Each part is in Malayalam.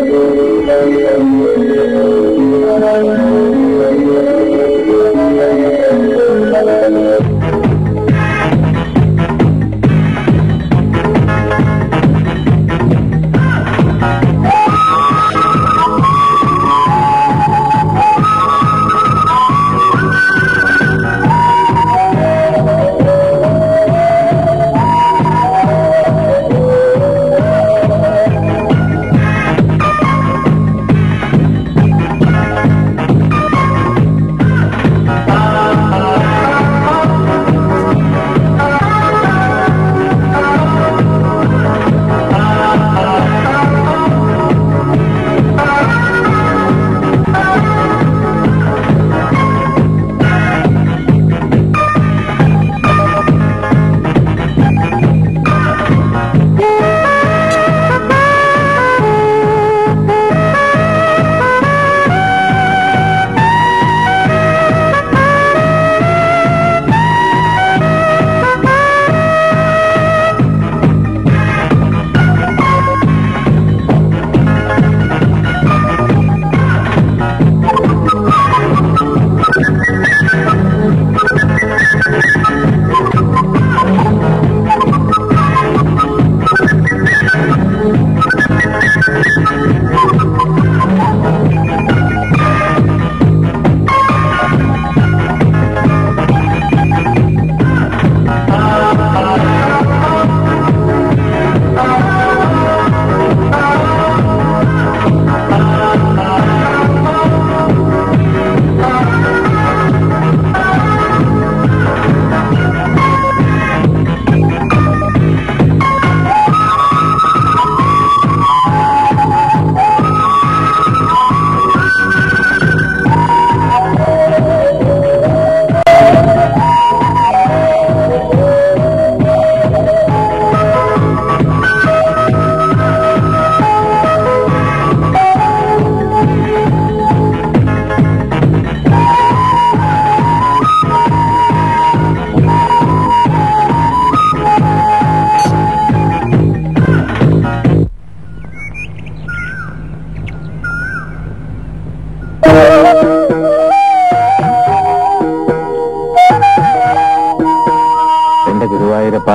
എന്റെ ഗുരുവായൂരപ്പ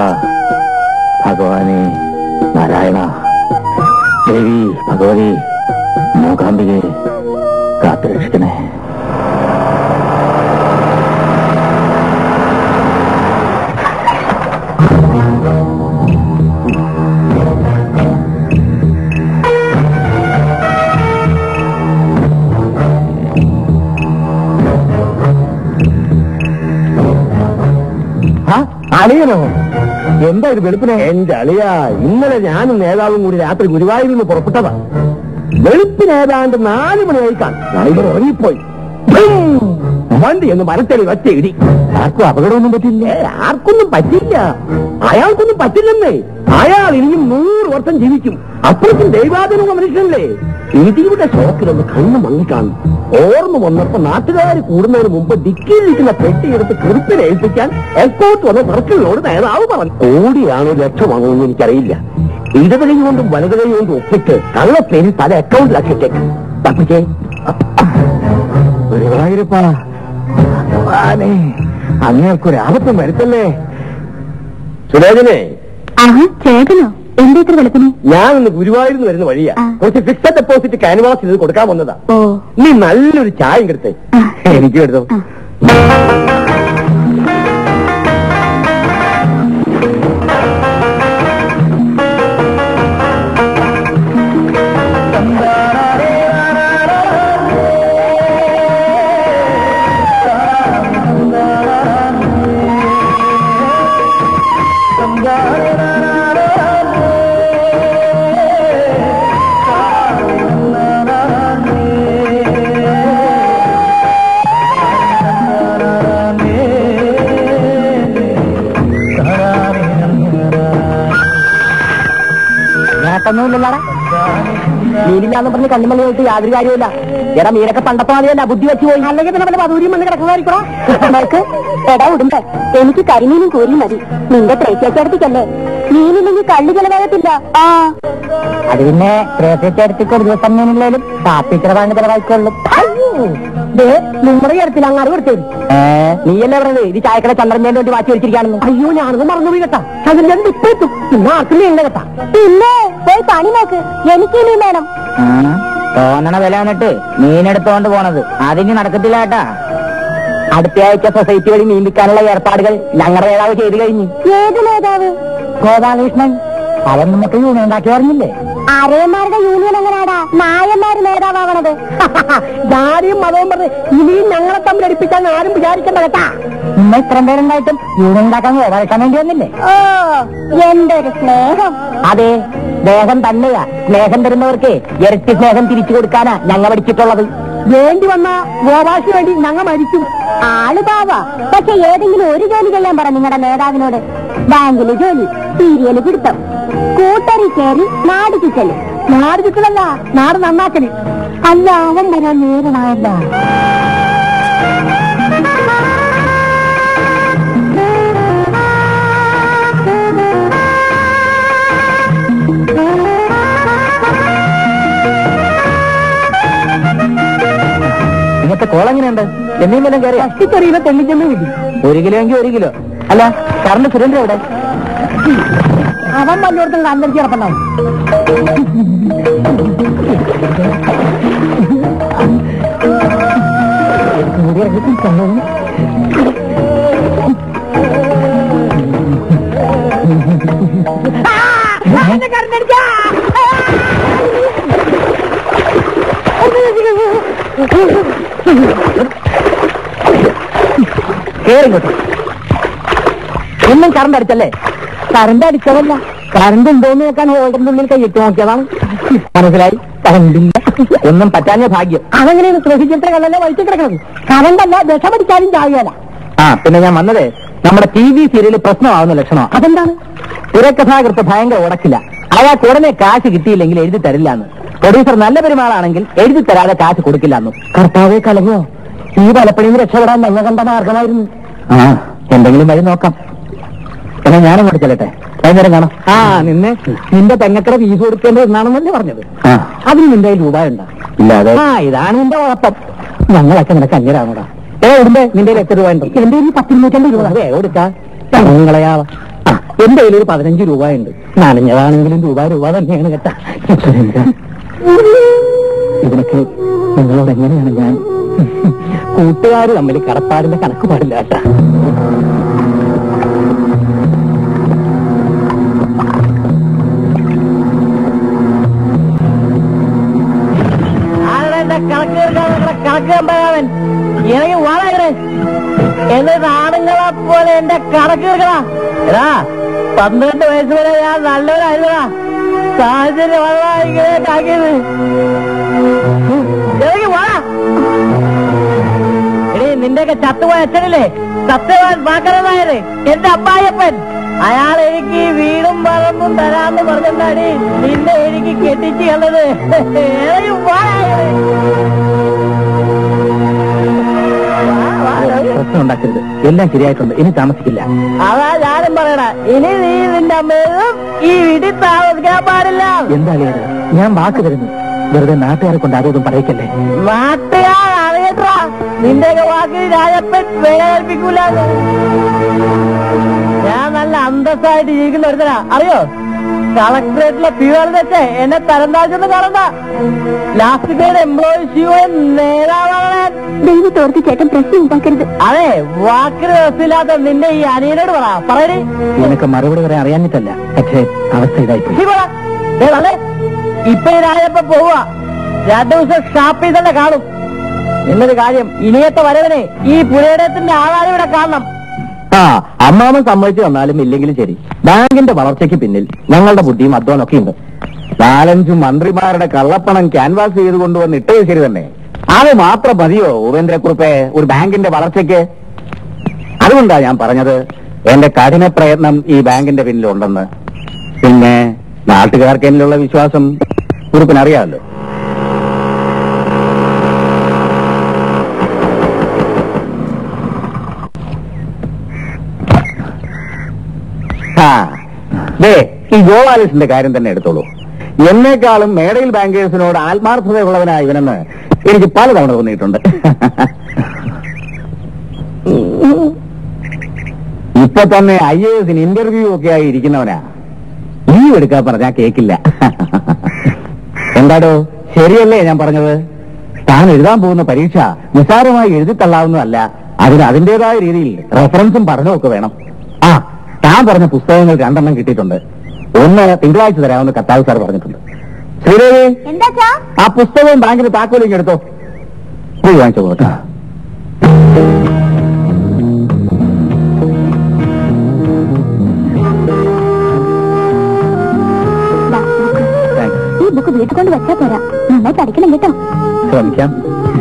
ഭഗവാനെ നാരായണ ദേവി ഭഗവതി മൂകാംബികെ കാത്തുരക്ഷിക്കണേ അളിയനോ എന്താ ഇത് വെളുപ്പിനെ എന്റെ അളിയ ഇന്നലെ ഞാനും നേതാവും കൂടി രാത്രി ഗുരുവായൂരിൽ നിന്ന് പുറപ്പെട്ടതാ വെളുപ്പിന് ഏതാണ്ട് നാല് മണിയായി കാണും ഇവിടെ ഉറങ്ങിപ്പോയി ഭും! വണ്ടി എന്ന് മരത്തടി ഒറ്റ ഇടി ആർക്കും അപകടമൊന്നും പറ്റില്ല ആർക്കൊന്നും പറ്റില്ല അയാൾക്കൊന്നും പറ്റില്ലെന്നേ അയാൾ ഇനിയും നൂറ് വർഷം ജീവിക്കും അപ്പോഴേക്കും ദൈവാധീനമുള്ള മനുഷ്യനല്ലേ ഇടിയുടെ ഷോക്കിലൊന്ന് കണ്ണ് മങ്ങിക്കാണും ഓർമ്മ വന്നപ്പോ നാട്ടുകാർ കൂടുന്നതിന് മുമ്പ് ഡിക്കിയിലിരിക്കുന്ന പെട്ടിയെടുത്ത് കുറിപ്പിനെ ഏൽപ്പിക്കാൻ എസ്കോട്ട് വന്ന സർക്കിളിനോട് നേതാവ് പറഞ്ഞു കോടിയാണോ ലക്ഷമാണോ എന്ന് എനിക്കറിയില്ല ഇടത് കൈ കൊണ്ടും വലത് കൈ കൊണ്ടും ഒപ്പിട്ട് കള്ളപ്പേരിൽ പല അക്കൗണ്ടിലാക്കി ഇട്ടേക്ക് തപ്പിച്ചേ ഗുരുവായൂരപ്പാ ഭഗവാനേ അങ്ങേക്കൊരു ആപത്തും വരുത്തല്ലേ സുരേജനെ ആഹാ ചേട്ടനോ എന്താ ഇത്ര വെളുപ്പിന് ഞാൻ ഇന്ന് ഗുരുവായൂരിന്ന് വരുന്ന വഴിയാ ആ. കുറച്ച് ഫിക്സഡ് ഡെപ്പോസിറ്റ് കാൻവാസ് ചെയ്ത് കൊടുക്കാൻ വന്നതാ ഓ നീ നല്ലൊരു ചായ എടുത്തേ ആ. എനിക്ക് എടുത്തോ ആ. നേട്ടൊന്നുമില്ലല്ലോടാ മീനില്ലാന്ന് പറഞ്ഞ് കണ്ണുമണി പോയിട്ട് യാതൊരു കാര്യമില്ല എടാ മീനൊക്കെ പണ്ടത്തെ മാതിരിയല്ല ബുദ്ധി വെച്ച് പോയി അല്ലെങ്കിൽ പിന്നെ വല്ല പതൂരിയും വന്ന് കിടക്കുന്നതായിരിക്കണോ അവൾക്ക് എടാ ഉടുമ്പ് എനിക്ക് കരിമീനും കോരിയും മതി നിന്റെ പ്രേച്ചേച്ചടത്തിക്കല്ലേ മീനില്ലെങ്കിൽ കള്ളു ചെലവാകത്തില്ല ആ അത് പിന്നെ പ്രേസച്ചേർത്തിക്ക് ഒരു ദിവസം മീനില്ലേലും കാപ്പിച്ചിറ വാങ്ങി ചെലവായിക്കൊള്ളും നമ്മുടെ കാര്യത്തിൽ അങ്ങാറ് കൊടുത്തേ നീയല്ലേ പറഞ്ഞത് ഇത് ചായക്കട ചന്ദ്രന്റെ വേണ്ടി വാച്ച് വെച്ചിരിക്കുകയാണെന്ന് അയ്യോ ഞാനത് മറന്നുപോയി കേട്ടാ ചന്ദ്രൻ ഇപ്പൊ എത്തും പിന്നെ ആർക്കും നീണ്ട കേട്ടാ പിന്നെ പോയി പണി നോക്ക് എനിക്ക് മീൻ വേണം തോന്നണ വില വന്നിട്ട് മീനെടുത്തോണ്ട് പോണത് അതിന് നടക്കത്തില്ല കേട്ടാ അടുത്ത ആഴ്ച സൊസൈറ്റി വഴി മീൻ വിൽക്കാനുള്ള ഏർപ്പാടുകൾ ഞങ്ങളുടെ നേതാവ് ചെയ്തു കഴിഞ്ഞു ഏത് നേതാവ് ഗോപാലകൃഷ്ണൻ അവൻ നമുക്ക് യൂണിയൻ ഉണ്ടാക്കി പറഞ്ഞില്ലേ അരയന്മാരുടെ യൂണിയൻ എങ്ങനെയാടാ നായന്മാര് നേതാവാവണത് ജാതിയും മതവും പറഞ്ഞ് ഇനിയും ഞങ്ങളെ തമ്മിൽ അടുപ്പിക്കാൻ ആരും വിചാരിക്കണ്ട കേട്ടാ ഇന്ന് ഇത്രയും പേരുണ്ടായിട്ടും യൂണിയൻ ഉണ്ടാക്കാൻ ഗോപാലകൃഷ്ണൻ വേണ്ടി വന്നില്ലേ ഓ എന്തൊരു സ്നേഹം അതെ സ്നേഹം തന്നെയാ സ്നേഹം തരുന്നവർക്ക് ഇരട്ടി സ്നേഹം തിരിച്ചു കൊടുക്കാനാ ഞങ്ങൾ പഠിച്ചിട്ടുള്ളത് വേണ്ടി വന്ന ഗോപാശി വേണ്ടി ഞങ്ങൾ മരിക്കും ആള് പാവ പക്ഷെ ഏതെങ്കിലും ഒരു ജോലി ചെയ്യാൻ പറ നിങ്ങളുടെ നേതാവിനോട് ബാങ്കില് ജോലി സീരിയല് പിടുത്തം കൂട്ടറി കയറി നാട് ചുറ്റല് നാട് ചുറ്റലല്ല നാട് നന്നാക്കല് അല്ല അവൻ വരാൻ നേരണമല്ല ഇങ്ങനത്തെ കോളെങ്ങനെയുണ്ട് എന്തെങ്കിലും വല്ലതും കയറി അഷ്ടിച്ചെറിയില്ല തെള്ളിച്ചെന്ന് കിട്ടി ഒരു കിലോ എങ്കിൽ ഒരു കിലോ അല്ല സാറിന്റെ സുരേന്ദ്രൻ എവിടെ അവൻ വല്ലോടത്തും കണ്ടടിച്ച് കിടപ്പുണ്ടാവും കേറിങ്ങോട്ട് ഒന്നും കറണ്ട് അടിച്ചല്ലേ കറണ്ട് അടിച്ചതല്ല കറണ്ട് ഉണ്ടോന്ന് നോക്കാൻ ഹോൾഡറിന്റെ ഉള്ളിൽ കൈയിട്ട് നോക്കിയതാണ് മനസ്സിലായി കറണ്ടില്ല ഒന്നും പറ്റാഞ്ഞ ഭാഗ്യം അതെങ്ങനെയാണ് ശ്രദ്ധിച്ചിട്ട് കല്ലല്ലേ വഴിച്ചു കിടക്കുന്നത് കറണ്ടല്ല വിഷമടിച്ചാലും ചാവുകയല്ല ആ പിന്നെ ഞാൻ വന്നതേ നമ്മുടെ ടി വി സീരിയൽ പ്രശ്നമാവുന്ന ലക്ഷണമാണ് അതെന്താണ് തിരക്കഥാകൃത്ത് ഭയങ്കര ഉടക്കില്ല അയാൾക്ക് ഉടനെ കാശ് കിട്ടിയില്ലെങ്കിൽ എഴുതി തരില്ല എന്ന് പ്രൊഡ്യൂസർ നല്ല പെരുമാളാണെങ്കിൽ എഴുതി തരാതെ കാശ് കൊടുക്കില്ല എന്ന് കർത്താവെ കലങ്ങോ ഈ പലപ്പണിയിൽ രക്ഷപ്പെടാൻ ഞങ്ങൾ കണ്ട മാർഗമായിരുന്നു ആ എന്തെങ്കിലും വഴി നോക്കാം എന്നാ ഞാനും കൂടെ ചെല്ലട്ടെ വൈകുന്നേരം കാണാം ആ നിന്നെ നിന്റെ പെങ്ങക്കട ഫീസ് കൊടുക്കേണ്ടത് എന്നാണെന്നല്ലേ പറഞ്ഞത് അതിന് നിന്റെ കയ്യിൽ രൂപ ഉണ്ടാ ഇല്ലാതെ ആ ഇതാണ് നിന്റെ കുഴപ്പം ഞങ്ങളൊക്കെ നിനക്ക് അന്യരാണോടാ ഏ ഉടുമ്പേ നിന്റെ കയ്യിൽ എത്ര രൂപ ഉണ്ട് എന്റെ കയ്യിൽ പത്തിരുന്നൂറ്റമ്പത് രൂപ അതെ കൊടുക്കാ നിങ്ങളെയാവാ ആ എന്റെ കയ്യിൽ ഒരു പതിനഞ്ച് രൂപ ഉണ്ട് നനഞ്ഞതാണെങ്കിലും രൂപ രൂപ തന്നെയാണ് കേട്ടാ ഇതിനൊക്കെ നിങ്ങളോട് എങ്ങനെയാണ് ഞാൻ കൂട്ടുകാർ തമ്മിൽ കടപ്പാടിന്റെ കണക്ക് പാടില്ല കേട്ടാ കണക്ക് കണക്ക് കമ്പാവൻ എനിക്ക് വളരെ എന്നിട്ട് ആണുങ്ങളെ പോലെ എന്റെ കണക്ക് തീർക്കണ എടാ പന്ത്രണ്ട് വയസ്സ് വരെ ഞാൻ നല്ലവരായിരുന്നടാ സാഹചര്യം വളരെ ഇങ്ങനെ ആക്കിയത് എനിക്ക് വാ എടീ നിന്റെയൊക്കെ ചത്തുപോയ അച്ഛനില്ലേ സത്യവാൻ വാക്കരനായത് എന്റെ അമ്മായിയപ്പൻ അയാൾ എനിക്ക് ഈ വീടും പറമ്പും തരാന്ന് പറഞ്ഞിട്ടാണ് നിന്നെ എനിക്ക് കെട്ടിച്ച് കണ്ടത് ഇറങ്ങി വാ. പ്രശ്നം ഉണ്ടാക്കരുത് എല്ലാം ശരിയായിട്ടുണ്ട് ഇനി താമസിക്കില്ല അതാ ഞാനും പറയണ ഇനി നീ നിന്റെ അമ്മയും ഈ വീട്ടിൽ താമസിക്കാൻ പാടില്ല എന്താ ഞാൻ വാക്ക് തരുന്നു വെറുതെ നാട്ടുകാരെ കൊണ്ട് ആരോടും പറയിക്കല്ലേ നാട്ടുകാർ അറിയട്ടാ നിന്റെയൊക്കെ വാക്കിന് രാജപ്പൻ വേദനിപ്പിക്കൂല ഞാൻ നല്ല അന്തസ്സായിട്ട് ജീവിക്കുന്ന ഒരുത്തരാ അറിയോ കളക്ടറേറ്റിലെ പ്യൂർ വെച്ച് എന്നെ തരം താഴ്ചൊന്നും കാണണ്ട ലാസ്റ്റ് ഗ്രേഡ് എംപ്ലോയീസ് യൂണിയൻ നേതാവാണ് ദൈവം തോർത്ത് ചേട്ടൻ പ്രശ്നം ഉണ്ടാക്കരുത് അതെ വാക്കിന് രസമില്ലാത്ത നിന്റെ ഈ അനിയനോട് പറ പറയണേ നിനക്ക് മറുപടി പറയാൻ അറിയാഞ്ഞിട്ടല്ല പക്ഷേ അവസ്ഥ ഇതായി ഇപ്പൊ ഈ രാജപ്പ പോവുക രണ്ടു ദിവസം ഷാപ്പിൽ തന്നെ കാണും എന്നൊരു കാര്യം ഇനിയത്തെ വരവിനെ ഈ പുരയിടത്തിന്റെ ആധാരം ഇവിടെ കാണണം ആ അമ്മാമൻ സമ്മതിച്ചു തന്നാലും ഇല്ലെങ്കിലും ശരി ബാങ്കിന്റെ വളർച്ചയ്ക്ക് പിന്നിൽ ഞങ്ങളുടെ ബുദ്ധിയും അധ്വാനമൊക്കെ ഉണ്ട് നാലഞ്ചു മന്ത്രിമാരുടെ കള്ളപ്പണം ക്യാൻവാസ് ചെയ്ത് കൊണ്ടുവന്ന് ഇട്ടത് ശരി തന്നെ അത് മാത്രം മതിയോ ഉപേന്ദ്രക്കുറിപ്പെ ഒരു ബാങ്കിന്റെ വളർച്ചയ്ക്ക് അതുകൊണ്ടാ ഞാൻ പറഞ്ഞത് എന്റെ കഠിന പ്രയത്നം ഈ ബാങ്കിന്റെ പിന്നിലുണ്ടെന്ന് പിന്നെ നാട്ടുകാർക്ക് എന്നിലുള്ള വിശ്വാസം കുറിപ്പിനറിയാമല്ലോ ദേ ഈ ഗോപാലകൃഷ്ണന്റെ കാര്യം തന്നെ എടുത്തോളൂ എന്നെക്കാളും മേടയിൽ ബാങ്കേഴ്സിനോട് ആത്മാർത്ഥതയുള്ളവനായ ഇവനെന്ന് എനിക്ക് പലതവണ തോന്നിയിട്ടുണ്ട് ഇപ്പൊ തന്നെ ഐ എ എസിന് ഇന്റർവ്യൂ ഒക്കെ ആയി ഇരിക്കുന്നവനാ ലീവ് എടുക്കാൻ പറഞ്ഞാ കേക്കില്ല എന്താടോ ശരിയല്ലേ ഞാൻ പറഞ്ഞത് താൻ എഴുതാൻ പോകുന്ന പരീക്ഷ നിസ്സാരമായി എഴുതിത്തള്ളാവുന്നതല്ല അതിന് അതിന്റേതായ രീതിയിൽ റെഫറൻസും പഠനമൊക്കെ വേണം ആ താൻ പറഞ്ഞ പുസ്തകങ്ങൾ രണ്ടെണ്ണം കിട്ടിയിട്ടുണ്ട് ഒന്ന് തിങ്കളാഴ്ച തരാമെന്ന് കത്താവ് സാർ പറഞ്ഞിട്ടുണ്ട് ശ്രീദേവി എന്താച്ചാ ആ പുസ്തകവും ബാങ്കിന് താക്കോലിങ് എടുത്തോ പോയി വാങ്ങിച്ചോ കേട്ടോ ദാ, ബുക്ക്. താങ്ക്സ്. ഈ ബുക്ക് വീട്ടിൽ കൊണ്ട് വെച്ചാ പോരാ നന്നായി പഠിക്കണം കേട്ടോ ശ്രമിക്കാം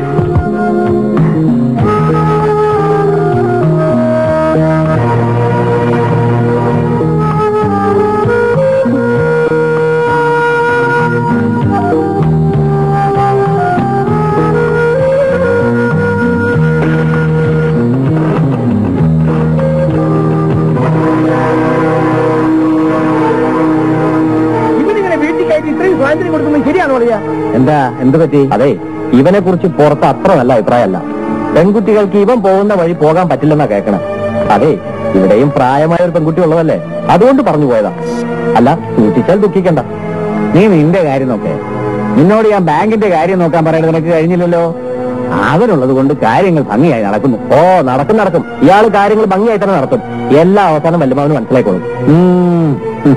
ഇവനിങ്ങനെ വീട്ടിൽ കയറ്റി ഇത്രയും സ്വാതന്ത്ര്യം കൊടുക്കുന്നത് ശരിയാണോ പറയാ എന്താ എന്ത് പറ്റി അതെ ഇവനെ കുറിച്ച് പുറത്ത് അത്ര നല്ല അഭിപ്രായമല്ല പെൺകുട്ടികൾക്ക് ഇവൻ പോകുന്ന വഴി പോകാൻ പറ്റില്ലെന്നാ കേൾക്കണം അതെ ഇവിടെയും പ്രായമായ ഒരു പെൺകുട്ടി ഉള്ളതല്ലേ അതുകൊണ്ട് പറഞ്ഞു പോയതാ അല്ല സൂക്ഷിച്ചാൽ ദുഃഖിക്കണ്ട നീ നിന്റെ കാര്യം നോക്കേ നിന്നോട് ഞാൻ ബാങ്കിന്റെ കാര്യം നോക്കാൻ പറയണത് നിനക്ക് കഴിഞ്ഞില്ലല്ലോ അവനുള്ളത് കൊണ്ട് കാര്യങ്ങൾ ഭംഗിയായി നടക്കുന്നു ഓ നടക്കും നടക്കും ഇയാൾ കാര്യങ്ങൾ ഭംഗിയായി തന്നെ നടത്തും എല്ലാ അവസാനം വല്ലമാവന് മനസ്സിലായിക്കോളും ഉം.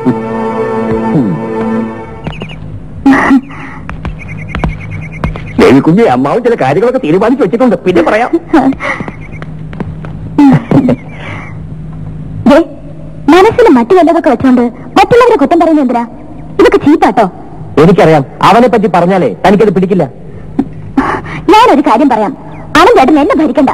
ദേവിക്കുഞ്ഞി അമ്മാവും ചില കാര്യങ്ങളൊക്കെ തീരുമാനിച്ചു വെച്ചിട്ടുണ്ട് പിന്നെ പറയാം ദേ, മനസ്സിൽ മറ്റു വല്ലതൊക്കെ വെച്ചോണ്ട് മറ്റുള്ളവരെ കുറ്റം പറയുന്നത് എന്തിനാ ഇതൊക്കെ ചീപ്പാട്ടോ എനിക്കറിയാം അവനെ പറ്റി പറഞ്ഞാലേ തനിക്കത് പിടിക്കില്ല ഞാനൊരു കാര്യം പറയാം അനന്തേട്ടൻ എന്നെ ഭരിക്കണ്ട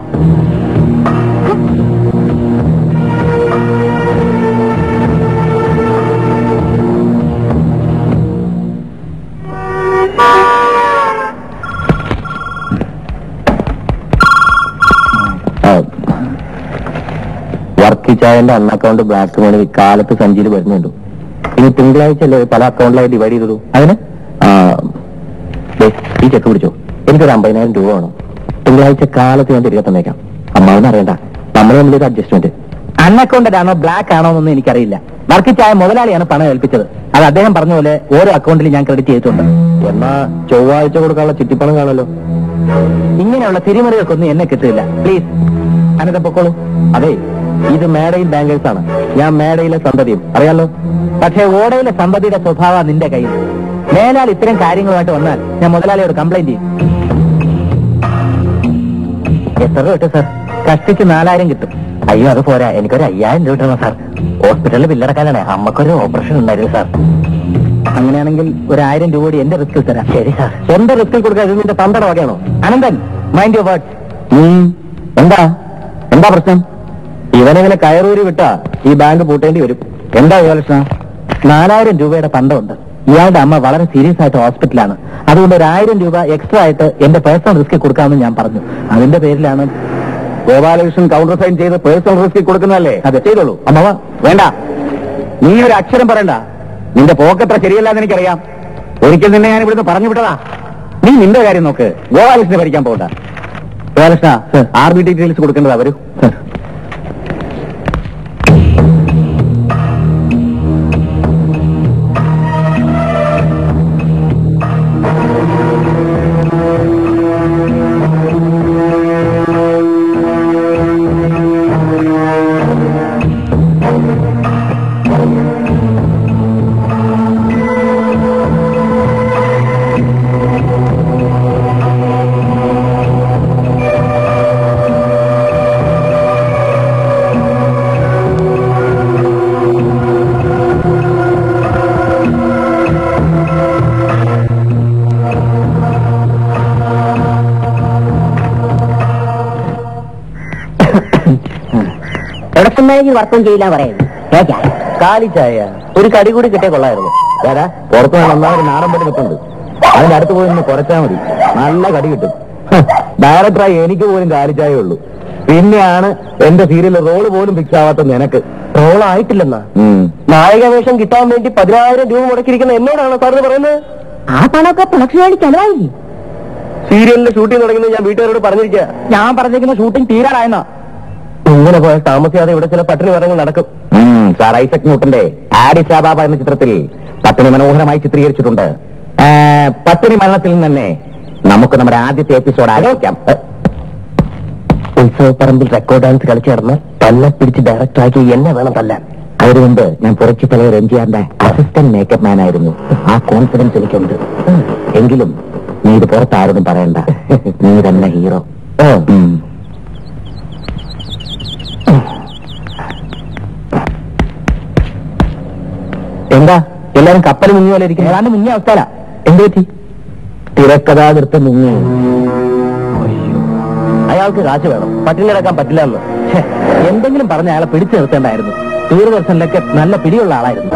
വർക്കി ചായന്റെ അൺ അക്കൗണ്ട് ബ്ലാക്ക് മണി കാലത്ത് സഞ്ചിയിൽ വരുന്നുണ്ട് ഇനി തിങ്കളാഴ്ച അല്ലേ പല അക്കൗണ്ടിലായി ഡിവൈഡ് ചെയ്തത് അതിന് ആ, ദേ, ഈ ചെക്ക് പിടിച്ചോ എനിക്കൊരു അമ്പതിനായിരം രൂപ വേണം തിങ്കളാഴ്ച കാലത്ത് ഞാൻ തിരികെ തന്നേക്കാം അമ്മാവെന്ന് അറിയണ്ട നമ്മൾ തമ്മിലൊരു അഡ്ജസ്റ്റ്മെന്റ് അൺഅക്കൗണ്ടഡ് ആണോ ബ്ലാക്ക് ആണോ എന്നൊന്നും എനിക്കറിയില്ല വർക്കി ചായ മുതലാളിയാണ് പണം ഏൽപ്പിച്ചത് അത് അദ്ദേഹം പറഞ്ഞ പോലെ ഓരോ അക്കൗണ്ടിൽ ഞാൻ ക്രെഡിറ്റ് ചെയ്തിട്ടുണ്ട് എന്നാ ചൊവ്വാഴ്ച കൊടുക്കാനുള്ള ചിട്ടിപ്പണം കാണുമല്ലോ ഇങ്ങനെയുള്ള തിരിമറികൾക്കൊന്നും എന്നെ കിട്ടില്ല പ്ലീസ് അനന്ത പൊക്കോളൂ അതെ ഇത് മേടയിൽ ബാങ്കേഴ്സ് ആണ് ഞാൻ മേടയിലെ സന്തതിയും അറിയാലോ പക്ഷേ ഓടയിലെ സന്തതിയുടെ സ്വഭാവം നിന്റെ കയ്യിൽ മേലാൽ ഇത്തരം കാര്യങ്ങളുമായിട്ട് വന്നാൽ ഞാൻ മുതലാളിയോട് കംപ്ലൈന്റ് ചെയ്യും എത്ര രൂപ കിട്ടും സാർ കഷ്ടിച്ച് നാലായിരം കിട്ടും അയ്യോ അത് പോരാ എനിക്കൊരു അയ്യായിരം രൂപ കിട്ടണം സാർ ഹോസ്പിറ്റലിൽ ബില്ലടക്കാനാണ് അമ്മക്കൊരു ഓപ്പറേഷൻ ഉണ്ടായിരുന്നു സാർ അങ്ങനെയാണെങ്കിൽ ഒരു ആയിരം രൂപ കൂടി എന്റെ റിസ്കിൽ തരാം ശരി സാർ എന്റെ റിസ്കിൽ കൊടുക്കാൻ ഇത് നിന്റെ തന്തട വകയാണോ അനന്തൻ മൈൻഡ് യുവർ വേർഡ്സ് എന്താ എന്താ പ്രശ്നം ഇവനെങ്ങനെ കയറൂരി വിട്ടാ ഈ ബാങ്ക് പൂട്ടേണ്ടി വരും എന്താ യുവലക്ഷ്ണ നാലായിരം രൂപയുടെ പണ്ടമുണ്ട് ഇയാളുടെ അമ്മ വളരെ സീരിയസ് ആയിട്ട് ഹോസ്പിറ്റലാണ് അതുകൊണ്ട് ഒരു ആയിരം രൂപ എക്സ്ട്രാ ആയിട്ട് എന്റെ പേഴ്സണൽ റിസ്ക് കൊടുക്കാമെന്ന് ഞാൻ പറഞ്ഞു അതിന്റെ പേരിലാണ് ഗോപാലകൃഷ്ണൻ കൗണ്ടർ സൈൻ ചെയ്ത് പേഴ്സണൽ റിസ്ക് കൊടുക്കുന്നതല്ലേ അതെ ചെയ്തോളൂ അമ്മവ വേണ്ട നീ ഒരു അക്ഷരം പറയണ്ട നിന്റെ പോക്കത്ര ശരിയല്ലാന്ന് എനിക്കറിയാം ഒരിക്കൽ നിന്നെ ഞാൻ ഇവിടുന്ന് പറഞ്ഞു വിട്ടതാ നീ നിന്റെ കാര്യം നോക്ക് ഗോപാലകൃഷ്ണനെ ഭരിക്കാൻ പോകണ്ട ഗോപാലകൃഷ്ണ ആർ ബി ഡീറ്റെയിൽസ് കൊടുക്കേണ്ടതാ വരൂ എടക്കുന്നായി വർക്കും ചെയ്യില്ല പറയുന്നു കാലി ചായ ഒരു കടി കൂടി കിട്ടിയ കൊള്ളായിരുന്നു ഏതാ പുറത്ത് നന്നായി നാടൻ പടി നിൽപ്പുണ്ട് അതിന്റെ അടുത്ത് പോയി ഒന്ന് കുറച്ചാൽ മതി നല്ല കടി കിട്ടും ഹ്, ഡയറക്ടറായി എനിക്ക് പോലും കാലി ചായ ഉള്ളൂ പിന്നെയാണ് എന്റെ സീരിയൽ റോള് പോലും ഫിക്സ് ആവാത്ത നിനക്ക് റോളായിട്ടില്ലെന്നാ നായക വേഷം കിട്ടാൻ വേണ്ടി പതിനായിരം രൂപ മുടക്കിയിരിക്കുന്ന എന്നോടാണോ സാറിന് പറയുന്നത് ആ പണമൊക്കെ പ്രൊഡക്ഷൻ വേണ്ടി ചെലവായില്ലേ സീരിയലിന്റെ ഷൂട്ടിംഗ് തുടങ്ങുന്നത് ഞാൻ വീട്ടുകാരോട് പറഞ്ഞിരിക്കുക ഞാൻ പറഞ്ഞിരിക്കുന്ന ഷൂട്ടിംഗ് തീരാറായെന്നാ ഇങ്ങനെ പോയാൽ താമസിയാതെ ഇവിടെ ചില പട്ടിണി മരങ്ങൾ നടക്കും സാർ ഐസക് ന്യൂട്ടന്റെ ആഡിസ് അബാബ എന്ന ചിത്രത്തിൽ പട്ടിണി മനോഹരമായി ചിത്രീകരിച്ചിട്ടുണ്ട് ആ, പട്ടിണി മരണത്തിൽ നിന്ന് തന്നെ നമുക്ക് നമ്മുടെ ആദ്യത്തെ എപ്പിസോഡ് ആലോചിക്കാം ഉത്സവപ്പറമ്പിൽ റെക്കോർഡ് ഡാൻസ് കളിച്ചു നടന്ന് തന്നെ പിടിച്ച് ഡയറക്ടർ ആക്കി എന്നെ വേണം തല്ലാൻ അതിനു മുമ്പ് ഞാൻ പുറച്ചു തലവർ എം ജിആറിന്റെ അസിസ്റ്റന്റ് മേക്കപ്പ് മാൻ ആയിരുന്നു ആ കോൺഫിഡൻസ് എനിക്കുണ്ട് എങ്കിലും നീ ഇത് പുറത്ത് ആരോടും പറയണ്ട നീ തന്നെ ഹീറോ എന്താ എല്ലാരും കപ്പൽ മുങ്ങി പോലെ ഇരിക്കും ഏതാണ്ട് മുങ്ങിയ അവസ്ഥയില എന്ത് പറ്റി തിരക്കഥാകൃത്ത് മുങ്ങി അയ്യോ. അയാൾക്ക് കാശ് വേണം പട്ടിണി കിടക്കാൻ പറ്റില്ല എന്ന് ഛെ, എന്തെങ്കിലും പറഞ്ഞ അയാളെ പിടിച്ചു നിർത്തേണ്ടായിരുന്നു ദൂരദർശനിലൊക്കെ നല്ല പിടിയുള്ള ആളായിരുന്നു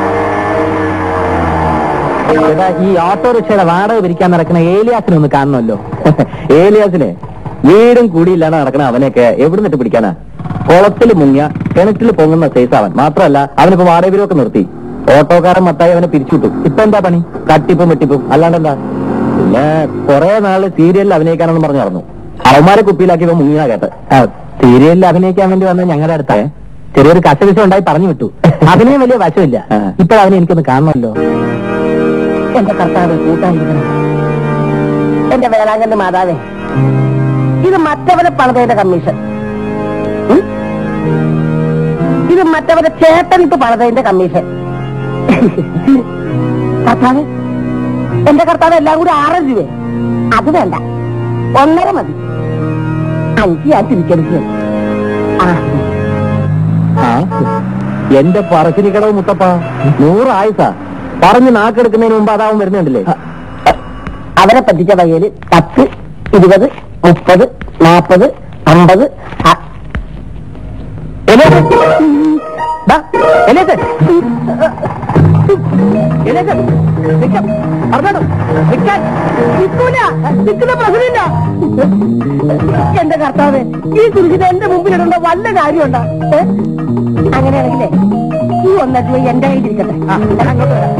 എടാ, ഈ ഓട്ടോറിക്ഷയുടെ വാടക പിരിക്കാൻ നടക്കുന്ന ഏലിയാസിനെ ഒന്ന് കാണണമല്ലോ ഏലിയാസിനെ വീടും കൂടിയില്ലാതെ നടക്കണ അവനെയൊക്കെ എവിടെ നിന്നിട്ട് പിടിക്കാനാ കുളത്തിൽ മുങ്ങിയ കിണറ്റിൽ പൊങ്ങുന്ന സൈസ് അവൻ മാത്രമല്ല അവനിപ്പോ വാടക പിരിവൊക്കെ നിർത്തി ഓട്ടോക്കാരൻ മത്തായി അവനെ പിരിച്ചുവിട്ടു ഇപ്പൊ എന്താ പണി തട്ടിപ്പും വെട്ടിപ്പും അല്ലാണ്ട് എന്താ പിന്നെ കുറെ നാള് സീരിയലിൽ അഭിനയിക്കാനെന്ന് പറഞ്ഞു നടന്നു അവന്മാരെ കുപ്പിയിലാക്കി ഇവ മുങ്ങിയാ കേട്ട് സീരിയലിൽ അഭിനയിക്കാൻ വേണ്ടി വന്ന ഞങ്ങളുടെ അടുത്ത് ചെറിയൊരു കസവിസം ഉണ്ടായി പറഞ്ഞു വിട്ടു അഭിനയം വലിയ വശമില്ല ഇപ്പോഴവനെ എനിക്കൊന്ന് കാണണമല്ലോ എന്റെ കർത്താവ് കൂട്ടായിരിക്കണം എന്റെ വേളാങ്കന്റെ മാതാവേ ഇത് മറ്റവരെ പണിതതിന്റെ കമ്മീഷൻ ഉം? ഇത് മറ്റവരെ ചേട്ടനിട്ട് പണിതതിന്റെ കമ്മീഷൻ കർത്താവ് എന്റെ കർത്താവ് എല്ലാം കൂടി ആറ് രൂപ അത് വേണ്ട ഒന്നര മതി അഞ്ച് ഞാൻ തിരിച്ചെടുക്കുക ആ ആ, എന്റെ പറശ്ശിനിക്കടവ് മുത്തപ്പ നൂറ് ആയുസാ പറഞ്ഞ് നാക്കെടുക്കുന്നതിന് മുമ്പ് അതാവും വരുന്നുണ്ടല്ലേ അവരെ പറ്റിച്ച വകയില് പത്ത് ഇരുപത് മുപ്പത് നാൽപ്പത് അമ്പത് അ- എന്റെ കർത്താവ് ഈ കുരിശിന് എന്റെ മുമ്പിലിടേണ്ട വല്ല കാര്യമുണ്ടോ ഏ? അങ്ങനെയാണെങ്കിലേ ഈ ഒന്നര രൂപ എന്റെ കയ്യിലിരിക്കട്ടെ ഞാൻ അങ്ങോട്ട് വരാം.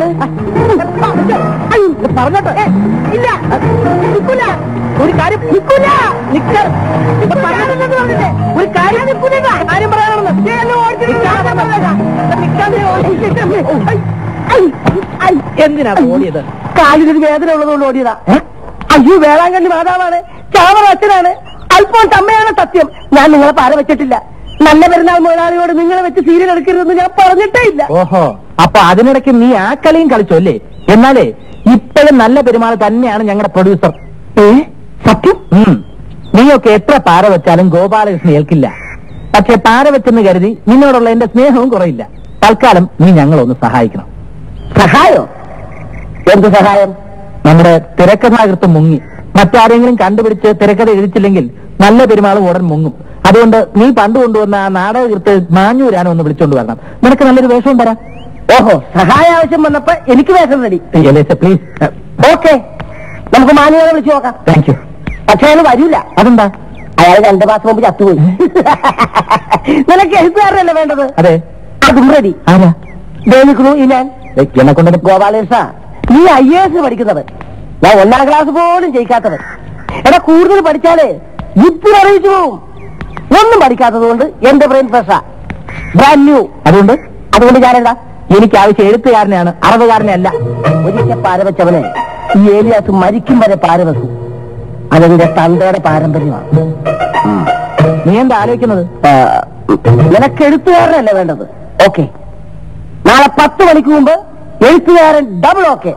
അയ്യോ, പറഞ്ഞോട്ടെ ഏ, ഇല്ല നിൽക്കൂല ഒരു കാര്യം നിൽക്കൂല നിക്ക ഇത് പറയാനുള്ളത് പറഞ്ഞില്ലേ ഒരു കാര്യം നിൽക്കൂല കാര്യം പറയാനുള്ളത് ഏ, എന്നെ ഓടിച്ചിട്ട് നിൽക്കാൻ പറഞ്ഞേക്കാം. നിൽക്കാതെ ഓടിച്ചിട്ട് ഐ, ഐ, ഐ. എന്തിനാ ഓടിയത് കാലിനൊരു വേദന ഉള്ളതുകൊണ്ട് ഓടിയതാ അയ്യോ വേളാങ്കണ്ണി മാതാവാണ് ചാവറ അച്ഛനാണ് അല്പോൺ അമ്മയാണ് സത്യം ഞാൻ നിങ്ങളെ പാര വെച്ചിട്ടില്ല നല്ല പെരുന്നാൾ മുതലാളിയോട് നിങ്ങളെ വെച്ച് സീരിയൽ എടുക്കരുതെന്ന് ഞാൻ പറഞ്ഞിട്ടേ ഇല്ല ഓഹോ അപ്പൊ അതിനിടയ്ക്ക് നീ ആ കളിയും കളിച്ചു അല്ലേ എന്നാലേ ഇപ്പോഴും നല്ല പെരുമാൾ തന്നെയാണ് ഞങ്ങളുടെ പ്രൊഡ്യൂസർ ഏ സത്യം ഉം. നീയൊക്കെ എത്ര പാര വെച്ചാലും ഗോപാലകൃഷ്ണൻ ഏൽക്കില്ല പക്ഷെ പാര വെച്ചെന്ന് കരുതി നിന്നോടുള്ള എന്റെ സ്നേഹവും കുറയില്ല തൽക്കാലം നീ ഞങ്ങളൊന്ന് സഹായിക്കണം സഹായോ എന്ത് സഹായം നമ്മുടെ തിരക്കഥാകൃത്ത് മുങ്ങി മറ്റാരെങ്കിലും കണ്ടുപിടിച്ച് തിരക്കഥ എഴുതിച്ചില്ലെങ്കിൽ നല്ല പെരുമാൾ ഉടൻ മുങ്ങും അതുകൊണ്ട് നീ പണ്ട് കൊണ്ടുവന്ന ആ നാടകകൃത്ത് മാഞ്ഞൂരാനോ ഒന്ന് വിളിച്ചോണ്ട് വരണം നിനക്ക് നല്ലൊരു വേഷവും തരാം ഓഹോ സഹായ ആവശ്യം വന്നപ്പോ എനിക്ക് വേഷം റെഡി പ്ലീസ് ഓക്കെ നമുക്ക് മാനുവലെ വിളിച്ചു നോക്കാം താങ്ക് യു പക്ഷെ അയാൾ വരൂല അതെന്താ അയാൾ രണ്ടു മാസം മുമ്പ് ചത്തുപോയി നിനക്ക് എഴുത്തുകാരനല്ലേ വേണ്ടത് അതെ അതും റെഡി ആരാ ദേവിക്കുന്നു ഈ ഞാൻ ഏയ്, എന്നെ കൊണ്ട് ഗോപാലേഷ നീ ഐ എ എസ് പഠിക്കുന്നത് ഞാൻ ഒന്നാം ക്ലാസ് പോലും ജയിക്കാത്തത് എടാ കൂടുതൽ പഠിച്ചാലേ ബുദ്ധി അറിയിച്ചു പോവും ഒന്നും പഠിക്കാത്തത് കൊണ്ട് എന്റെ ബ്രെയിൻ ഫ്രഷാ ബ്രാൻഡ് ന്യൂ അതുകൊണ്ട് അതുകൊണ്ട് ഞാനെന്താ എനിക്ക് ആവശ്യം എഴുത്തുകാരനെയാണ് അറവുകാരനെ അല്ല ഒരിക്കൽ പാര വെച്ചവനെ ഈ ഏലിയാസ് മരിക്കും വരെ പാര വെക്കും അതെന്റെ തന്തയുടെ പാരമ്പര്യമാണ് നീ എന്താ ആലോചിക്കുന്നത് ആ, നിനക്ക് എഴുത്തുകാരനല്ലേ വേണ്ടത് ഓക്കെ നാളെ പത്ത് മണിക്ക് മുമ്പ് എഴുത്തുകാരൻ ഡബിൾ ഓക്കെ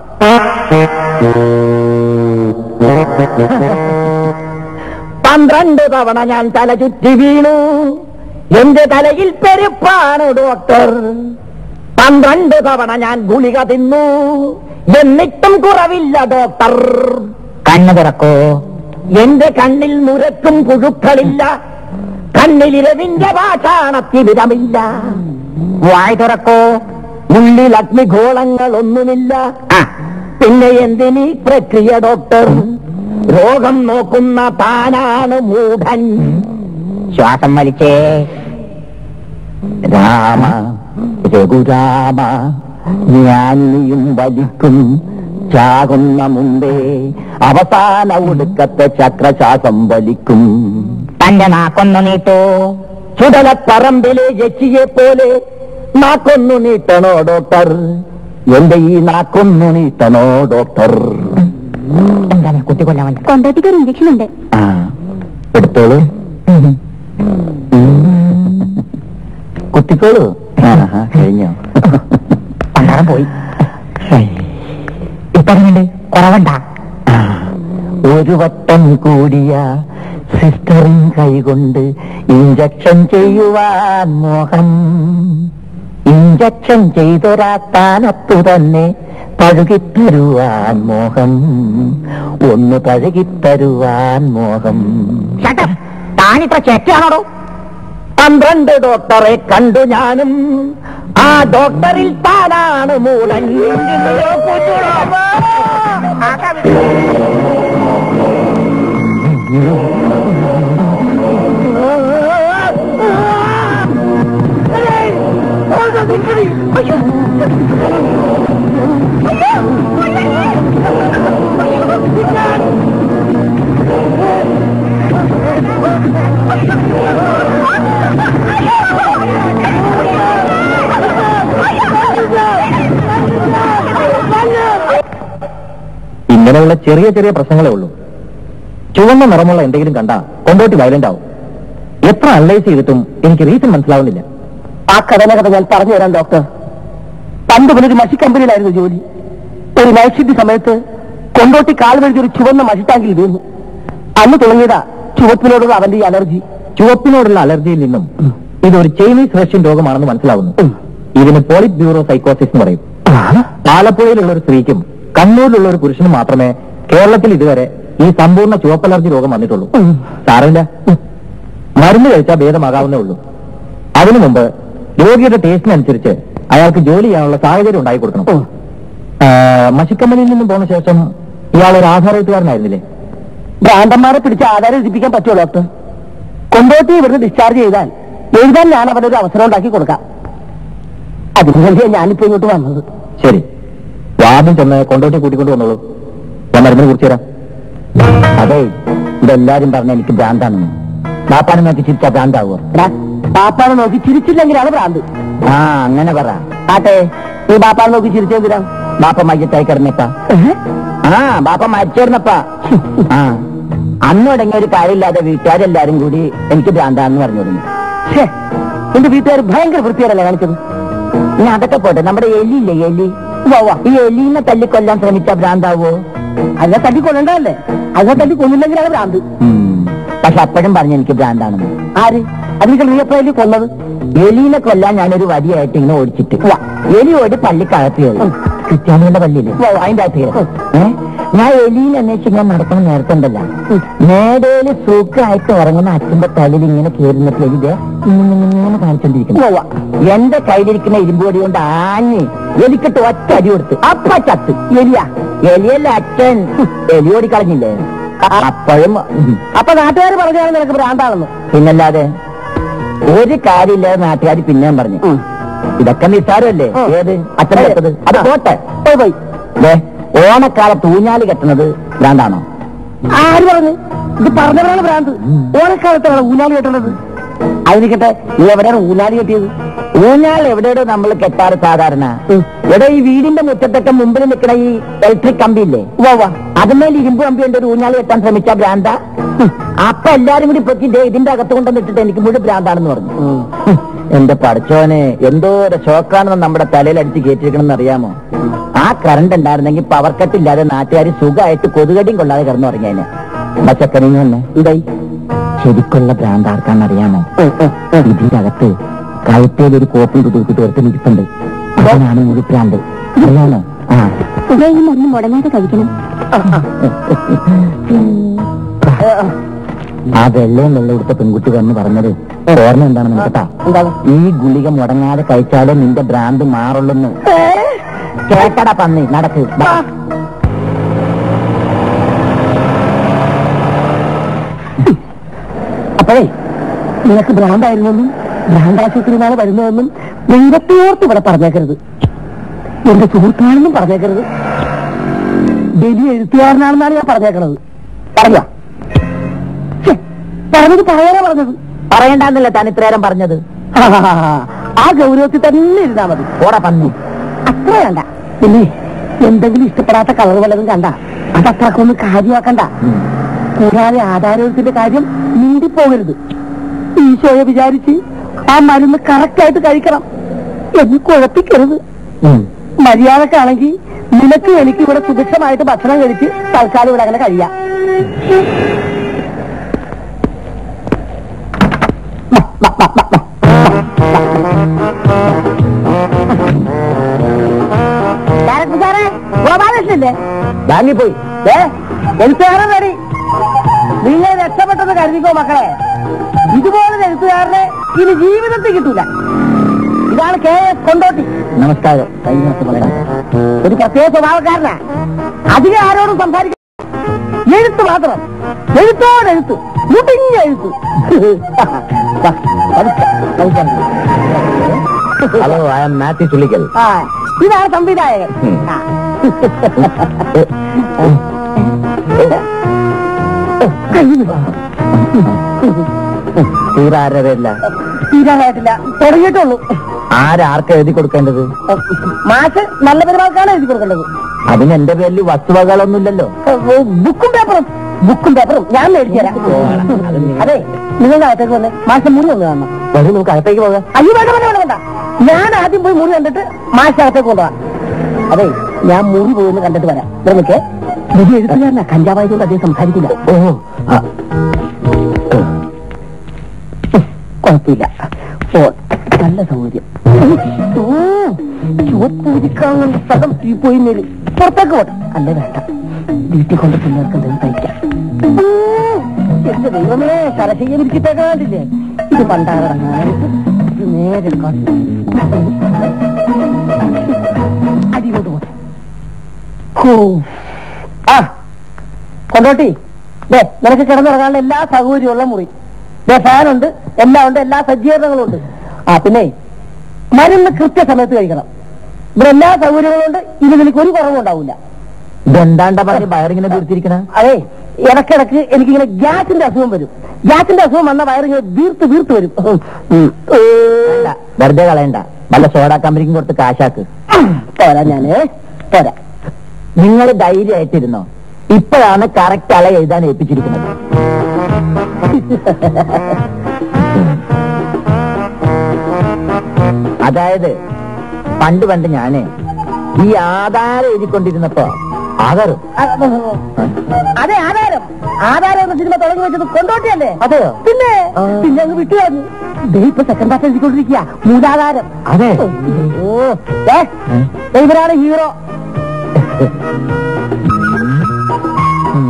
പന്ത്രണ്ട് തവണ ഞാൻ തല ചുറ്റി വീണു എന്റെ തലയിൽ പെരുപ്പാണ് ഡോക്ടർ പന്ത്രണ്ട് തവണ ഞാൻ ഗുളിക തിന്നു എന്നിട്ടും കുറവില്ല ഡോക്ടർ കണ്ണു തുറക്കോ എന്റെ കണ്ണിൽ മുരക്കും പുഴുക്കളില്ല കണ്ണിലിരവിന്റെ ഭാഷാണത്തിവിധമില്ല വായ് തുറക്കോ ഉള്ളിൽ അഗ്നിഗോളങ്ങളൊന്നുമില്ല ആ പിന്നെ എന്തിനീ പ്രക്രിയ ഡോക്ടർ രോഗം നോക്കുന്ന താനാണ് മൂഢൻ ശ്വാസം വലിച്ചേ രാമ രഘുരാമ ഞാൻ നീയും വലിക്കും ചാകുന്ന മുമ്പേ അവസാന ഒടുക്കത്തെ ചക്രശ്വാസം വലിക്കും തന്റെ നാക്കൊന്നു നീട്ടോ ചുടലപ്പറമ്പിലെ യക്ഷിയെ പോലെ നാക്കൊന്നു നീട്ടണോ ഡോക്ടർ എന്റെ ഈ നാക്കൊന്നു നീട്ടണോ ഡോക്ടർ എന്താണ് കുട്ടി കൊല്ലാമല്ല കൊണ്ടോട്ടിക്ക് ഒരു ഇഞ്ചക്ഷൻ ഉണ്ട് ആ എടുത്തോളൂ കുത്തിക്കോളൂ ആഹാ, കഴിഞ്ഞോ പണ്ടാരം പോയി ഇപ്പൊ കുറവണ്ട ഒരു വട്ടം കൂടിയ സിസ്റ്ററും കൈകൊണ്ട് ഇഞ്ചക്ഷൻ ചെയ്യുവാൻ മോഹം ഇഞ്ചക്ഷൻ ചെയ്തൊരാ സ്ഥാനത്തു തന്നെ തഴുകിത്തരുവാൻ മോഹം ഒന്ന് തഴുകിത്തരുവാൻ മോഹം താനിത്ര ചെറ്റാണോ പന്ത്രണ്ട് ഡോക്ടറെ കണ്ടു ഞാനും ആ ഡോക്ടറിൽ താനാണ് മൂലൻ ഇങ്ങനെയുള്ള ചെറിയ ചെറിയ പ്രശ്നങ്ങളേ ഉള്ളൂ ചുവന്ന നിറമുള്ള എന്തെങ്കിലും കണ്ടാ കൊണ്ടോട്ടി വയലന്റ് ആവും എത്ര അനലൈസ് ചെയ്തിട്ടും എനിക്ക് റീസൺ മനസ്സിലാവുന്നില്ല ആ കഥന കഥ ഞാൻ പറഞ്ഞു തരാം ഡോക്ടർ പണ്ട് ഇവനൊരു മഷി കമ്പനിയിലായിരുന്നു ജോലി ഒരു നൈറ്റ് ഷിഫ്റ്റ് സമയത്ത് കൊണ്ടോട്ടി കാൽ വഴുതി ഒരു ചുവന്ന മഷി ടാങ്കിൽ വീണു അന്ന് തുടങ്ങിയതാ ചുവപ്പിനോടുള്ള അവന്റെ ഈ അലർജി ചുവപ്പിനോടുള്ള അലർജിയിൽ നിന്നും ഇതൊരു ചൈനീസ് റഷ്യൻ രോഗമാണെന്ന് മനസ്സിലാവുന്നു ഇതിന് പോളിറ്റ് ബ്യൂറോ സൈക്കോസിസ് എന്ന് പറയും ആലപ്പുഴയിലുള്ള ഒരു സ്ത്രീക്കും കണ്ണൂരിലുള്ള ഒരു പുരുഷനും മാത്രമേ കേരളത്തിൽ ഇതുവരെ ഈ സമ്പൂർണ്ണ ചുവപ്പലർജി രോഗം വന്നിട്ടുള്ളൂ സാരമില്ല മരുന്ന് കഴിച്ചാൽ ഭേദമാകാവുന്നേ ഉള്ളൂ അതിനു മുമ്പ് രോഗിയുടെ ടേസ്റ്റിനനുസരിച്ച് അയാൾക്ക് ജോലി ചെയ്യാനുള്ള സാഹചര്യം ഉണ്ടാക്കി കൊടുക്കണം ആ, മഷിക്കമ്പനിയിൽ നിന്നും പോന്ന ശേഷം ഇയാൾ ഒരു ആധാരത്തുകാരനായിരുന്നില്ലേ ഭ്രാന്തന്മാരെ പിടിച്ച് ആധാരം എഴുതിപ്പിക്കാൻ പറ്റുമോ ഡോക്ടർ കൊണ്ടോട്ടി ഇവിടുന്ന് ഡിസ്ചാർജ് ചെയ്താൽ എഴുതാൻ ഞാൻ അവനൊരു അവസരം ഉണ്ടാക്കി കൊടുക്കാം അതിനു വേണ്ടിയാ ഞാനിപ്പോ ഇങ്ങോട്ട് വന്നത് ശരി ആദ്യം ചെന്ന് കൊണ്ടോട്ടി കൂട്ടിക്കൊണ്ട് വന്നോളൂ ഞാൻ മരുന്നിനെ കുറിച്ച് തരാം അതെ ഇതെല്ലാരും പറഞ്ഞ എനിക്ക് ഭ്രാന്താണെന്ന് ബാപ്പാനെ നോക്കി ചിരിച്ചാ ഭ്രാന്താവോ എടാ, ബാപ്പാനെ നോക്കി ചിരിച്ചില്ലെങ്കിലാണ് ഭ്രാന്ത് ആ അങ്ങനെ പറ ആട്ടെ ഈ ബാപ്പാനെ നോക്കി ചിരിച്ചെന്തിനാ ബാപ്പ മയ്യത്തായി കിടന്നപ്പാ ആ ബാപ്പ മരിച്ചിരുന്നപ്പാ ആ അന്ന് തുടങ്ങിയ ഒരു കാര്യമില്ലാതെ വീട്ടുകാരെല്ലാരും കൂടി എനിക്ക് ഭ്രാന്താണെന്ന് പറഞ്ഞു തുടങ്ങി ഛേ, എന്റെ വീട്ടുകാർ ഭയങ്കര വൃത്തിയാരല്ലേ കാണിച്ചത് ഇനി അതൊക്കെ പോട്ടെ നമ്മുടെ എലിയില്ലേ എലി ഈ എലീനെ തല്ലിക്കൊല്ലാൻ ശ്രമിച്ച ഭ്രാന്താവോ അതിനെ തട്ടി കൊല്ലണ്ടല്ലേ അതിനെ തട്ടി കൊന്നില്ലെങ്കിലാണ് ഭ്രാന്ത് ഉം. പക്ഷെ അപ്പോഴും പറഞ്ഞു എനിക്ക് ഭ്രാന്താണെന്ന് ആര് അതിന് നീ എപ്പോഴല്ലേ കൊന്നത് എലീനെ കൊല്ലാൻ ഞാനൊരു വടിയായിട്ട് ഇങ്ങനെ ഓടിച്ചിട്ട് ഉവ്വ. എലി ഓടി പള്ളിക്കകത്ത് കയറി ഉം. ക്രിസ്ത്യാനികളുടെ പള്ളിയില് ഉവ്വ, ഉവ്വ. അതിന്റെ അകത്ത് കയറി ഏ? ഞാൻ എലീനെ അന്വേഷിച്ച് ഞാൻ നടക്കുന്ന നേരത്തെ ഉണ്ടല്ല മേടയില് സുഖമായിട്ട് ഉറങ്ങുന്ന അച്ഛന്റെ തലയിൽ ഇങ്ങനെ കയറുന്നിട്ട് എലി ദേ ഇങ്ങനെ ഇങ്ങനെ കാണിച്ചോണ്ടിരിക്കുന്നു ഉവ്വ. എന്റെ കയ്യിലിരിക്കുന്ന ഇരുമ്പൊടി കൊണ്ട് ആഞ്ഞ് എലിക്കിട്ട് ഒറ്റ അടി കൊടുത്ത് അപ്പ ചത്ത് എലിയ എലിയല്ല അച്ഛൻ എലി ഓടി കളഞ്ഞില്ലേ അപ്പോഴും ഉം. അപ്പൊ നാട്ടുകാർ പറഞ്ഞാണ് നിനക്ക് ഭ്രാന്താണെന്ന് പിന്നല്ലാതെ ഒരു കാര്യമില്ലാതെ നാട്ടുകാർ പിന്നെയും പറഞ്ഞു ഉം. ഇതൊക്കെ നിസ്സാരമല്ലേ ഉം. ഏത് അച്ഛൻ കെട്ടത് അത് പോട്ടെ പോയി പോയി ദേ, ഓണക്കാലത്ത് ഊഞ്ഞാല് കെട്ടുന്നത് ഭ്രാന്താണോ ആര് പറഞ്ഞു ഇത് പറഞ്ഞവരാണ് ഭ്രാന്ത് ഓണക്കാലത്താണ് ഊഞ്ഞാലി കെട്ടേണ്ടത് അതിനിക്കട്ടെ നീ എവിടെയാണ് ഊഞ്ഞാലി കെട്ടിയത് ഊഞ്ഞാൽ എവിടെയോ നമ്മൾ കെട്ടാറ് സാധാരണ ഉം. ഇവിടെ ഈ വീടിന്റെ മുറ്റത്തൊക്കെ മുമ്പിൽ നിൽക്കണ ഈ ഇലക്ട്രിക് കമ്പി ഇല്ലേ ഉവ്വ അതിന്മേൽ ഇരുമ്പ് കമ്പി കൊണ്ട് ഒരു ഊഞ്ഞാൽ കെട്ടാൻ ശ്രമിച്ച ഭ്രാന്ത അപ്പൊ എല്ലാരും കൂടി പൊക്കി ദേ ഇതിന്റെ അകത്ത് കൊണ്ടുവന്നിട്ടിട്ട് എനിക്ക് മുഴുവൻ ഭ്രാന്താണെന്ന് പറഞ്ഞു ഹും, എന്റെ പഠിച്ചോനെ എന്തോ ഒരു ഷോക്കാണെന്ന് നമ്മുടെ തലയിൽ അടിച്ച് കയറ്റിരിക്കണമെന്ന് അറിയാമോ ആ കറണ്ട് ഉണ്ടായിരുന്നെങ്കിൽ പവർ കട്ട് ഇല്ലാതെ നാട്ടുകാർ സുഖമായിട്ട് കൊതുകടിയും കൊള്ളാതെ കിടന്നു പറഞ്ഞേനെ പച്ചക്കറിന്ന് തന്നെ ഇതായി ശരിക്കുള്ള ഭ്രാന്ത് ആർക്കാണെന്നറിയാമോ ഇതിന്റെ അകത്ത് കഴുത്തേൽ ഒരു കോപ്പും തൂക്കിട്ട് ഒരുത്ത് നിൽപ്പുണ്ട് അതാണ് ഒരു ഭ്രാന്ത് അറിയാമോ ആ ഇതേ ഈ മരുന്ന് മുടങ്ങാതെ കഴിക്കണം ആ വെള്ളയും വെള്ളം എടുത്ത പെൺകുട്ടി വന്ന് പറഞ്ഞത് ഓർമ്മ എന്താണെന്ന് കേട്ടാ എന്താണ് ഈ ഗുളിക മുടങ്ങാതെ കഴിച്ചാലേ നിന്റെ ഭ്രാന്ത് മാറുള്ളൂന്ന് കേട്ടടാ പന്നി നടക്ക് ബാ. അപ്പോഴേ നിനക്ക് ഭ്രാന്തായിരുന്നെന്നും ഭ്രാന്താശുപത്രിയിലാണ് വരുന്നതെന്നും ദൈവത്തെയോർത്ത് ഇവിടെ പറഞ്ഞേക്കരുത് എന്റെ സുഹൃത്താണെന്നും പറഞ്ഞേക്കരുത് വലിയ എഴുത്തുകാരനാണെന്നാണ് ഞാൻ പറഞ്ഞേക്കണത് പറയാ പറഞ്ഞത് പറയാനാ പറഞ്ഞത് പറയണ്ടെന്നല്ലേ താൻ ഇത്രയേരം പറഞ്ഞത് ആ ഗൗരവത്തിൽ തന്നെ ഇരുന്നാ മതി ഓടാ പന്നി അത്ര വേണ്ട പിന്നെ എന്തെങ്കിലും ഇഷ്ടപ്പെടാത്ത കളർ വല്ലതും കണ്ട അതത്രക്കൊന്നും കാര്യമാക്കണ്ട കൂടാതെ ആധാരത്തിന്റെ കാര്യം നീണ്ടിപ്പോകരുത് ഈശോയെ വിചാരിച്ച് ആ മരുന്ന് കറക്റ്റായിട്ട് കഴിക്കണം എന്ന് കുഴപ്പിക്കരുത് മര്യാദക്കാണെങ്കിൽ നിനക്ക് എനിക്ക് ഇവിടെ സുഭിക്ഷമായിട്ട് ഭക്ഷണം കഴിച്ച് തൽക്കാലം ഇവിടെ അങ്ങനെ കഴിയാം ഡയറക്ടർ സാറേ ഗോപാലകൃഷ്ണല്ലേ ബാങ്കിൽ പോയി ഏ എഴുത്തുകാരൻ റെഡി നിങ്ങൾ രക്ഷപ്പെട്ടെന്ന് കരുതിക്കോ മക്കളെ ഇതുപോലെ എഴുത്തുകാരനെ ഇനി ജീവിതത്തിൽ കിട്ടൂല ഇതാണ് കെ എസ് കൊണ്ടോട്ടി നമസ്കാരം കഴിഞ്ഞ പറയാം ഒരു പ്രത്യേക സ്വഭാവക്കാരനാ അധികം ആരോടും സംസാരിക്കും എഴുത്ത് മാത്രം എഴുത്തോട് എഴുത്ത് മുടിഞ്ഞ എഴുത്ത് ദാ, പതുക്കെ, പതുക്കെ. Hello I am Mathew Chullikkal ആ ഇതാണ് സംവിധായകൻ ഉം. ആ. തീരാരുടെ പേരില്ല തീരാനായിട്ടില്ല തുടങ്ങിയിട്ടുള്ളൂ ആരാർക്ക് എഴുതി കൊടുക്കേണ്ടത് മാഷ് നല്ല പെരുമാൾക്കാണ് എഴുതി കൊടുക്കേണ്ടത് അതിന് എന്റെ പേരിൽ വസ്തുവകളൊന്നുമില്ലല്ലോ ബുക്കും പേപ്പറും ബുക്കും പേപ്പറും ഞാൻ മേടിച്ചു തരാം അത് നീ- അതെ നിങ്ങളുടെ അകത്തേക്ക് വന്ന് മാഷ് മുറി ഒന്ന് കാണണം വരൂ നമുക്ക് അകത്തേക്ക് പോകാം അയ്യോ വേണ്ട വേണ്ട വേണ്ട വേണ്ട ഞാൻ ആദ്യം പോയി മുറി കണ്ടിട്ട് മാഷ് അകത്തേക്ക് കൊണ്ടുപോവാം അതെ ഞാൻ മുറി പോയി കണ്ടിട്ട് വരാം ഇവിടെ നിൽക്കേ വലിയ എഴുത്തുകാരനാ കഞ്ചാവായതുകൊണ്ട് അദ്ദേഹം സംസാരിക്കില്ല ഓ ആ, കുഴപ്പമില്ല ഓ നല്ല സൗകര്യം ചുവപ്പൂരിക്കാവുന്ന സ്ഥലം ഈ പോയി നേര് പുറത്തേക്ക് പോട്ടെ അല്ല വേണ്ട വീട്ടിൽ കൊണ്ട് പിള്ളേർക്ക് എന്തെങ്കിലും കഴിക്കാം ഉം, എന്റെ ദൈവമേ തലശയ്യ വിരിച്ചിട്ടേക്കാണ്ടില്ലേ ഇത് പണ്ടാറടങ്ങാനായിട്ട് ഇത് നേരെ എടുക്കാം. അടികൊണ്ട് പോട്ടെ ഹോ. ആ കൊണ്ടോട്ടി ദേ നിനക്ക് കിടന്നിറങ്ങാനുള്ള എല്ലാ സൗകര്യമുള്ള മുറി ദേ ഫാനുണ്ട് എല്ലാം ഉണ്ട് എല്ലാ സജ്ജീകരണങ്ങളും ഉണ്ട് ആ പിന്നെ മരുന്ന് കൃത്യസമയത്ത് കഴിക്കണം ഇവിടെ എല്ലാ സൗകര്യങ്ങളും ഉണ്ട് ഇനി നിനക്ക് ഒരു കുറവും ഉണ്ടാവില്ല ഇതെന്താണ്ടാ പറഞ്ഞ് വയറിങ്ങനെ തീർത്തിരിക്കണ അതെ ഇടക്കിടക്ക് എനിക്കിങ്ങനെ ഗ്യാസിന്റെ അസുഖം വരും ഗ്യാസിന്റെ അസുഖം വന്ന വയറിങ്ങനെ വീർത്ത് വീർത്ത് വരും ഉം. ഏ, വെറുതെ കളയണ്ട വല്ല സോഡ കമ്പനിക്കും കൊടുത്ത് കാശാക്ക് പോരാ ഞാന് പോരാ നിങ്ങൾ ധൈര്യമായിട്ടിരുന്നോ ഇപ്പോഴാണ് കറക്റ്റ് അള എഴുതാൻ ഏൽപ്പിച്ചിരിക്കുന്നത് അതായത് പണ്ട് പണ്ട് ഞാന് ഈ ആധാരം എഴുതിക്കൊണ്ടിരുന്നപ്പോ ആധാരം അതെ ആധാരം ആധാരം എന്ന സിനിമ തുടങ്ങി വെച്ചത് കൊണ്ടോട്ടിയല്ലേ അതെയോ പിന്നെ ആ. പിന്നെ അങ്ങ് വിട്ടു കളഞ്ഞു ദേ ഇപ്പൊ സെക്കൻഡ് പാർട്ട് എഴുതിക്കൊണ്ടിരിക്കുക മൂലാധാരം അതെ ഓ ദേ, ദേ ഇവരാണ് ഹീറോ ഉം.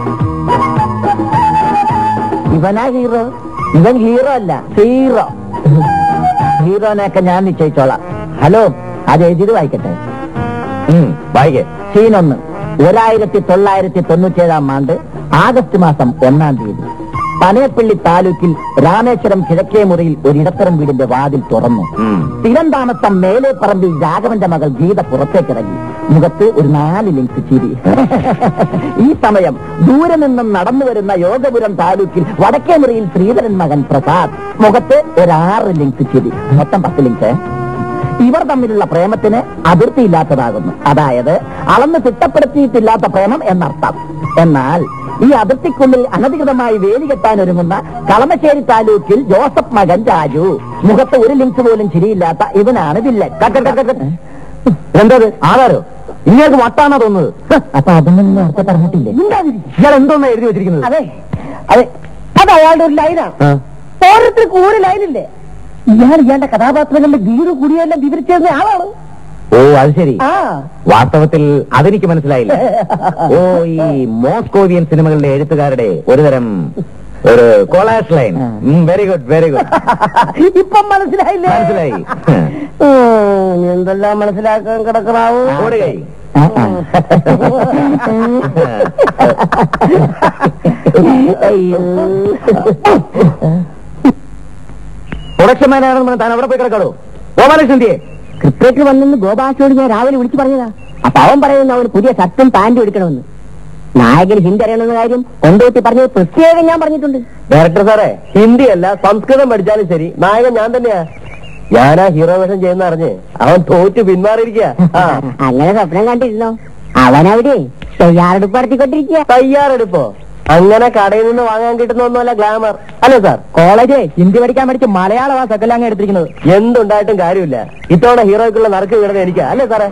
ഇവനാ ഹീറോ ഇവൻ ഹീറോ അല്ല ഹീറോ ഹീറോനെയൊക്കെ ഞാൻ നിശ്ചയിച്ചോളാം ഹലോ അത് എഴുതിയത് വായിക്കട്ടെ വായിക്കേ സീൻ ഒന്ന് ഒരായിരത്തി തൊള്ളായിരത്തി തൊണ്ണൂറ്റേഴാം ആണ്ട് ആഗസ്റ്റ് മാസം ഒന്നാം തീയതി പനയപ്പള്ളി താലൂക്കിൽ രാമേശ്വരം കിഴക്കേ മുറിയിൽ ഒരു ഇടത്തരം വീടിന്റെ വാതിൽ തുറന്നു സ്ഥിരം താമസം മേലെ പറമ്പിൽ രാഘവന്റെ മകൾ ഗീത പുറത്തേക്കിറങ്ങി മുഖത്ത് ഒരു നാല് ലിങ്സ് ചിരി ഈ സമയം ദൂരെ നിന്നും നടന്നു വരുന്ന യോഗപുരം താലൂക്കിൽ വടക്കേ മുറിയിൽ ശ്രീധരൻ മകൻ പ്രസാദ് മുഖത്ത് ഒരു ആറ് ലിങ്സ് ചിരി മൊത്തം പത്ത് ലിങ്സ് ഇവർ തമ്മിലുള്ള പ്രേമത്തിന് അതിർത്തിയില്ലാത്തതാകുന്നു അതായത് അളന്ന് തിട്ടപ്പെടുത്തിയിട്ടില്ലാത്ത പ്രേമം എന്നർത്ഥം എന്നാൽ ഈ അതിർത്തിക്കുള്ളിൽ അനധികൃതമായി വേലി കെട്ടാൻ ഒരുങ്ങുന്ന കളമശ്ശേരി താലൂക്കിൽ ജോസഫ് മകൻ രാജു മുഖത്ത് ഒരു ലിങ്സ് പോലും ചിരിയില്ലാത്ത ഇവനാണ് വില്ലൻ എന്തത് ആധാരോ ഇങ്ങേക്ക് വട്ടാണോ തോന്നുന്നത് അപ്പൊ അതൊന്നും നേരത്തെ പറഞ്ഞിട്ടില്ലേ ഇയാൾ എന്തോന്നാ എഴുതി വെച്ചിരിക്കുന്നത് അതെ അതെ അത് അയാളുടെ ഒരു ലൈനാണ് ഓരോരുത്തർക്കും ഒരു ലൈനില്ലേ ഇയാൾ ഇയാളുടെ കഥാപാത്രങ്ങളുടെ വീട് കൂടിയെല്ലാം വിവരിച്ചിരുന്ന ആളാണ് ഓ അത് ശരി ആ വാസ്തവത്തിൽ അതെനിക്ക് മനസ്സിലായില്ല ഓ ഈ മോസ്കോവിയൻ സിനിമകളുടെ എഴുത്തുകാരുടെ ഒരുതരം ഒരു കോളാസ് line very good very good ഇപ്പം മനസ്സിലായില്ലേ മനസ്സിലായി ഉം, എന്തെല്ലാം മനസ്സിലാക്കാൻ കിടക്കണാവൂ ഓടുകൈ പ്രൊഡക്ഷൻ മാനാണെന്ന് താൻ അവിടെ പോയി കിടക്കാടോ ഗോപാലകൃഷ്ണന്തിയെ ക്രിക്കറ്റ് വന്നെന്ന് ഗോപാശോട് ഞാൻ രാവിലെ വിളിച്ചു പറഞ്ഞതാ അപ്പൊ അവൻ പറയുന്ന അവന് പുതിയ ഷർട്ടും പാന്റും എടുക്കണമെന്ന് നായകൻ ഹിന്ദി അറിയണമെന്ന കാര്യം കൊണ്ടോട്ടി പറഞ്ഞത് പ്രത്യേകം ഞാൻ പറഞ്ഞിട്ടുണ്ട് ഡയറക്ടർ സാറേ ഹിന്ദി അല്ല സംസ്കൃതം പഠിച്ചാലും ശരി നായകൻ ഞാൻ തന്നെയാ ഞാനാ ഹീറോ വേഷം ചെയ്യുന്ന അറിഞ്ഞ് അവൻ തോറ്റു പിന്മാറിയിരിക്കുക ആ അങ്ങനെ സ്വപ്നം കണ്ടിരുന്നോ അവനവിടെ തയ്യാറെടുപ്പ് നടത്തിക്കൊണ്ടിരിക്കുക തയ്യാറെടുപ്പോ അങ്ങനെ കടയിൽ നിന്ന് വാങ്ങാൻ കിട്ടുന്ന ഒന്നുമല്ല ഗ്ലാമർ അല്ലേ സാർ കോളേജ് ഹിന്ദി പഠിക്കാൻ പഠിച്ച് മലയാളമാ സെക്കലാങ് എടുത്തിരിക്കുന്നത് എന്തുണ്ടായിട്ടും കാര്യമില്ല ഇത്തവണ ഹീറോയ്ക്കുള്ള നറുക്ക് വീണത് എനിക്കാ അല്ലേ സാറേ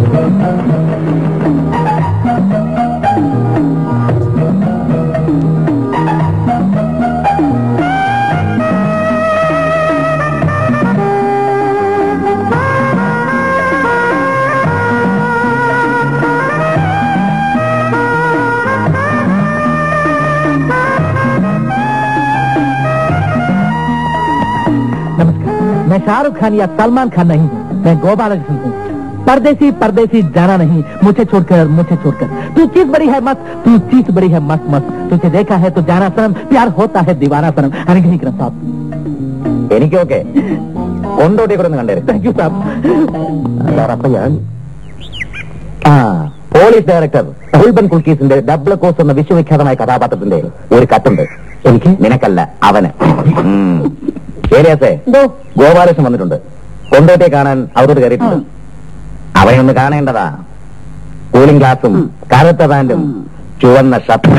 नमस्कार मैं शाहरुख खान या सलमान खान नहीं हूँ मैं गोपालकृष्ण हूँ परदेसी परदेसी जाना नहीं मुझे छोड़कर मुझे छोड़कर तू चीज बड़ी है मस्त तू चीज बड़ी है मस्त मस्त तुझे देखा है तो जाना सनम प्यार होता है दीवाना सनम अनुग्रहिക്കണം സാബ് എനിക്കൊക്കെ കൊണ്ടോട്ടി കൂടെ ഒന്ന് കണ്ടേ താങ്ക് യു സാബ് സാർ അപ്പൊ ഞാൻ ആ പോലീസ് ഡയറക്ടർ റൂൾബൻ കുൽക്കീസിന്റെ ഡബിൾ കോസ് എന്ന വിശ്വവിഖ്യാതമായ കഥാപാത്രത്തിന്റെ ഒരു കത്തുണ്ട് എനിക്ക് നിനക്കല്ല അവന് ഉം. ഏലിയാസേ ഗോപാലകൃഷ്ണൻ വന്നിട്ടുണ്ട് കൊണ്ടോട്ടിയെ കാണാൻ അവരോട് കയറിയിട്ടുണ്ട് അവനെ ഒന്ന് കാണേണ്ടതാ കൂളിംഗ് ഗ്ലാസും കറുത്ത പാന്റും ചുവന്ന ഷർട്ടും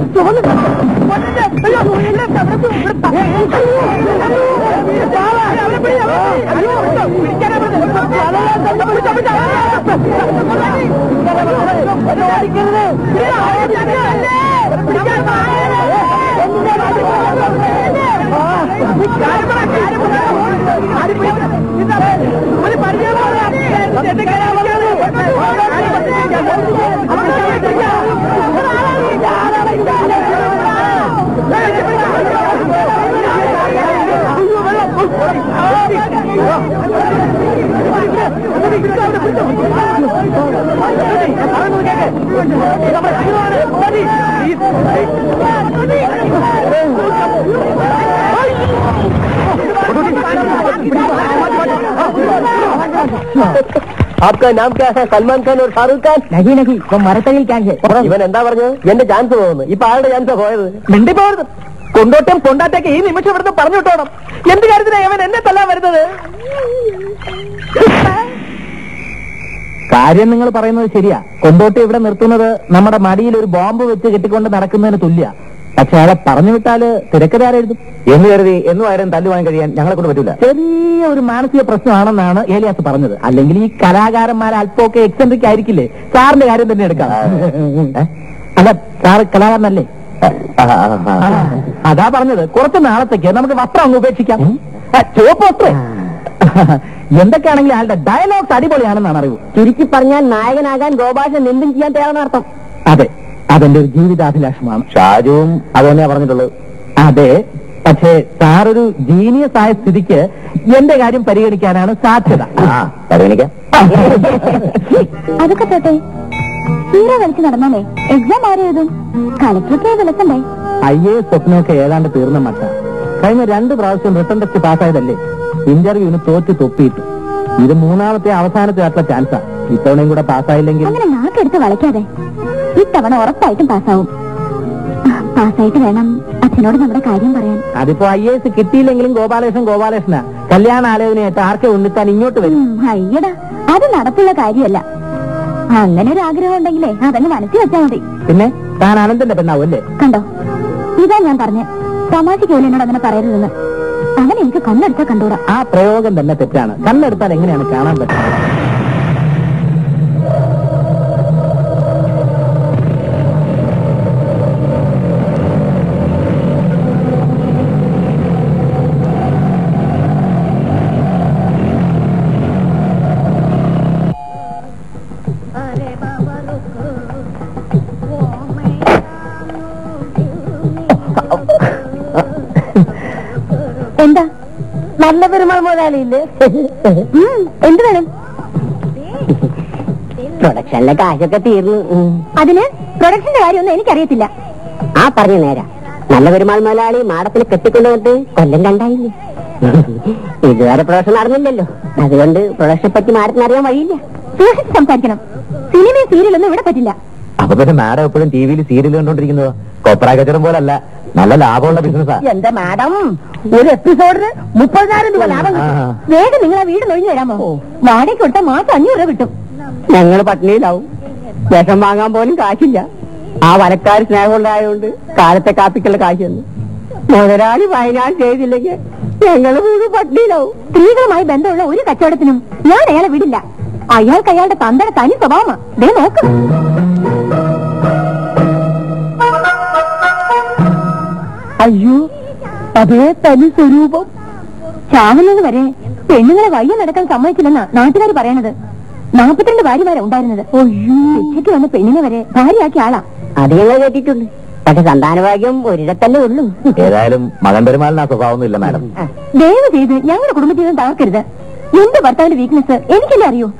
ആപ്കാ നാം ക്യാ ഹൈ സൽമാൻ ഖാൻ और ഷാറൂഖ് ഖാൻ നഹി നഹി ഇപ്പൊ മരത്തകിൽ ക്യാൻസർ ഇവൻ എന്താ പറഞ്ഞത് എന്റെ ചാൻസ് പോകുന്നു ഇപ്പൊ ആരുടെ ചാൻസാ പോയത് മിണ്ടി പോകരുത് കൊണ്ടോട്ടം കൊണ്ടാട്ടേക്ക് ഈ നിമിഷം ഇവിടുന്ന് പറഞ്ഞു വിട്ടോണം എന്ത് കാര്യത്തിനാ അവൻ എന്നെ തല്ലാൻ വരുന്നത് കാര്യം നിങ്ങൾ പറയുന്നത് ശരിയാ കൊണ്ടോട്ടി ഇവിടെ നിർത്തുന്നത് നമ്മുടെ മടിയിൽ ഒരു ബോംബ് വെച്ച് കെട്ടിക്കൊണ്ട് നടക്കുന്നതിന് തുല്യ പക്ഷെ അയാളെ പറഞ്ഞു വിട്ടാല് തിരക്കഥ ആരെഴുതും എന്ന് കരുതി എന്നും ആരും തല്ലുവാൻ കഴിയാൻ ഞങ്ങളെ കൊണ്ട് പറ്റൂല ചെറിയ ഒരു മാനസിക പ്രശ്നമാണെന്നാണ് ഏലിയാസ് പറഞ്ഞത് അല്ലെങ്കിൽ ഈ കലാകാരന്മാർ അല്പമൊക്കെ എക്സെൻട്രിക് ആയിരിക്കില്ലേ സാറിന്റെ കാര്യം തന്നെ എടുക്കാം ഏ? അല്ല സാറ് കലാകാരനല്ലേ ആ, ആ, ആ, ആ, ആ. അതാ പറഞ്ഞത് കുറച്ച് നാളത്തേക്ക് നമുക്ക് വസ്ത്രം അങ്ങ് ഉപേക്ഷിക്കാം ആ, ചുവപ്പ് വസ്ത്രം എന്തൊക്കെയാണെങ്കിലും അയാളുടെ ഡയലോഗ്സ് അടിപൊളിയാണെന്നാണ് അറിവ് ചുരുക്കി പറഞ്ഞാൽ നായകനാകാൻ ഗോപാലൻ എന്തും ചെയ്യാൻ തയ്യാറെന്ന് അർത്ഥം അതെ അതെന്റെ ഒരു ജീവിതാഭിലാഷമാണ് ഷാജുവും അത് തന്നെയാ പറഞ്ഞിട്ടുള്ളത് അതെ പക്ഷേ സാറൊരു ജീനിയസ് ആയ സ്ഥിതിക്ക് എന്റെ കാര്യം പരിഗണിക്കാനാണ് സാധ്യത ആ പരിഗണിക്കാം അതൊക്കെ പോട്ടെ തീരെ വലിച്ചു നടന്നാലേ എക്സാം ആരും എഴുതും കളക്ടറൊക്കെ വിളിക്കണ്ടേ ഐ എ എസ് സ്വപ്നമൊക്കെ ഏതാണ്ട് തീർന്ന മട്ട കഴിഞ്ഞ രണ്ട് പ്രാവശ്യം റിട്ടേൺ ടെസ്റ്റ് പാസ്സായതല്ലേ ഇന്റർവ്യൂവിന് തോറ്റ് തൊപ്പിയിട്ടു ഇത് മൂന്നാമത്തെ അവസാനത്തെ ആയിട്ടുള്ള ചാൻസാ ഇത്തവണയും കൂടെ പാസ്സായില്ലെങ്കിൽ അങ്ങനെ നാക്കെടുത്ത് വളയ്ക്കാതെ ഇത്തവണ ഉറപ്പായിട്ടും പാസ്സാവും പാസ്സായിട്ട് വേണം അച്ഛനോട് നമ്മുടെ കാര്യം പറയാൻ അതിപ്പോ ഐ എ എസ് കിട്ടിയില്ലെങ്കിലും ഗോപാലകൃഷ്ണൻ ഗോപാലകൃഷ്ണ കല്യാണ ആലോചനയായിട്ട് ആർക്കെ ഉണ്ണിത്താൻ ഇങ്ങോട്ട് വരും ഉം, അയ്യടാ അത് നടപ്പുള്ള കാര്യമല്ല അങ്ങനെ ഒരു ആഗ്രഹം ഉണ്ടെങ്കിലേ അതങ്ങ് മനസ്സിൽ വെച്ചാൽ മതി പിന്നെ താൻ അനന്തന്റെ പെണ്ണാവും അല്ലേ കണ്ടോ ഇതാ ഞാൻ പറഞ്ഞ തമാശയ്ക്ക് പോലും എന്നോട് അങ്ങനെ പറയരുതെന്ന് അവൻ എനിക്ക് കണ്ണെടുത്താൽ കണ്ടൂടാ ആ പ്രയോഗം തന്നെ തെറ്റാണ് കണ്ണെടുത്താൽ എങ്ങനെയാണ് കാണാൻ പറ്റുന്നത് എന്താ നല്ല പെരുമാൾ മുതലാളിയില്ലേ ഉം, എന്ത് വേണം പ്രൊഡക്ഷനിലെ കാശൊക്കെ തീർന്നു ഉം. അതിന് പ്രൊഡക്ഷന്റെ കാര്യമൊന്നും എനിക്കറിയത്തില്ല ആ പറഞ്ഞ നേരാ നല്ല പെരുമാൾ മുതലാളി മാടത്തിന് കെട്ടിക്കൊണ്ടുവന്നിട്ട് കൊല്ലം രണ്ടായില്ലേ ഇതുവരെ പ്രൊഡക്ഷൻ നടന്നില്ലല്ലോ അതുകൊണ്ട് പ്രൊഡക്ഷനെ പറ്റി മാഡത്തിന് അറിയാൻ വഴിയില്ല സൂക്ഷിച്ച് സംസാരിക്കണം സിനിമയും സീരിയലൊന്നും ഇവിടെ പറ്റില്ല അപ്പൊ പിന്നെ മാഡം എപ്പോഴും ടി വിയിൽ സീരിയൽ കണ്ടോണ്ടിരിക്കുന്നത് കൊപ്ര കച്ചവടം പോലല്ല നല്ല ലാഭമുള്ള ബിസിനസ്സാ എന്റെ മാഡം ഒരു എപ്പിസോഡിന് മുപ്പതിനായിരം രൂപ ലാഭം കിട്ടും ആ. വേഗം നിങ്ങൾ ആ വീട് നൊഴിഞ്ഞു തരാമോ വാടകയ്ക്ക് കൊടുത്താൽ മാസം അഞ്ഞൂറ് രൂപ കിട്ടും ഞങ്ങൾ പട്ടിണിയിലാവും വിഷം വാങ്ങാൻ പോലും കാശില്ല ആ വരക്കാർ സ്നേഹമുണ്ടായതുകൊണ്ട് കാലത്തെ കാപ്പിക്കുള്ള കാശ് തന്നു മുതലാളി വയനാട് ചെയ്തില്ലെങ്കിൽ ഞങ്ങൾ വീട് പട്ടിണിയിലാവും സ്ത്രീകളുമായി ബന്ധമുള്ള ഒരു കച്ചവടത്തിനും ഞാൻ അയാളെ വിടില്ല അയാൾക്ക് അയാളുടെ തന്തയുടെ തനി സ്വഭാവമാ ദേ നോക്ക് അയ്യോ അതേ തനി സ്വരൂപം ചാവുന്നത് വരെ പെണ്ണുങ്ങളെ വയ്യ നടക്കാൻ സമ്മതിച്ചില്ലെന്നാ നാട്ടുകാർ പറയണത് നാൽപ്പത്തിരണ്ട് ഭാര്യമാരാ ഉണ്ടായിരുന്നത് ശിക്ഷയ്ക്ക് വന്ന പെണ്ണിനെ വരെ ഭാര്യയാക്കിയ ആളാ അത് ഞങ്ങൾ കേട്ടിട്ടുണ്ട് പക്ഷെ സന്താനഭാഗ്യം ഒരിടത്തല്ലേ ഉള്ളൂ ഏതായാലും മകൻ പെരുമാളിന് ആ സ്വഭാവമൊന്നും ഇല്ല മാഡം ദയവ് ചെയ്ത് ഞങ്ങളുടെ കുടുംബജീവിതം തകർക്കരുത് എന്റെ ഭർത്താവിന്റെ വീക്ക്നെസ് എനിക്കല്ലേ അറിയൂ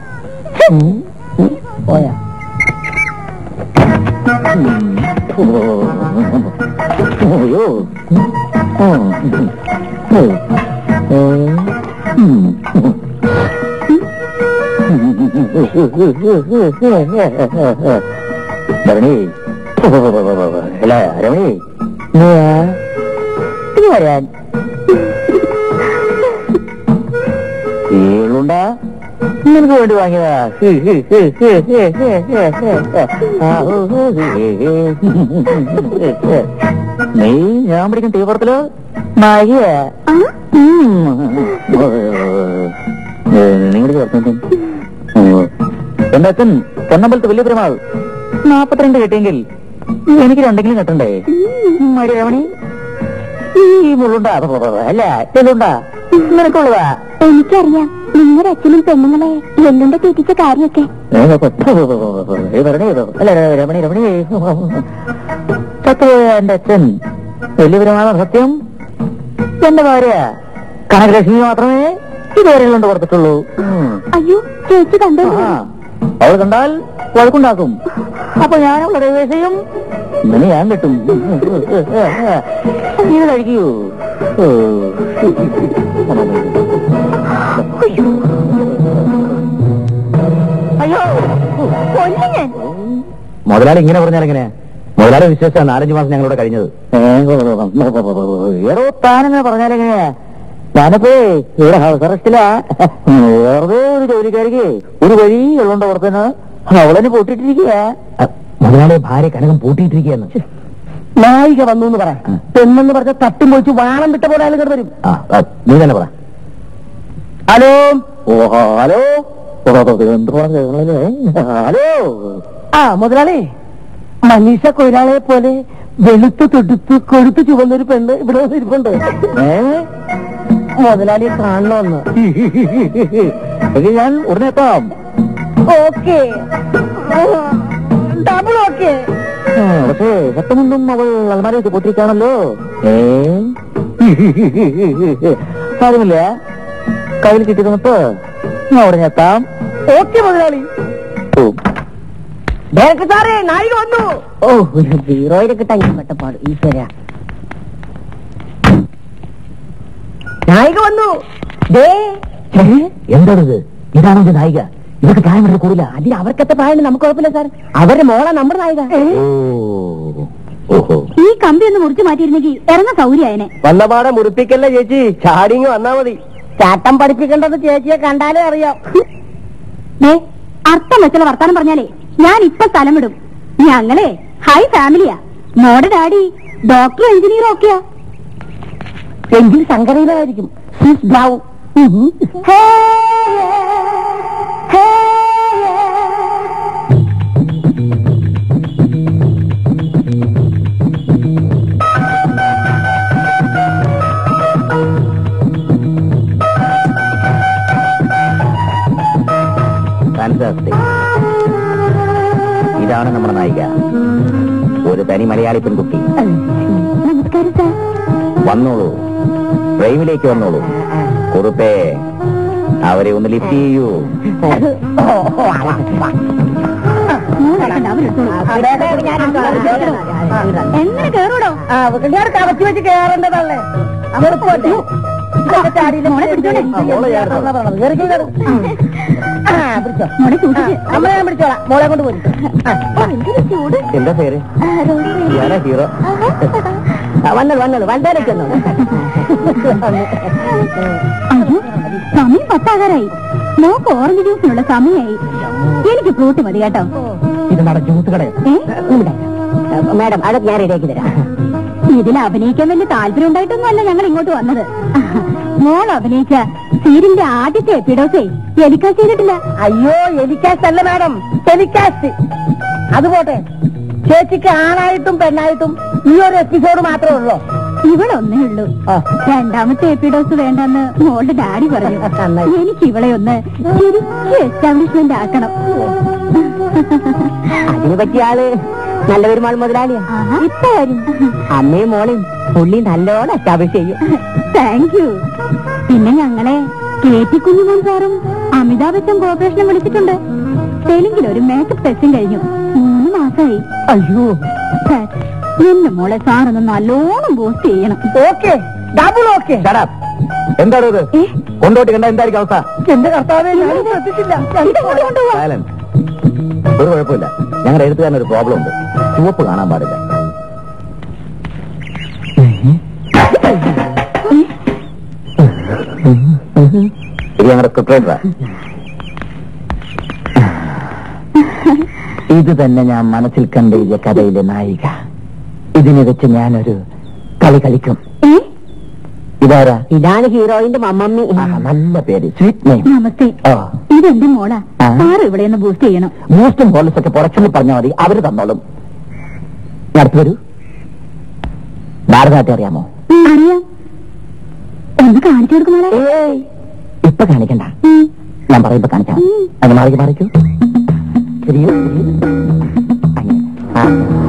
പോയാ അയ്യോ രമണി അല്ല രമണി ഇത് വരാൻ ഏളുണ്ടാ നിനക്ക് വേണ്ടി വാങ്ങിയതാ നീ ഞാൻ പഠിക്കും തീവ്രത്തില് നായിക നിങ്ങളുടെ എന്റെ അച്ഛൻ പൊന്നമ്പലത്ത് വലിയ പെരുമാൾ നാപ്പത്തിരണ്ട് കിട്ടിയെങ്കിൽ എനിക്ക് രണ്ടെങ്കിലും കിട്ടണ്ടേ മടി രമണി ഈ മുള്ളുണ്ടാ അല്ല ചെല്ലുണ്ടാ നിനക്കുള്ളതാ എനിക്കറിയാം നിങ്ങളുടെ അച്ഛനും പെണ്ണുങ്ങളെ എല്ലുണ്ട തീറ്റിച്ച കാര്യമൊക്കെ അല്ല രമണി രമണി സത്യ എന്റെ അച്ഛൻ വലിയപരമാണ് സത്യം എന്റെ ഭാര്യ കനകലക്ഷ്മി മാത്രമേ ഇതുവരെ കൊണ്ട് കൊടുത്തിട്ടുള്ളൂ അയ്യോ ചേച്ചി കണ്ടോ അവൾ കണ്ടാൽ വഴക്കുണ്ടാക്കും അപ്പൊ ഞാൻ അവളുടെ ഡൈവേഴ്സ് ചെയ്യും ഇങ്ങനെ ഞാൻ കിട്ടും ഇത് കഴിക്കൂ അയ്യോ കൊല്ലും ഞാൻ മുതലാളി ഇങ്ങനെ പറഞ്ഞാൽ എങ്ങനെ മുതലാളി വിശ്വസിച്ച നാലഞ്ച് മാസം ഞങ്ങളിവിടെ കഴിഞ്ഞത് ഏറോ താനെങ്ങനെ പറഞ്ഞാലെങ്ങനെയാ ഞാനിപ്പോ ഇവിടെ ഹൗസ് അറസ്റ്റിലാ വെറുതെ ഒരു ജോലിക്കാരിക്ക് ഒരു വഴി ഉള്ളോണ്ട് പുറത്തുനിന്ന് അവളെന്നെ പൂട്ടിയിട്ടിരിക്കുക മുതലാളി ഭാര്യ കനകം പൂട്ടിയിട്ടിരിക്കുകയെന്ന് നായിക വന്നു എന്ന് പറ പെണ്ണെന്ന് പറഞ്ഞ തട്ടും പൊളിച്ച് വാണം വിട്ട പോലെ ആളുകൾ വരും ആ ആ, നീ തന്നെ പറ ഹലോ ഓഹോ ഹലോ എന്ത് പറഞ്ഞു ഹലോ ആ മുതലാളി മനീഷ കൊയിലാളെ പോലെ വെളുത്ത് തൊടുത്ത് കൊഴുത്ത് ചുവന്നൊരു പെണ്ണ് ഇവിടെ വന്ന് ഇരിപ്പുണ്ട് ഏ മുതലാളിയെ കാണണമെന്ന് എങ്കിൽ ഞാൻ ഉടനെ എത്താം ഓക്കെ ഡബിൾ ഓക്കെ ആ, പക്ഷേ സത്യമുണ്ടും അവൾ അലമാര വെച്ച് പൊട്ടിക്കാണല്ലോ ഏ കാര്യമില്ല കയ്യിൽ കിട്ടി തന്നിട്ട് ഞാൻ ഉടനെ എത്താം ഓക്കെ മുതലാളി ഓ, ഡയറക്ടർ സാറേ നായിക വന്നു ഓ ഹീറോയിനെ കിട്ടാൻ ഞാൻ പെട്ടപ്പാട് ഈശ്വര നായിക വന്നു ദേ ഛേ, എന്താണിത് ഇതാണോ ഇത് നായിക ഇതൊക്കെ പ്രായം വരെ കൂടില്ല അതിന് അവർക്കത്തെ പ്രായം നമുക്ക് കുഴപ്പമില്ല സാർ അവരുടെ മോളാ നമ്മുടെ നായിക ഓ ഓഹോ ഈ കമ്പി ഒന്ന് മുറിച്ചു മാറ്റിയിരുന്നെങ്കിൽ ഇറങ്ങാൻ സൗകര്യമായനെ വന്നപാടെ മുറിപ്പിക്കല്ലേ ചേച്ചി ചാടിങ് വന്നാ മതി ചാട്ടം പഠിപ്പിക്കേണ്ടത് ചേച്ചിയെ കണ്ടാലേ അറിയാം ദേ അർത്ഥം വെച്ചുള്ള വർത്താനം പറഞ്ഞാലേ ഞാൻ ഇപ്പൊ സ്ഥലം വിടും ഞങ്ങളെ ഹൈ ഫാമിലിയാ മോടെ ഡാഡി ഡോക്ടറും എഞ്ചിനീയറും ഒക്കെയാ എങ്കിൽ ശങ്കരയിലായിരിക്കും സ്വിസ് ബ്രൗ ഹേ, ഹേ, Fantastic. ഇതാണ് നമ്മുടെ നായിക ഒരു തനി മലയാളി പെൺകുട്ടി നമസ്കാരം സാർ വന്നോളൂ ഫ്രെയിമിലേക്ക് വന്നോളൂ കുറുപ്പേ അവരെ ഒന്ന് ലിഫ്റ്റ് ചെയ്യൂ മൂന്നെണ്ണം അവരെടുത്തോളൂ. എങ്ങനെ കേറൂടോ കവച്ച് വെച്ച് കേറേണ്ടതല്ലേ അവർ പോട്ടെ ഇതൊക്കെ ചാടിയില്ല. മോളെ പിടിച്ചോളെ. ആ, മോളെ ഞാൻ പറഞ്ഞത്. കേറി, കേറി, കേറി. ആ, പിടിച്ചോ. മോളെ സൂക്ഷിച്ച് ആ, അമ്മ ഞാൻ പിടിച്ചോളാം മോളെ കൊണ്ട് പോയി എന്തൊരു ചൂട് എന്താ പേര് ഞാനാ ഹീറോ വന്നത് വന്നത് വണ്ടേലേക്ക് വന്നത് അയ്യോ സമയം പത്താകാരായി മോക്ക് ഓറഞ്ച് ജ്യൂസിനുള്ള സമയമായി എനിക്ക് ഫ്രൂട്ട് മതി കേട്ടോ ഇത് നട ജ്യൂസ് കടയോ ഏ മാഡം അതൊക്കെ ഞാൻ റെഡിയാക്കി തരാം ഇതിൽ അഭിനയിക്കാൻ വലിയ താല്പര്യം ഉണ്ടായിട്ടൊന്നും അല്ല ഞങ്ങൾ ഇങ്ങോട്ട് വന്നത് മോൾ അഭിനയിച്ച സീരിയലിന്റെ ആദ്യത്തെ എപ്പിഡോസേ എനിക്കാ ചെയ്തിട്ടില്ല അയ്യോ എലിക്കാസ്റ്റ് അല്ല മാഡം ടെലികാസ്റ്റ് അത് പോട്ടെ ചേച്ചിക്ക് ആണായിട്ടും പെണ്ണായിട്ടും ഈ ഒരു എപ്പിസോഡ് മാത്രമേ ഉള്ളൂ ഇവിടെ ഒന്നേ ഉള്ളൂ ആ. രണ്ടാമത്തെ എപ്പിഡോസ് വേണ്ടെന്ന് മോളുടെ ഡാഡി പറഞ്ഞു നന്നായി. എനിക്ക് ഇവളെ ഒന്ന് ശരിക്കും എസ്റ്റാബ്ലിഷ്മെന്റ് ആക്കണം അതിന് പറ്റിയ ആള് നല്ല പെരുമാൾ മുതലാളിയാ ആഹാ. ഇപ്പൊ വരും അമ്മയും മോളെയും പുള്ളി നല്ലോണം എസ്റ്റാബ്ലിഷ് ചെയ്യും താങ്ക് യു പിന്നെ ഞങ്ങളെ കെ ടി കുഞ്ഞുമോൻ സാറും അമിതാഭ് ബച്ചൻ കോർപ്പറേഷനെ വിളിച്ചിട്ടുണ്ട് തെലുങ്കിൽ ഒരു മേക്കപ്പ് ടെസ്റ്റും കഴിഞ്ഞു മൂന്ന് മാസമായി അയ്യോ സാർ എന്റെ മോളെ സാറൊന്ന് നല്ലോണം ബൂസ്റ്റ് ചെയ്യണം ഓക്കെ ഡബിൾ ഓക്കെ എന്താണ് ഇത് ഏ? കൊണ്ടോട്ട് കണ്ട എന്തായിരിക്കും അവസ്ഥ എന്റെ കർത്താവേ ഞാൻ ശ്രദ്ധിച്ചില്ല ഇതെങ്ങോട്ട് കൊണ്ടുപോവാ സൈലന്റ് ഒരു കുഴപ്പമില്ല ഞങ്ങളുടെ എഴുത്തുകാരൻ ഒരു പ്രോബ്ലം ഉണ്ട് ചുവപ്പ് കാണാൻ പാടില്ല ഇത് ഞങ്ങളുടെ സ്ക്രിപ്റ്റേറ്ററാ ഇത് തന്നെ ഞാൻ മനസ്സിൽ കണ്ടെഴുതിയ കഥയിലെ നായിക ഇതിനെ വെച്ച് ഞാനൊരു കളി കളിക്കും ഏ ഇതാരാ ഇതാണ് ഹീറോയിന്റെ മമ്മമ്മി ആ, നല്ല പേര് സ്വീറ്റ് നെയിം നമസ്തേ ഓ ഇതെന്റെ മോളാ ആ. സാറ് ഇവിടെ ഒന്ന് ബൂസ്റ്റ് ചെയ്യണം ബൂസ്റ്റും ഹോളിസ് ഒക്കെ പുറച്ചുനിന്ന് പറഞ്ഞാൽ മതി അവര് തന്നോളും അടുത്ത് വരൂ ഭാരതനാട്യം അറിയാമോ അറിയാം ഒന്ന് കാണിച്ചു കൊടുക്കും മോളെ ഏയ് ഇപ്പൊ കാണിക്കണ്ട ഉം. ഞാൻ പറയുമ്പോ കാണിക്കാം ഉം. അത് മാറിക്ക് മാറിക്കൂ ശരിയോ ശരിയോ അങ്ങനെ ആ.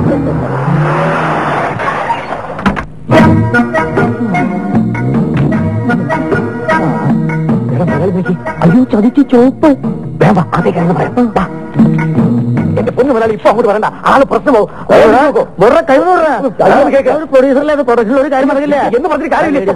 എടാ, മുതലാളി നോക്കി. അയ്യോ ചതിച്ച് ചോപ്പ് വേണ്ട അതേ കഴിഞ്ഞ് പറയാം വാ. എന്റെ പൊന്നു മുതലാളി ഇപ്പൊ അങ്ങോട്ട് വരണ്ട ആള് പ്രശ്നമോ വെറുതെ കഴിവ് പ്രൊഡ്യൂസറിലെ പ്രൊഡക്ഷൻ ഒരു കാര്യം പറഞ്ഞില്ല എന്ന് പറഞ്ഞിട്ട്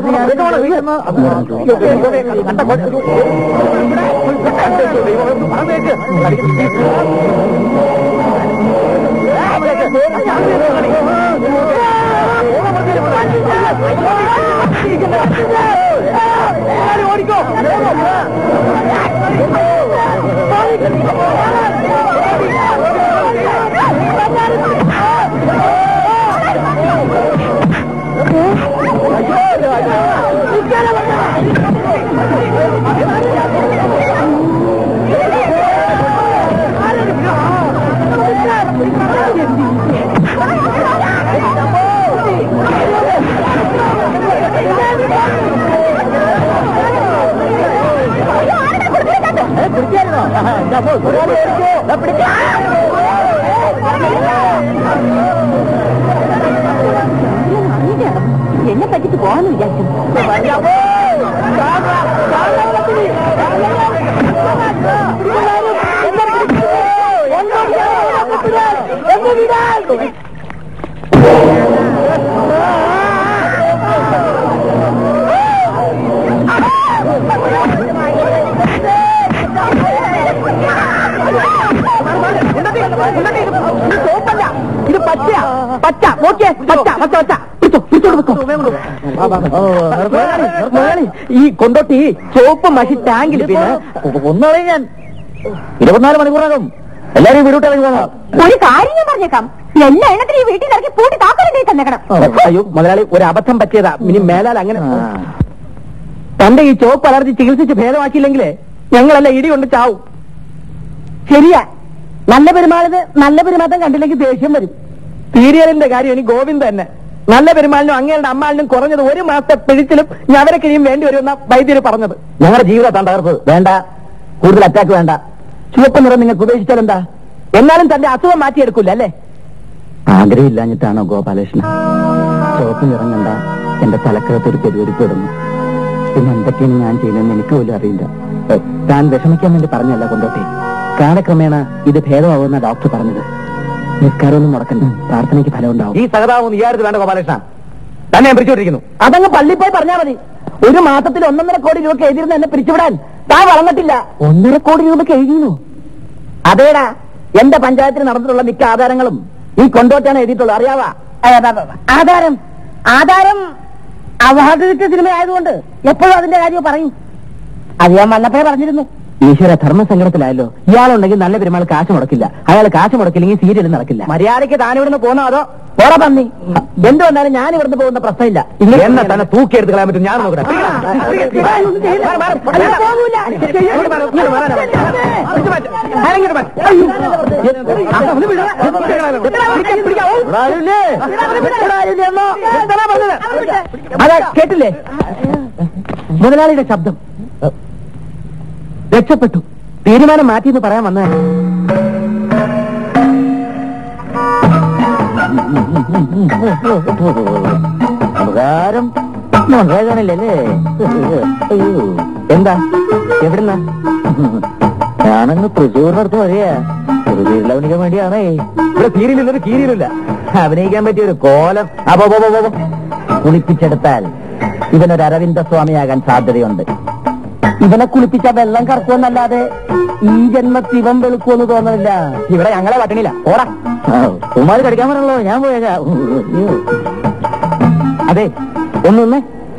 ഓടിക്കോ എന്നെ പറ്റിട്ട് പോകാന്ന് വിചാരിച്ചു ഇത് പച്ച പച്ച നോക്കിയേ പച്ച പച്ച പച്ച പിടിച്ചോ പിടിച്ചോണ്ട് വെക്കോ ഈ കൊണ്ടോട്ടി ചുവപ്പ് മഷി ടാങ്കിൽ പിന്നെ ഒന്നാളെ ഞാൻ ഇരുപത്തിനാല് മണിക്കൂറകം എല്ലാരും വീടോട്ട് ഇറങ്ങി പോകണം ഒരു കാര്യം ഞാൻ പറഞ്ഞേക്കാം എല്ലാ എണ്ണത്തിനും ഈ വീട്ടിൽ ഇറക്കി പൂട്ടി താക്കോലിന്റെ തന്നേക്കണം അയ്യോ മുതലാളി ഒരു അബദ്ധം പറ്റിയതാ ഇനി മേലാൽ അങ്ങനെ തന്റെ ഈ ചോപ്പ് അലർജി ചികിത്സിച്ച് ഭേദമാക്കിയില്ലെങ്കിലേ ഞങ്ങളല്ല ഇടി കൊണ്ട് ചാവും ശരിയാ നല്ല പെരുമാളിന് നല്ല പെരുമാറ്റം കണ്ടില്ലെങ്കിൽ ദേഷ്യം വരും സീരിയലിന്റെ കാര്യം ഇനി ഗോവിന്ദ് തന്നെ നല്ല പെരുമാളിനും അങ്ങയുടെ അമ്മാളിനും കുറഞ്ഞത് ഒരു മാസത്തെ പിഴിച്ചിലും ഞവരക്കിഴിയും വേണ്ടി വരുമെന്ന വൈദ്യര് പറഞ്ഞത് ഞങ്ങളുടെ ജീവിതത്താണ് തകർത്തത് വേണ്ട കൂടുതൽ അറ്റാക്ക് വേണ്ട ചുവപ്പ് നിറം നിങ്ങൾക്ക് ഉപേക്ഷിച്ചാൽ എന്താ എന്നാലും തന്റെ അസുഖം മാറ്റിയെടുക്കില്ല അല്ലേ ആഗ്രഹമില്ലാഞ്ഞിട്ടാണോ ഗോപാലകൃഷ്ണ ചുവപ്പ് നിറം കണ്ട എന്റെ തലക്കകത്ത് ഒരു പെരുവരിപ്പെടുന്നു പിന്നെ എന്തൊക്കെയാണ് ഞാൻ ചെയ്യുന്നതെന്ന് എനിക്ക് പോലും അറിയില്ല ഏ, താൻ വിഷമിക്കാൻ വേണ്ടി പറഞ്ഞല്ല കൊണ്ടോട്ടെ കാലക്രമേണ ഇത് ഭേദമാവുന്ന ഡോക്ടർ പറഞ്ഞത് നിസ്കാരമൊന്നും മുടക്കണ്ട പ്രാർത്ഥനയ്ക്ക് ഫലം ഉണ്ടാവും ഈ സഹതാവും നീ ആരും വേണ്ട ഗോപാലകൃഷ്ണ തന്നെ ഞാൻ പിടിച്ചോണ്ടിരിക്കുന്നു അതങ്ങ് പള്ളി പോയി പറഞ്ഞാൽ മതി ഒരു മാസത്തിൽ ഒന്നൊന്നര കോടി രൂപ എഴുതിയിരുന്ന എന്നെ പിരിച്ചുവിടാൻ താൻ വളർന്നിട്ടില്ല ഒന്നര കോടി രൂപയ്ക്ക് എഴുതിയിരുന്നു അതേടാ എന്റെ പഞ്ചായത്തിൽ നടന്നിട്ടുള്ള മിക്ക ആധാരങ്ങളും ഈ കൊണ്ടോട്ടാണ് എഴുതിയിട്ടുള്ളത് അറിയാവാ ആധാരം ആധാരം അവാർഡ് കിട്ടിയ സിനിമ ആയതുകൊണ്ട് എപ്പോഴും അതിന്റെ കാര്യം പറയും അത് ഞാൻ വന്നപ്പോഴേ പറഞ്ഞിരുന്നു ഈശ്വര ധർമ്മസങ്കടത്തിലായല്ലോ ഇയാളുണ്ടെങ്കിൽ നല്ല പെരുമാൾ കാശ് മുടക്കില്ല അയാൾ കാശ് മുടക്കില്ലെങ്കിൽ സീരിയൽ നടക്കില്ല മര്യാദയ്ക്ക് താൻ ഇവിടുന്ന് പോന്നോ അതോ പോടാ പന്നി എന്ത് വന്നാലും ഞാൻ ഇവിടുന്ന് പോകുന്ന പ്രശ്നമില്ല എന്നാ തന്നെ തൂക്കിയെടുത്ത് കളയാൻ പറ്റും ഞാൻ നോക്കട്ടെ അതാ കേട്ടില്ലേ മുതലാളിയുടെ ശബ്ദം രക്ഷപ്പെട്ടു തീരുമാനം മാറ്റിയെന്ന് പറയാൻ വന്ന നമസ്കാരം മനസ്സിലാകാനില്ലല്ലേ എന്താ എവിടുന്ന ഞാനങ്ങ് തൃശ്ശൂരിനടുത്ത് വരിക തൃശ്ശൂരിൽ അഭിനയിക്കാൻ വേണ്ടിയാണേ ഇവിടെ സീരിയലില്ലൊരു കീരിയലില്ല അഭിനയിക്കാൻ പറ്റിയ ഒരു കോലം അപ്പോ പോ, പോ, പോ, പോ. കുളിപ്പിച്ചെടുത്താൽ ഇവനൊരു അരവിന്ദ സ്വാമിയാകാൻ സാധ്യതയുണ്ട് ഇവനെ കുളിപ്പിച്ച വെള്ളം കറക്കുമെന്നല്ലാതെ ഈ ജന്മത്തിൽ ഇവൻ വെളുക്കുമെന്ന് തോന്നുന്നില്ല ഇവിടെ ഞങ്ങളെ പട്ടണിയില്ല ഓടാ ഉമ്മാര് കടിക്കാൻ പറഞ്ഞല്ലോ ഞാൻ പോയേക്കാം അതെ ഒന്നൊന്നേ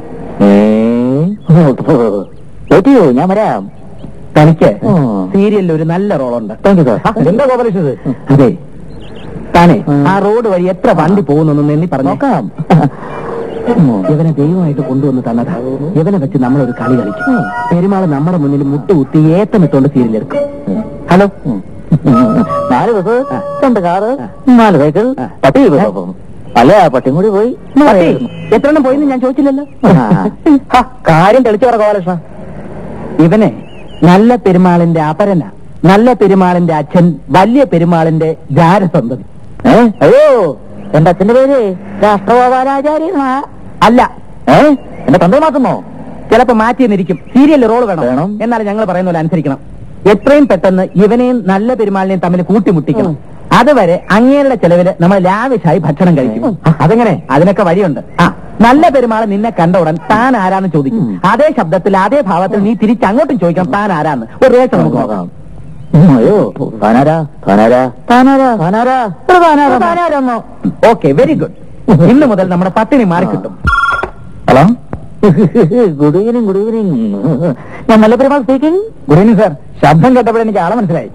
പറ്റിയോ ഞാൻ വരാം തനിക്ക് സീരിയലിൽ ഒരു നല്ല റോളുണ്ട് എന്താ കോപലിച്ചത് അതെ താനെ ആ റോഡ് വഴി എത്ര വണ്ടി പോകുന്നു എണ്ണി പറഞ്ഞു നോക്കാം ഇവനെ ദൈവമായിട്ട് കൊണ്ടുവന്ന് തന്നതാ ഇവനെ വെച്ച് നമ്മളൊരു കളി കളിക്കും പെരുമാള് നമ്മുടെ മുന്നിൽ മുട്ടുകുത്തി ഏത്തമിട്ടുകൊണ്ട് സീരിയലെടുക്കും ഹലോ നാല് ബസ് രണ്ട് കാറ് നാല് സൈക്കിൾ പട്ടി അല്ല പട്ടിയും കൂടി പോയി എത്ര എണ്ണം പോയിന്ന് ഞാൻ ചോദിച്ചില്ലല്ലോ ഹ, കാര്യം തെളിച്ചു പറ ഗോപാലകൃഷ്ണ ഇവനെ നല്ല പെരുമാളിന്റെ അപരന നല്ല പെരുമാളിന്റെ അച്ഛൻ വലിയ പെരുമാളിന്റെ ജാരസന്തതി ഏ അയ്യോ എന്റെ അച്ഛന്റെ പേര് രാഷ്ട്രഗോപാലാചാര്യ അല്ല ഏ എന്റെ തന്ത മാറ്റുമോ ചിലപ്പോ മാറ്റി എന്നിരിക്കും സീരിയലിൽ റോൾ വേണം വേണം എന്നാലും ഞങ്ങൾ പറയുന്ന പോലെ അനുസരിക്കണം എത്രയും പെട്ടെന്ന് ഇവനെയും നല്ല പെരുമാളിനെയും തമ്മിൽ കൂട്ടിമുട്ടിക്കണം അതുവരെ അങ്ങേരുടെ ചെലവില് നമ്മൾ ലാവിഷായി ഭക്ഷണം കഴിക്കും അതെങ്ങനെ അതിനൊക്കെ വഴിയുണ്ട് ആ നല്ല പെരുമാൾ നിന്നെ കണ്ട ഉടൻ താൻ ആരാന്ന് ചോദിക്കും അതേ ശബ്ദത്തിൽ അതേ ഭാവത്തിൽ നീ തിരിച്ച് അങ്ങോട്ടും ചോദിക്കണം താൻ ആരാന്ന് ഒരു റേഷൻ നമുക്ക് നോക്കാം അയ്യോ താനാരാ താനാരാ താനാരാ താനാരാ താനാരാ താനാരാന്നോ ഓക്കെ വെരി ഗുഡ് ഇന്ന് മുതൽ നമ്മുടെ പട്ടിണി മാറിക്കിട്ടും hello good evening good evening ഞാൻ നല്ല Perumal speaking good evening sir ശബ്ദം കേട്ടപ്പോൾ എനിക്ക് ആളെ മനസ്സിലായി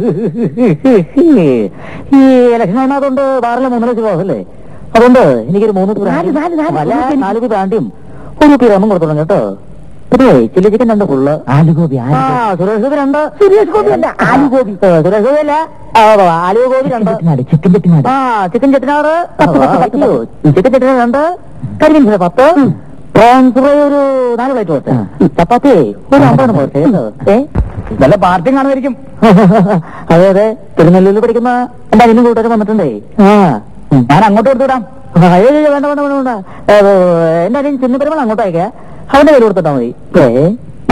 ഈ ഇലക്ഷൻ ആയതുകൊണ്ട് ബാറിലെ മൂന്നര വെച്ച് പോകല്ലേ അതുകൊണ്ട് എനിക്കൊരു മൂന്ന് വല്ല നാല് കുപ്പി പാണ്ടിയും ഒരു കുപ്പി റമ്മും കൊടുത്തോളാം കേട്ടോ പിന്നെ ചില്ലി ചിക്കൻ രണ്ട് ഫുള്ള് ആലുഗോപി സുരേഷ് ഗോപി രണ്ട് സുരേഷ് ഗോപി അല്ല ആലുഗോപി സുരേഷ് ഗോപി അല്ല ആലുഗോപി രണ്ട് ചിക്കൻ ചെട്ടിനാട് ആ ചിക്കൻ ചെട്ടിനാട് ചിക്കൻ ചെട്ടിനാട് രണ്ട് കരിമീൻ പത്ത് പ്രോൺസ് ഫ്രൈ ഒരു നാല് പ്ലേറ്റ് പോട്ടെ ചപ്പാത്തി ഒരു അമ്പത് പോട്ടെ ഏ നല്ല പാർട്ടിയും കാണുമായിരിക്കും അതെ അതെ തിരുനെല്ലൂരിൽ പഠിക്കുന്ന എന്റെ അനിയനും കൂട്ടുകാരും വന്നിട്ടുണ്ടേ ആ ഞാൻ അങ്ങോട്ട് കൊടുത്തുവിടാം അയ്യോ അയ്യോ, വേണ്ട വേണ്ട വേണ്ട വേണ്ട ഏ, ഏ, എന്റെ അനിയൻ ചിന്ന പെരുമാൾ അങ്ങോട്ട് അയക്കാം അവന്റെ കയ്യിൽ കൊടുത്തിട്ടാ മതി ഏ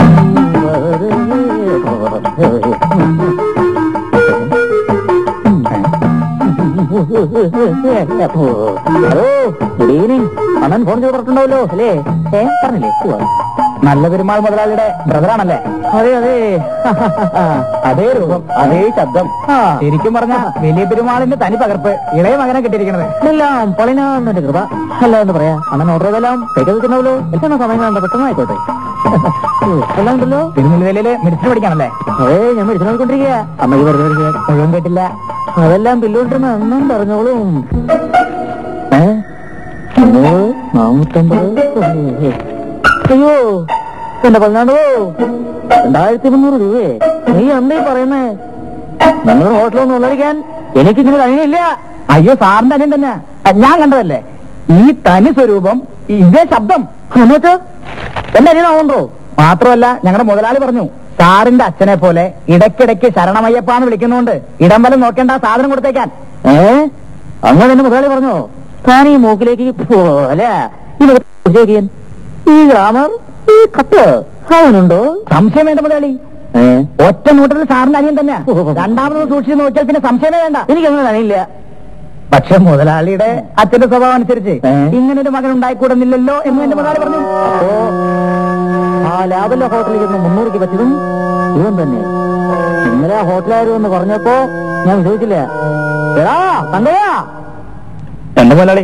ഹലോ ഗുഡ് ഈവനിങ് അണ്ണൻ ഫോൺ ചെയ്തിട്ടുണ്ടാവല്ലോ അല്ലേ ഏ പറഞ്ഞില്ലേ ഉവ്വ. നല്ല പെരുമാൾ മുതലാളിയുടെ ബ്രദറാണല്ലേ അതെ അതെ അതേ രൂപം അതേ ശബ്ദം ശരിക്കും പറഞ്ഞ വലിയ പെരുമാളിന്റെ തനി പകർപ്പ് ഇളയ മകനെ കിട്ടിയിരിക്കണത് എല്ലാം പൊളിനാണെന്റെ കൃപ അല്ല എന്ന് പറയാ അണ്ണൻ ഓർഡർ ചെയ്തെല്ലാം കൈക്ക് വെക്കുന്നുള്ളൂ എല്ലാം സമയം വേണ്ട പെട്ടെന്ന് ആയിക്കോട്ടെ ഉം, എല്ലാം ഉണ്ടല്ലോ തിരുനെല്വേലിയില് മെഡിസിൻ പഠിക്കാണല്ലേ അതെ ഞാൻ മെഡിസിൻ നോക്കിക്കൊണ്ടിരിക്കുക അമ്മയ്ക്ക് വെറുതെ ഇരിക്കുക. മുഴുവൻ കേട്ടില്ല അതെല്ലാം ബില്ലുകൊണ്ടിരുന്ന അന്നും പറഞ്ഞോളും ഏ മുന്നൂറ് നാനൂറ്റമ്പത് അയ്യോ എന്റെ പതിനാണ്ടോ രണ്ടായിരത്തി മുന്നൂറ് രൂപയെ നീ എന്താ ഈ പറയുന്നേ നിങ്ങളുടെ ഹോട്ടലൊന്നും ഉള്ളടിക്കാൻ എനിക്കിങ്ങനെ കഴിയില്ല അയ്യോ സാറിന്റെ അനിയൻ തന്നെ ഞാൻ കണ്ടതല്ലേ ഈ തനി സ്വരൂപം ഈ ഇതേ ശബ്ദം എന്നിട്ട് എന്റെ അനിയനാവുണ്ടോ മാത്രമല്ല ഞങ്ങളുടെ മുതലാളി പറഞ്ഞു സാറിന്റെ അച്ഛനെ പോലെ ഇടയ്ക്കിടയ്ക്ക് ശരണമയ്യപ്പാന്ന് വിളിക്കുന്നോണ്ട് ഇടംബലം നോക്കേണ്ട ആ സാധനം കൊടുത്തേക്കാൻ ഏ അങ്ങനെ എന്നെ മുതലാളി പറഞ്ഞോ താൻ ഈ മൂക്കിലേക്ക് പോലെ ഈ ഈ ഗ്രാമർ ഈ കത്ത് അവനുണ്ടോ സംശയം വേണ്ട മുതലാളി ഏ ഒറ്റ നോട്ടിൽ സാറിന്റെ അനിയൻ തന്നെയാ രണ്ടാമത് സൂക്ഷിച്ച് നോക്കിയാൽ പിന്നെ സംശയമേ വേണ്ട എനിക്കങ്ങനെ അറിയില്ല പക്ഷെ മുതലാളിയുടെ അച്ഛന്റെ സ്വഭാവം അനുസരിച്ച് ഏ? ഇങ്ങനെ ഒരു മകൻ ഉണ്ടായിക്കൂടുന്നില്ലല്ലോ എന്ന് എന്റെ മുതലാളി പറഞ്ഞു അപ്പോ ആ ലാബല്ല ഹോട്ടലിൽ നിന്ന് മുന്നൂറുക്ക് പറ്റതും ഇവൻ തന്നെ ഇന്നലെ ആ ഹോട്ടലായിരുന്നു എന്ന് പറഞ്ഞപ്പോ ഞാൻ വിശ്വസിച്ചില്ല എടാ തങ്കയാ എന്റെ മുതലാളി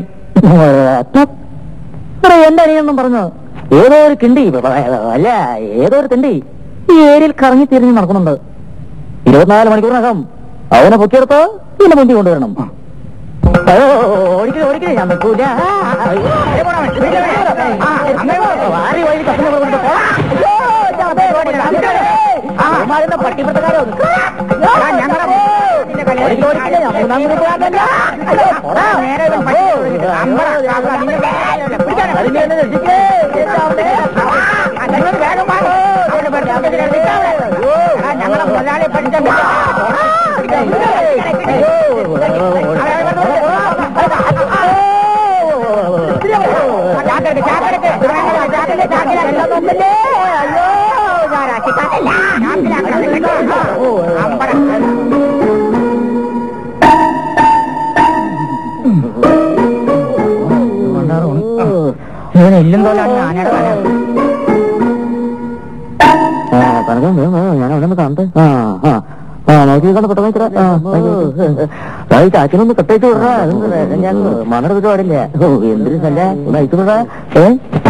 എന്റെ അനിയൊന്നും പറഞ്ഞു ഏതോ ഒരു കിണ്ടി അല്ല ഏതോ ഒരു തിണ്ടി ഈ ഏരിയയിൽ കറങ്ങി തിരിഞ്ഞ് നടക്കുന്നുണ്ട് ഇരുപത്തിനാല് മണിക്കൂറിനകം അവനെ പൊക്കിയെടുത്ത് പിന്നെ മുന്തി കൊണ്ടുവരണം അയ്യോ, ഓടിക്കല് ഓടിക്കല് ഞാൻ നിൽക്കൂല അയ്യോ, ഏ, പോടാ, വീട്ടിൽ പോടാ. ആ, അങ്ങനെ പോ. വാരി വഴി കത്തിനെ കൊണ്ടുപോയിട്ട് പോടാ. അയ്യോ, ഞാൻ ദേ ഓടി, ഓടിക്കല്. ആ, ഇവന്മാരെന്താ പട്ടിപ്പുറത്തുകാരോ? അയ്യോ, ഓടിക്കല്, ഓടിക്കല്, ഞാൻ മൂന്നാം കൂടി പോകാത്തല്ല. അയ്യോ, പോടാ. അയ്യോ, അമ്പടാ, അതിന്റെ പിടിക്കാനാ. അതിനെ ഒന്ന് രക്ഷിക്കേ. എന്താ അവിടെ? ആ, നിങ്ങൾ വേഗം വാ. അവിടെ പെട്ടെന്ന് രക്ഷിക്കാവേ. അയ്യോ, ഞങ്ങളെ മുതലാളി പഠിച്ച ഞാൻ അവിടെ നിന്ന് കാണട്ടെ ആ ആ ആ നോക്കി കൊണ്ട് പെട്ടെന്ന് ചാച്ചനൊന്ന് കെട്ടേറ്റ് വിടറാ ഞാൻ മണെടുത്തിട്ട് പാടില്ല ഓ എന്തൊരു ശല്യ ഒന്ന് അയച്ചു വിടറാ ഏ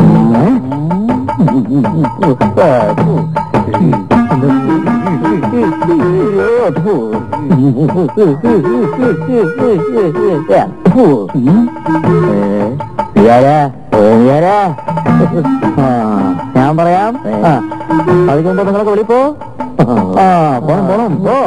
ഞാൻ പറയാം ആ അതിന് മുമ്പ് നിങ്ങളൊക്കെ വിളിപ്പോ ആ പോണം പോണം പോ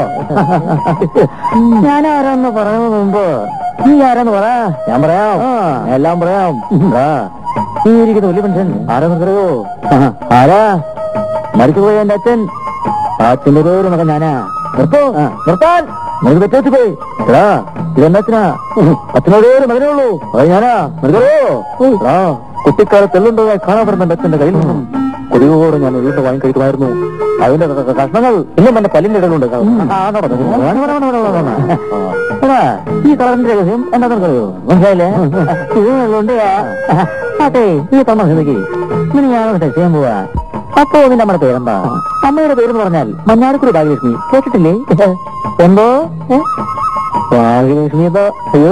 ഞാൻ ആരാന്ന് പറയുന്നതിന് മുമ്പ് നീ ആരാന്ന് പറ ഞാൻ പറയാം എല്ലാം പറയാം ആ ഈ ഇരിക്കുന്ന വലിയ മനുഷ്യൻ ആരാന്ന് പറയോ ആരാ മരിച്ചുപോയ എന്റെ അച്ഛൻ ആ അച്ഛൻ്റെ ഒരു മകൻ ഞാനാ നിർത്തോ നിർത്താൻ നമുക്ക് തെറ്റു പോയി എടാ ഇതെന്റെ അച്ഛനാ അച്ഛനൊരേ ഒരു മകനേ ഉള്ളൂ അത് ഞാനാ നിർത്തോ എടാ കുട്ടിക്കാലത്ത് എല്ലുണ്ടതായി കാണപ്പെടുന്ന എന്റെ അച്ഛന്റെ കയ്യിൽ നിന്നും കൊടിയോടെ ഞാൻ എള്ളുണ്ട് വാങ്ങി കഴിക്കുമായിരുന്നു അതിന്റെ ക- ക- കഷ്ണങ്ങൾ ഇന്നും എന്റെ പല്ലിന്റെ ഇടയിലുണ്ട് ആ, നടന്നു. വേണം, വേണം, വേണം, വേണം, വേണം. എടാ, ഈ കളറിന്റെ രഹസ്യം എന്താണെന്ന് അറിയോ മനസ്സിലായില്ലേ ഇത് ഉള്ളതുകൊണ്ട് അതെ ഈ തമ്മ ശ്രമിക്ക് ഇനി ഞാനൊന്ന് ടെസ്റ്റ് ചെയ്യാൻ പോവാ അപ്പോ നിന്റെ അമ്മയുടെ പേരെന്താ അമ്മയുടെ പേരെന്ന് പറഞ്ഞാൽ മഞ്ഞാടിക്കുറി ഭാഗ്യലക്ഷ്മി കേട്ടിട്ടില്ലേ എന്തോ ഏ? ഭാഗ്യലക്ഷ്മി എന്തോ അയ്യോ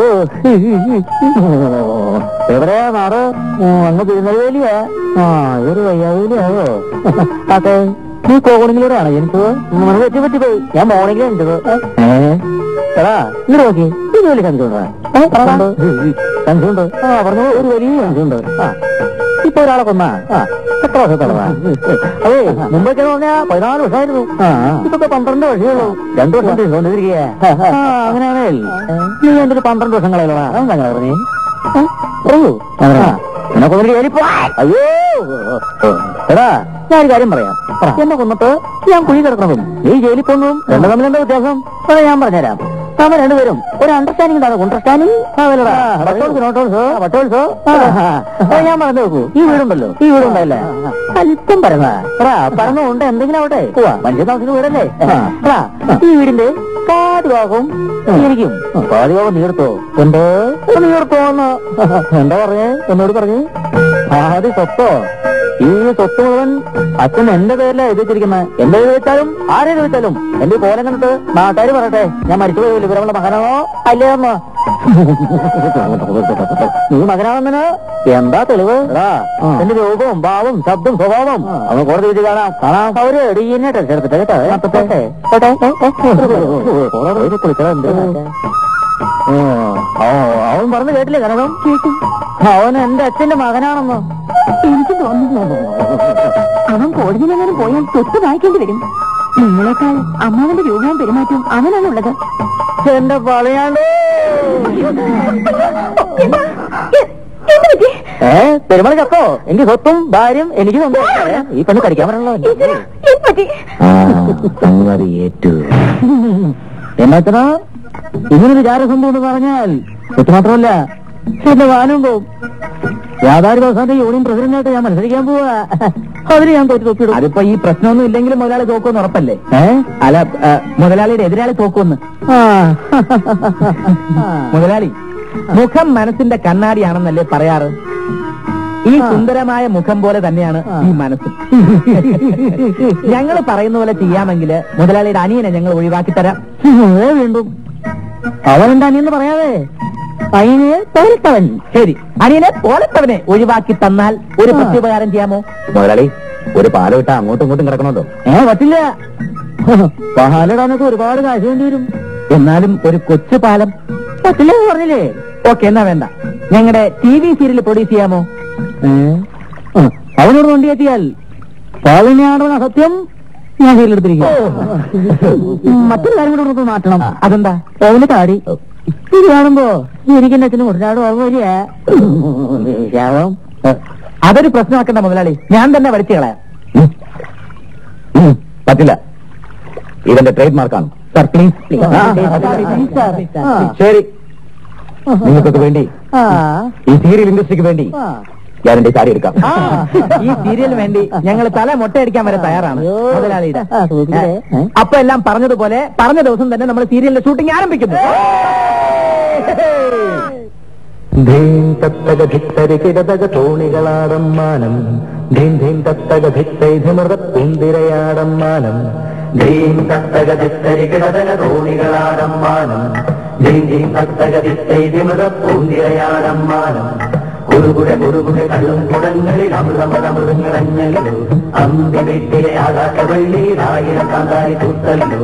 എവിടെയാ നാട് ഉം, അങ്ങ് തിരുനെൽവേലിയാ ആ ഇതൊരു വയ്യാവേലിയാവോ അതെ നീ കോണിങ്ങിലൂടെയാണോ ജനിച്ചത് നമ്മൾ പറ്റി പറ്റി പോയി ഞാൻ മോർണിംഗിലാണ് ജനിച്ചത് ഏ എടാ ഇങ്ങോട്ട് നോക്കി ഇത് വലിയ സംശയമുണ്ടോ സംശയമുണ്ട് ആ പറഞ്ഞു ഒരു വലിയ സംശയമുണ്ട് ആ ഇപ്പൊ ഒരാളെ കൊന്നാ ആ എത്ര വർഷത്തോളമാ അതെ മുമ്പൊക്കെ പറഞ്ഞാ പതിനാല് വർഷമായിരുന്നു ഇപ്പൊ പന്ത്രണ്ട് വർഷമേ രണ്ടു വർഷം തിരിച്ചുകൊണ്ടിരിക്കുക അങ്ങനെയാണേ നീ എന്റെ ഒരു പന്ത്രണ്ട് വർഷം കളയലോടാ അതെന്താ പറഞ്ഞേ പറയൂ എന്നെ കൊന്നിട്ട് കയറിപ്പോ അയ്യോ എടാ ഞാൻ ഒരു കാര്യം പറയാം എന്നെ കൊന്നിട്ട് ഞാൻ കുഴി കിടക്കണതും നീ ജയിലിൽ പോകുന്നതും രണ്ടു തമ്മിൽ എന്താ വ്യത്യാസം അതെ ഞാൻ പറഞ്ഞുതരാം നമ്മൾ രണ്ടുപേരും ഒരു അണ്ടർസ്റ്റാൻഡിംഗ് ഉണ്ടാകും അണ്ടർസ്റ്റാൻഡിംഗ് ഞാൻ പറഞ്ഞു നോക്കൂ ഈ വീടുണ്ടല്ലോ ഈ വീടുണ്ടല്ലേ അല്പം പരന്ന പരന്നുണ്ട് എന്തെങ്കിലും ആവട്ടെ മനുഷ്യ താമസിക്കുന്ന വീടല്ലേ എടാ, ഈ വീടിന്റെ പാതി ഭാഗവും എനിക്കും പാതി ഭാഗം നീർത്തോ എന്തോ നീർത്തോന്ന് എന്താ പറഞ്ഞേ എന്നോട് പറഞ്ഞേ ആദ്യ സ്വത്തോ ഈ സ്വത്ത് മുഴുവൻ അച്ഛൻ എന്റെ പേരിലാ എഴുതി വെച്ചിരിക്കുന്നത് എന്റെ എഴുതി വെച്ചാലും ആരെഴുതി വെച്ചാലും എന്റെ ഈ കോലം കണ്ടിട്ട് നാട്ടുകാർ പറയട്ടെ ഞാൻ മരിച്ചുപോയി വിവരമുള്ള മകനാണോ അല്ലേന്ന് നീ മകനാണെന്നിന് എന്താ തെളിവ് എടാ എന്റെ രൂപവും ഭാവവും ശബ്ദം സ്വഭാവം അവൻ കോടതി വെച്ച് കാണാം കാണാം അവര് ഡി എൻ എ ടെസ്റ്റ് എടുത്തിട്ട് കേട്ടോ കേട്ടെ അവൻ പറഞ്ഞു കേട്ടില്ലേ കനകം അവൻ എന്റെ അച്ഛന്റെ മകനാണെന്നോ എനിക്ക് തോന്നുന്നു അവൻ കോടതിയിലെങ്ങാനും പോയാൽ തൊട്ട് വായിക്കേണ്ടി വരും നിങ്ങളെക്കാൾ അമ്മാവന്റെ രൂപവും പെരുമാറ്റവും അവനാണുള്ളത് എന്റെ പളയാണ്ട് ഏ പെരുമാൾ ചത്തോ എനിക്ക് സ്വത്തും ഭാര്യയും എനിക്ക് സ്വന്തം ഈ പെണ്ണ് കടിക്കാൻ പറഞ്ഞല്ലോ സംഗതി ഏറ്റു എന്നാച്ചനാ ഇങ്ങനൊരു ചാരസംഭവം എന്ന് പറഞ്ഞാൽ സ്വത്ത് മാത്രമല്ല എന്റെ വാനും പോവും വ്യാപാരി ദിവസത്തെ യൂണിയൻ പ്രസിഡന്റായിട്ട് ഞാൻ മത്സരിക്കാൻ പോവാ അതിന് ഞാൻ തോറ്റു തൊപ്പിടും അതിപ്പോ ഈ പ്രശ്നമൊന്നും ഇല്ലെങ്കിലും മുതലാളി തോക്കുമെന്ന് ഉറപ്പല്ലേ ഏ അല്ല ആ, മുതലാളിയുടെ എതിരാളി തോക്കുമെന്ന് ആ മുതലാളി മുഖം മനസ്സിന്റെ കണ്ണാടിയാണെന്നല്ലേ പറയാറ് ഈ സുന്ദരമായ മുഖം പോലെ തന്നെയാണ് ഈ മനസ്സും ഞങ്ങൾ പറയുന്ന പോലെ ചെയ്യാമെങ്കിൽ മുതലാളിയുടെ അനിയനെ ഞങ്ങൾ ഒഴിവാക്കി തരാം വീണ്ടും അവനെന്റെ അനിയെന്ന് പറയാതെ അനിയനെ പോലത്തവൻ ശരി അനിയനെ പോലത്തവനെ ഒഴിവാക്കി തന്നാൽ ഒരു പ്രത്യുപകാരം ചെയ്യാമോ മുതലാളി ഒരു പാലം ഇട്ടാ അങ്ങോട്ടും ഇങ്ങോട്ടും കിടക്കണമല്ലോ ഏ പറ്റില്ല പാലിടാനൊക്കെ ഒരുപാട് കാശ് വേണ്ടി വരും എന്നാലും ഒരു കൊച്ചു പാലം പറ്റില്ല എന്ന് പറഞ്ഞില്ലേ ഓക്കെ എന്നാ വേണ്ട ഞങ്ങളുടെ ടി വി സീരിയൽ പ്രൊഡ്യൂസ് ചെയ്യാമോ അവനോട് വണ്ടി എത്തിയാൽ പാലിനെയാണെന്ന സത്യം ഞാൻ സീരിയലെടുത്തിരിക്കും മറ്റൊരു കാര്യം കൂടെ നമുക്ക് മാറ്റണം അതെന്താ അവന് താടി ഇത് കാണുമ്പോ എനിക്ക് എന്റെ അച്ഛനും ഒരുപാട് ഓർമ്മ അതൊരു പ്രശ്നമാക്കണ്ട മുതലാളി ഞാൻ തന്നെ വരച്ചു കളയാം ഉം. ഉം, പറ്റില്ല ഇതെന്റെ ട്രേഡ് മാർക്കാണ് സർ പ്ലീസ് ശരി നിങ്ങൾക്കൊക്കെ വേണ്ടി ഈ സീരിയൽ ഇൻഡസ്ട്രിക്ക് വേണ്ടി ഞാൻ എന്റെ സാരി എടുക്കാം ഈ സീരിയലിന് വേണ്ടി ഞങ്ങൾ തല മൊട്ടയടിക്കാൻ വരെ തയ്യാറാണ് മുതലാളിയുടെ അപ്പൊ എല്ലാം പറഞ്ഞതുപോലെ പറഞ്ഞ ദിവസം തന്നെ നമ്മൾ സീരിയലിന്റെ ഷൂട്ടിംഗ് ആരംഭിക്കുന്നു ധീം തത്തക ധിത്തരി കിടതക തോണികളാടം മാനം ധീം ധീം തത്തക ധിത്തൈധിമൃത കുന്തിരയാടം മാനം ധീം തത്തക ധിത്തരി കിടതക തോണികളാടം മാനം ധീം ധീം തത്തക ധിത്തൈധിമൃത കുന്തിരയാടം മാനം കുറുകുട കുറുകുട കള്ളും കുടങ്ങളിൽ അമൃതമൃതമൃതങ്ങളഞ്ഞല്ലോ അന്തി വീട്ടിലെ ആകാശവള്ളിയിലായിരം കാന്താരി തൂത്തല്ലോ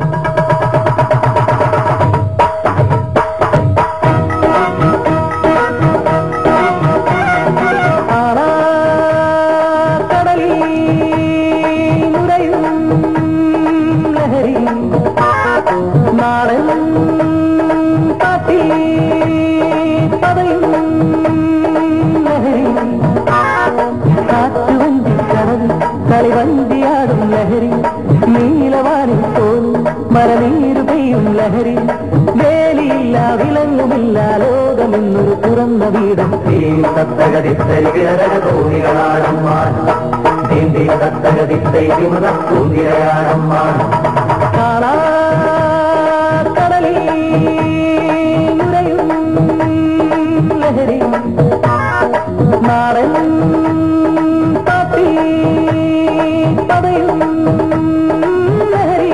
കളിവന്തിയാടും ലഹരി നീലവാനിൽ തോന്നും മരനീരു പെയ്യും ലഹരി വേലിയില്ല വിലങ്ങുമില്ല ലോകമെന്നൊരു തുറന്ന വീടും തോണികളാടം കടലിൽ നുരയും ലഹരി നാളൻ പാപ്പി പതയും ലഹരി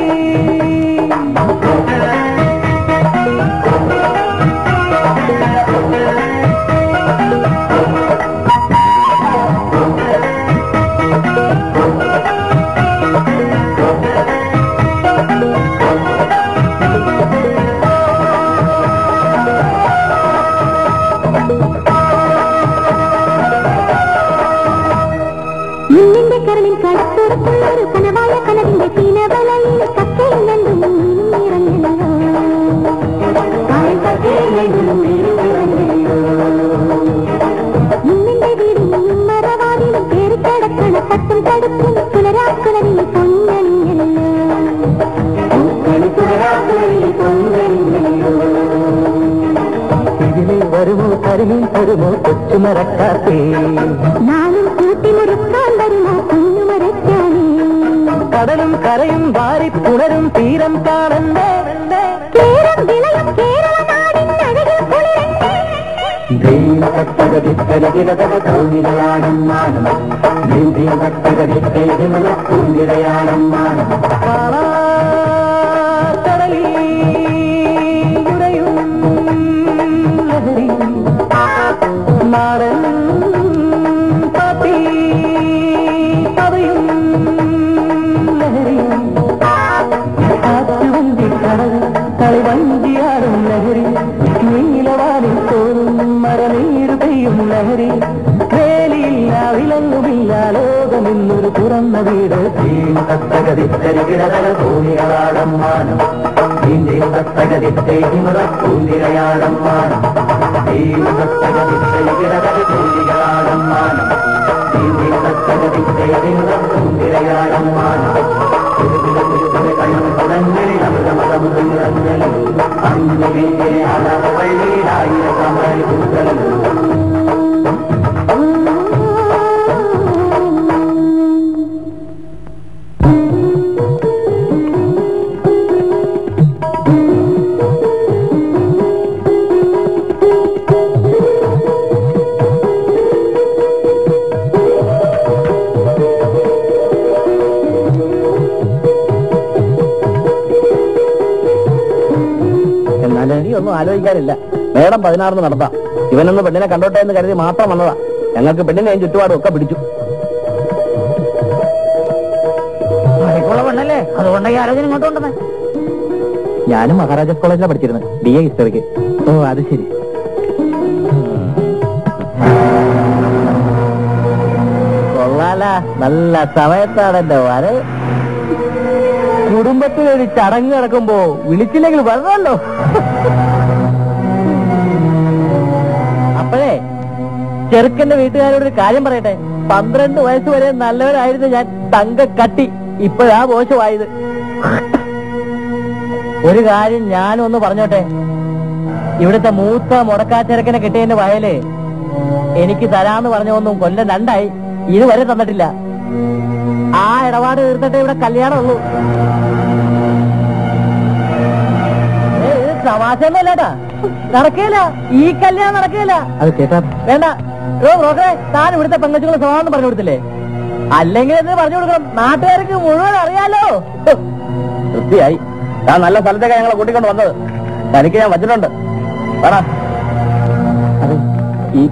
നിന്നിന്റെ കരളിൽ കടപ്പുറത്തുള്ള ഒരു കനവായ കനവിന്റെ തീനവലയിൽ കക്കയും രണ്ടും മീനും ഇറങ്ങുന്നു കായൽ കക്കയും രണ്ടും മീനും ഇറങ്ങുന്നു. നിന്നിന്റെ വീടിനും മറവാതിലും കേറി കിടക്കണ തട്ടും തടുപ്പും പുലരാക്കുളവിൽ പൊന്നണിഞ്ഞല്ലോ പുലരാക്കുളവിൽ പൊന്നണിഞ്ഞല്ലോ ഇതിലെ വരുമോ കരിമീൻ തരുമോ കൊച്ചുമരക്കാത്തേ നാളും കൂട്ടിമുറുക്കാൻ വരുമോ കുഞ്ഞുമരക്കാനേ കടലും കരയും വാരി പുണരും തീരം കാണണ്ടേ കേരം വിളയും കേരള നാടിനഴകിൽ കുളിരണ്ടേ തോണികളാടും മാനം കുന്തിരയാടും മാനം കടലിൽ ഉറയും ലഹരി നാടൻ പാപ്പി പതയും ലഹരി കാറ്റുവന്തി കടൽ കളിവഞ്ചിയാടും ലഹരി നീലവാനിൽ തോറും മരനീര് പെയ്യും ലഹരി വേലിയില്ല വിലങ്ങുമില്ല ലോകമെന്നൊരു തുറന്ന വീട് തോണികളാടം മാനം പൂന്തിരയാടം മാനം തോണികളാടം മാനം പൂന്തിരയാടം മാനം ആ ആലോചിക്കാനില്ല മേഡം പതിനാറിന് നടത്താം ഇവനൊന്ന് പെണ്ണിനെ കണ്ടോട്ടെ എന്ന് കരുതി മാത്രം വന്നതാ ഞങ്ങൾക്ക് പെണ്ണിനെയും ചുറ്റുപാടും ഒക്കെ പിടിച്ചു പഠിപ്പുള്ള പെണ്ണല്ലേ അതുകൊണ്ട് ഈ ആലോചന ഇങ്ങോട്ട് കൊണ്ടുവന്നേ ഞാനും മഹാരാജാസ് കോളേജിലാണ് പഠിച്ചിരുന്നത് ബി എ ഹിസ്റ്ററിക്ക് ഓ അത് ശരി കൊള്ളാല നല്ല സമയത്താണ് എന്റെ വരവ് കുടുംബത്തിൽ ഒരു ചടങ്ങ് നടക്കുമ്പോ വിളിച്ചില്ലെങ്കിൽ വരണമല്ലോ അപ്പോഴേ ചെറുക്കന്റെ വീട്ടുകാരോട് ഒരു കാര്യം പറയട്ടെ പന്ത്രണ്ട് വയസ്സ് വരെ നല്ലവരായിരുന്നു ഞാൻ തങ്ക കട്ടി ഇപ്പോഴാ മോശമായത് ഒരു കാര്യം ഞാനും ഒന്ന് പറഞ്ഞോട്ടെ ഇവിടുത്തെ മൂത്ത മുടക്കാച്ചെറുക്കനെ കിട്ടിയതിന്റെ വയല് എനിക്ക് തരാന്ന് പറഞ്ഞൊന്നും കൊല്ലം രണ്ടായി ഇതുവരെ തന്നിട്ടില്ല ആ ഇടപാട് തീർത്തിട്ട് ഇവിടെ കല്യാണം ഉള്ളൂ ഏയ്, ഇത് തമാശയൊന്നുമല്ലേട്ടാ നടക്കില്ല ഈ കല്യാണം നടക്കില്ല അത് ചേട്ടാ വേണ്ട ഓ ബ്രോക്കറെ താൻ ഇവിടുത്തെ പെങ്കച്ചുകളെ സ്വഭാവം പറഞ്ഞു കൊടുത്തില്ലേ അല്ലെങ്കിൽ എന്ന് പറഞ്ഞു കൊടുക്കണം നാട്ടുകാർക്ക് മുഴുവൻ അറിയാലോ വൃത്തിയായി ഞാൻ നല്ല സ്ഥലത്തേക്ക് ഞങ്ങളെ കൂട്ടിക്കൊണ്ട് വന്നത് തനിക്ക് ഞാൻ വച്ചിട്ടുണ്ട് വേണ ഈ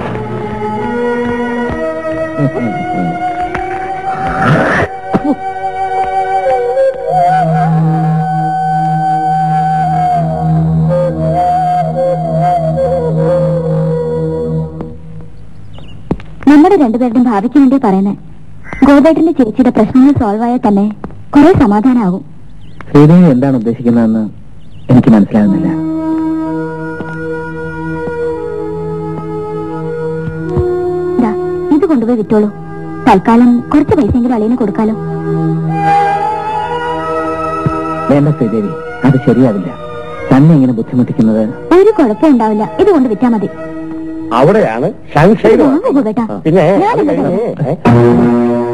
നമ്മുടെ രണ്ടുപേരുടെയും ഭാവിക്ക് വേണ്ടി പറയുന്നേ ഗോപേട്ടന്റെ ചേച്ചിയുടെ പ്രശ്നങ്ങൾ സോൾവ് ആയാൽ തന്നെ കുറെ സമാധാനമാകും ശ്രീദേവി എന്താണ് ഉദ്ദേശിക്കുന്നതെന്ന് എനിക്ക് മനസ്സിലാകുന്നില്ല ദാ, ഇത് കൊണ്ടുപോയി വിറ്റോളൂ തൽക്കാലം കുറച്ച് പൈസയെങ്കിലും അളിയന് കൊടുക്കാലോ വേണ്ട ശ്രീദേവി അത് ശരിയാവില്ല തന്നെ ഇങ്ങനെ ബുദ്ധിമുട്ടിക്കുന്നത് ഒരു കുഴപ്പം ഉണ്ടാവില്ല ഇത് കൊണ്ട് വിറ്റാ മതി അവിടെയാണ് സംശയം വാങ്ങൂ ഗോപേട്ടാ പിന്നെ ഞാൻ അത് ഇങ്ങോട്ട് കഴിഞ്ഞ്, വരാം. ഏ?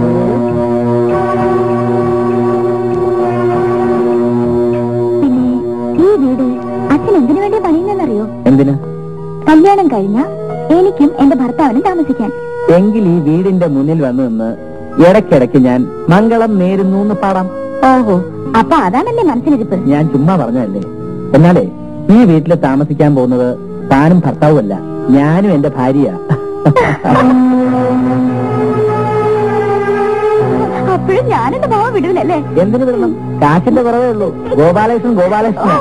പിന്നെ ഈ വീട് അച്ഛൻ എന്തിനു വേണ്ടി പണിയുന്നെന്നറിയോ എന്തിന് കല്യാണം കഴിഞ്ഞ എനിക്കും എന്റെ ഭർത്താവിനും താമസിക്കാൻ എങ്കിൽ ഈ വീടിന്റെ മുന്നിൽ വന്നു നിന്ന് ഇടയ്ക്കിടയ്ക്ക് ഞാൻ മംഗളം നേരുന്നു എന്ന് പാടാം ഓഹോ അപ്പൊ അതാണ് എന്റെ മനസ്സിലിരിപ്പ് ഞാൻ ചുമ്മാ പറഞ്ഞതല്ലേ എന്നാലേ ഈ വീട്ടിൽ താമസിക്കാൻ പോകുന്നത് താനും ഭർത്താവുമല്ല ഞാനും എന്റെ ഭാര്യ അപ്പോഴും ഞാനെന്റെ ഭാവം വിടൂലല്ലേ എന്തിനു വിടണം കാശിന്റെ കുറവേ ഉള്ളൂ ഗോപാലകൃഷ്ണൻ ഗോപാലകൃഷ്ണൻ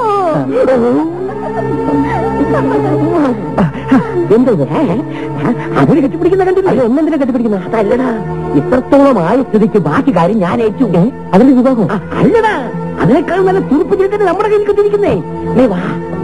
എന്തത് ഏ? അവര് കെട്ടിപ്പിടിക്കുന്ന കണ്ടില്ല അത് ഒന്നെന്തിനാ കെട്ടിപ്പിടിക്കുന്ന അതല്ലടാ ഇത്രത്തോളം ആയ സ്ഥിതിക്ക് ബാക്കി കാര്യം ഞാൻ ഏറ്റു ഏ? അതിന്റെ വിഭാഗം അല്ലടാ അതിനേക്കാൾ നല്ല തുറുപ്പ് ചെയ്തിട്ട് നമ്മുടെ കയ്യിൽ കെട്ടിരിക്കുന്നേ നീ വാ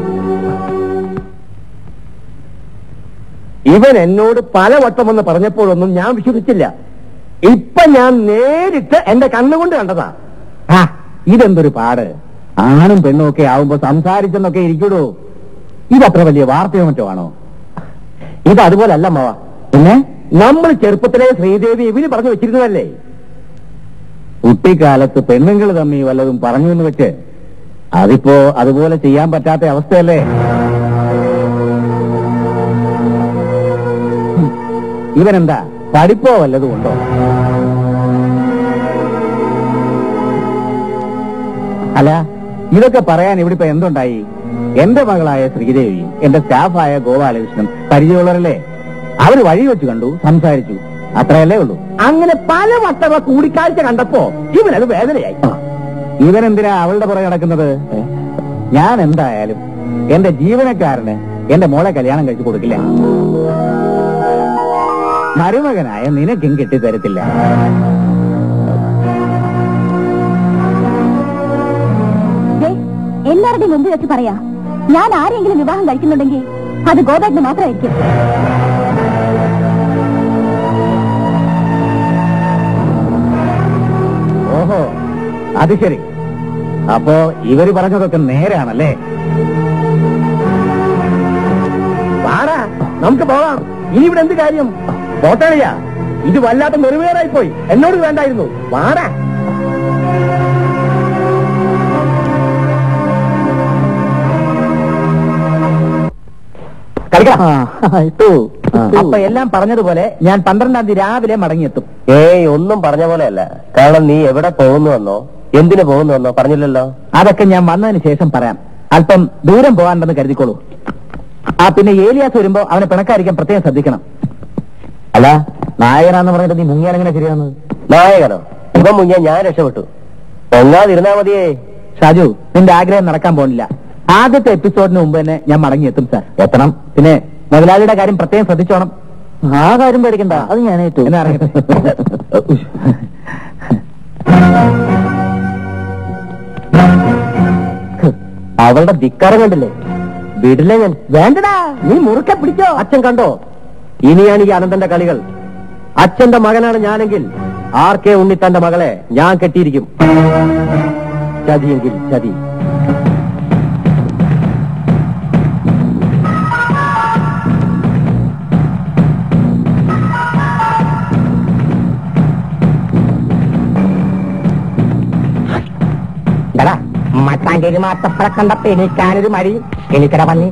ഇവൻ എന്നോട് പല വട്ടം എന്ന് പറഞ്ഞപ്പോഴൊന്നും ഞാൻ വിശ്വസിച്ചില്ല ഇപ്പൊ ഞാൻ നേരിട്ട് എന്റെ കണ്ണുകൊണ്ട് കണ്ടതാ ആ, ഇതെന്തൊരു പാട് ആണും പെണ്ണും ഒക്കെ ആവുമ്പോ സംസാരിച്ചെന്നൊക്കെ ഇരിക്കൂടോ ഇതത്ര വലിയ വാർത്തയോ മറ്റോ ആണോ ഇത് അതുപോലല്ല മാവ പിന്നെ നമ്മൾ ചെറുപ്പത്തിലെ ശ്രീദേവി ഇവര് പറഞ്ഞു വെച്ചിരുന്നതല്ലേ കുട്ടിക്കാലത്ത് പെണ്ണുങ്ങൾ തമ്മി വല്ലതും പറഞ്ഞു എന്ന് വെച്ച് അതിപ്പോ അതുപോലെ ചെയ്യാൻ പറ്റാത്ത അവസ്ഥയല്ലേ ഹും, ഇവനെന്താ പഠിപ്പോ വല്ലതും ഉണ്ടോ അല്ല ഇതൊക്കെ പറയാൻ ഇവിടെ ഇപ്പൊ എന്തുണ്ടായി എന്റെ മകളായ ശ്രീദേവി എന്റെ സ്റ്റാഫായ ഗോപാലകൃഷ്ണൻ പരിചയമുള്ളവരല്ലേ അവര് വഴി വെച്ച് കണ്ടു സംസാരിച്ചു അത്രയല്ലേ ഉള്ളൂ അങ്ങനെ പല വട്ടമുള്ള കൂടിക്കാഴ്ച കണ്ടപ്പോ ഇവനത് വേദനയായി ഇവനെന്തിനാ അവളുടെ പുറകെ നടക്കുന്നത് ഞാൻ എന്തായാലും എന്റെ ജീവനക്കാരന് എന്റെ മോളെ കല്യാണം കഴിച്ചു കൊടുക്കില്ല മരുമകനായ നിനക്കും കെട്ടിത്തരത്തില്ല ദേ, എല്ലാവരുടെയും മുമ്പിൽ വെച്ച് പറയാ ഞാൻ ആരെങ്കിലും വിവാഹം കഴിക്കുന്നുണ്ടെങ്കിൽ അത് ഗോപേട്ടന് മാത്രമായിരിക്കും ഓഹോ അത് ശരി അപ്പോ ഇവര് പറഞ്ഞതൊക്കെ നേരാണല്ലേ വാടാ നമുക്ക് പോകാം ഇനി ഇവിടെ എന്ത് കാര്യം പോട്ടണിയാ ഇത് വല്ലാത്ത നെറുവേറായി പോയി എന്നോട് വേണ്ടായിരുന്നു വാടാ അപ്പൊ എല്ലാം പറഞ്ഞതുപോലെ ഞാൻ പന്ത്രണ്ടാം തീയതി രാവിലെ മടങ്ങിയെത്തും ഏയ് ഒന്നും പറഞ്ഞ പോലെയല്ല കാരണം നീ എവിടെ പോകുന്നുവെന്നോ എന്തിനു പോകുന്നുവെന്നോ പറഞ്ഞില്ലല്ലോ അതൊക്കെ ഞാൻ വന്നതിന് ശേഷം പറയാം അല്പം ദൂരം പോകാനുണ്ടെന്ന് കരുതിക്കോളൂ ആ പിന്നെ ഏലിയാസ് വരുമ്പോ അവനെ പിണക്കായിരിക്കാൻ പ്രത്യേകം ശ്രദ്ധിക്കണം അല്ല നായകനാന്ന് പറഞ്ഞിട്ട് നീ മുങ്ങിയാൽ എങ്ങനെ ശരിയാന്ന് നായകനോ ഇവ മുങ്ങിയ ഞാൻ രക്ഷപ്പെട്ടു ഒന്നാതിരുന്നാ മതിയേ ഷാജു നിന്റെ ആഗ്രഹം നടക്കാൻ പോണില്ല ആദ്യത്തെ എപ്പിസോഡിന് മുമ്പ് തന്നെ ഞാൻ മടങ്ങിയെത്തും സാർ എത്തണം പിന്നെ മുതലാളിയുടെ കാര്യം പ്രത്യേകം ശ്രദ്ധിച്ചോണം ആ കാര്യം പേടിക്കണ്ട അത് ഞാൻ എന്നാ ഇറങ്ങട്ടെ അവളുടെ ധിക്കാരം കണ്ടില്ലേ വീട്ടിലെ ഞാൻ വേണ്ടടാ നീ മുറുക്കെ പിടിച്ചോ അച്ഛൻ കണ്ടോ ഇനിയാണ് ഈ അനന്തന്റെ കളികൾ അച്ഛന്റെ മകനാണ് ഞാനെങ്കിൽ ആർ കെ ഉണ്ണിത്തന്റെ മകളെ ഞാൻ കെട്ടിയിരിക്കും ചതിയെങ്കിൽ ചതി മറ്റാഞ്ചേരി മാത്തപ്പഴ കണ്ടപ്പോ എനിക്കാനൊരു മടി എനിക്കട പന്നി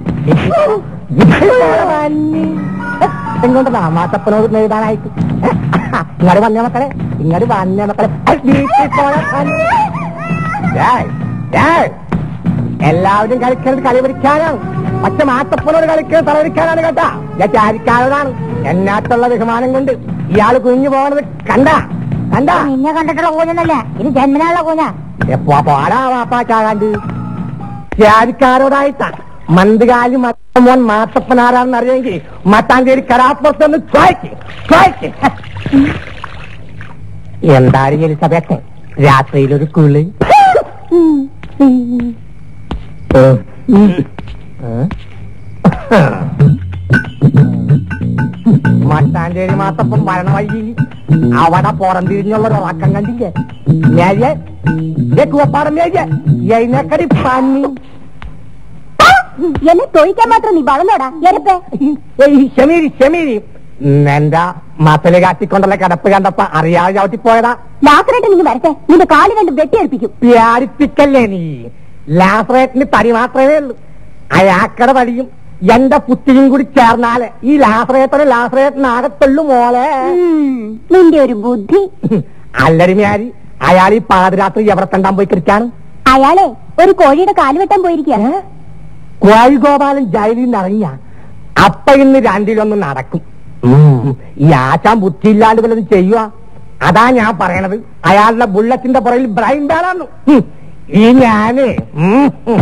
എങ്ങോട്ടാ മാത്തപ്പനോട് എഴുതാനായിട്ട് ഇങ്ങോട്ട് വന്ന മക്കളെ ഇങ്ങോട്ട് വന്ന മക്കളെ വീട്ടിൽ പോയ പന്നി. ഡേയ്, ഡേയ്, എല്ലാവരും കളിക്കുന്നത് കളി പിടിക്കാനാണ് പക്ഷെ മാത്തപ്പനോട് കളിക്കുന്നത് തലവരിക്കാനാണ് കേട്ടാ ഞാൻ ചാരിക്കാരനാണ് എന്നാത്തുള്ള ബഹുമാനം കൊണ്ട് ഇയാള് കുഞ്ഞു പോകുന്നത് കണ്ട കണ്ട നിന്നെ കണ്ടിട്ടുള്ള കൂഞ്ഞല്ല ഇത് ജന്മനാളുള്ള കൂഞ്ഞ എപ്പോ പോടാ വാപ്പാ ചാകാണ്ട് ചാരിക്കാരോടായിട്ടാ മന്ദകാലി മോൻ മാത്തപ്പനാരാണെന്ന് അറിയെങ്കിൽ മത്താഞ്ചേരി കരാപ്പുറത്തൊന്ന് ചോയ്ക്ക് ചോയ്ക്ക് എന്താണ് എലിസബത്തെ രാത്രിയിലൊരു കുളി മട്ടാഞ്ചേരി മാത്തപ്പം വരണ വഴിയിൽ അവിടെ പുറം തിരിഞ്ഞുള്ള ഒരു ഉറക്കം കണ്ടില്ലേ ഞാൻ കുവപ്പാടം എഴുന്നേക്കടി പന്നി എന്നെ തൊഴിക്കാൻ മാത്രം നീ വളർന്നോടാ എരപ്പേ ഏയ് ക്ഷമീരി ക്ഷമീരി എന്റെ മസല് കാറ്റിക്കൊണ്ടുള്ള കിടപ്പ് കണ്ടപ്പോ അറിയാതെ ചവിട്ടി പോയതാ ലാസറായിട്ട് നീ വരട്ടെ നിന്റെ കാല് കണ്ട് വെട്ടിയെടുപ്പിക്കും പ്യാരിപ്പിക്കല്ലേ നീ ലാസറേറ്റിന് തടി മാത്രമേ ഉള്ളൂ അയാക്കട തടിയും എന്റെ പുത്തിയും കൂടി ചേർന്നാല് ഈ ലാസറേറ്റന് ലാസറേറ്റിനാകത്തുള്ളൂ മോളെ ഉം, നിന്റെ ഒരു ബുദ്ധി അല്ലടിമാരി അയാൾ ഈ പാതിരാത്രി എവിടെ കണ്ടാൻ പോയി കിടക്കാണ് അയാളെ ഒരു കോഴിയുടെ കാല് വെട്ടാൻ പോയിരിക്കുക കോഴിഗോപാലൻ ജയിലിൽ നിന്ന് ഇറങ്ങിയ അപ്പ ഇന്ന് രണ്ടിലൊന്ന് നടക്കും ഈ ആശാൻ ബുദ്ധിയില്ലാണ്ട് വല്ലതും ചെയ്യുക അതാ ഞാൻ പറയണത് അയാളുടെ ബുള്ളറ്റിന്റെ പുറകിൽ ബ്രൈൻ ബാലാന്നു ഈ ഞാന് ഉം, ഉം.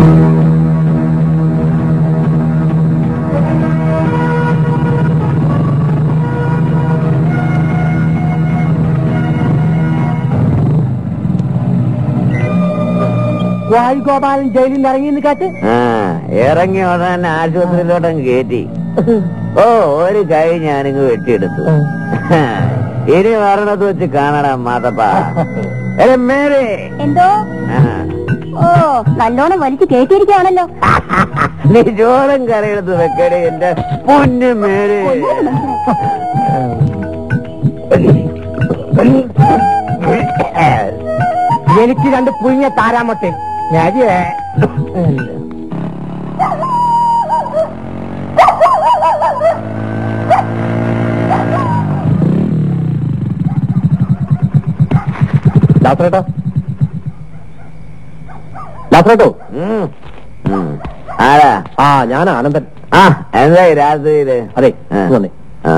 കോഴിഗോപാലൻ ജയിലിൽ നിന്ന് ഇറങ്ങിയെന്ന് കേട്ട് ആ ഇറങ്ങി ഉടനെ ആശുപത്രിയിലോട്ടങ്ങ് കയറ്റി ഓ ഒരു കൈ ഞാനിങ്ങ് വെട്ടിയെടുത്തു ഇനി വരണത് വെച്ച് കാണടാ മാതപ്പ എടേ മേരെ എന്തോ ആ, ഓ നല്ലോണം വലിച്ചു കേട്ടിരിക്കുകയാണല്ലോ നീ ചോറും കറിയെടുത്ത് വെക്കടേ എന്റെ പൊന്നു മേരെ എനിക്ക് രണ്ട് പുഴിഞ്ഞ താരാമത്തെ ഞാരിയേ ലാസറേട്ടോ ലാസറേട്ടോ ഉം, ഉം. ആരാ ആ ഞാൻ ആനന്ദൻ ആ എന്തായി രാത്രിയില് അതെ ആ. ഇത് വന്നേ. ആ.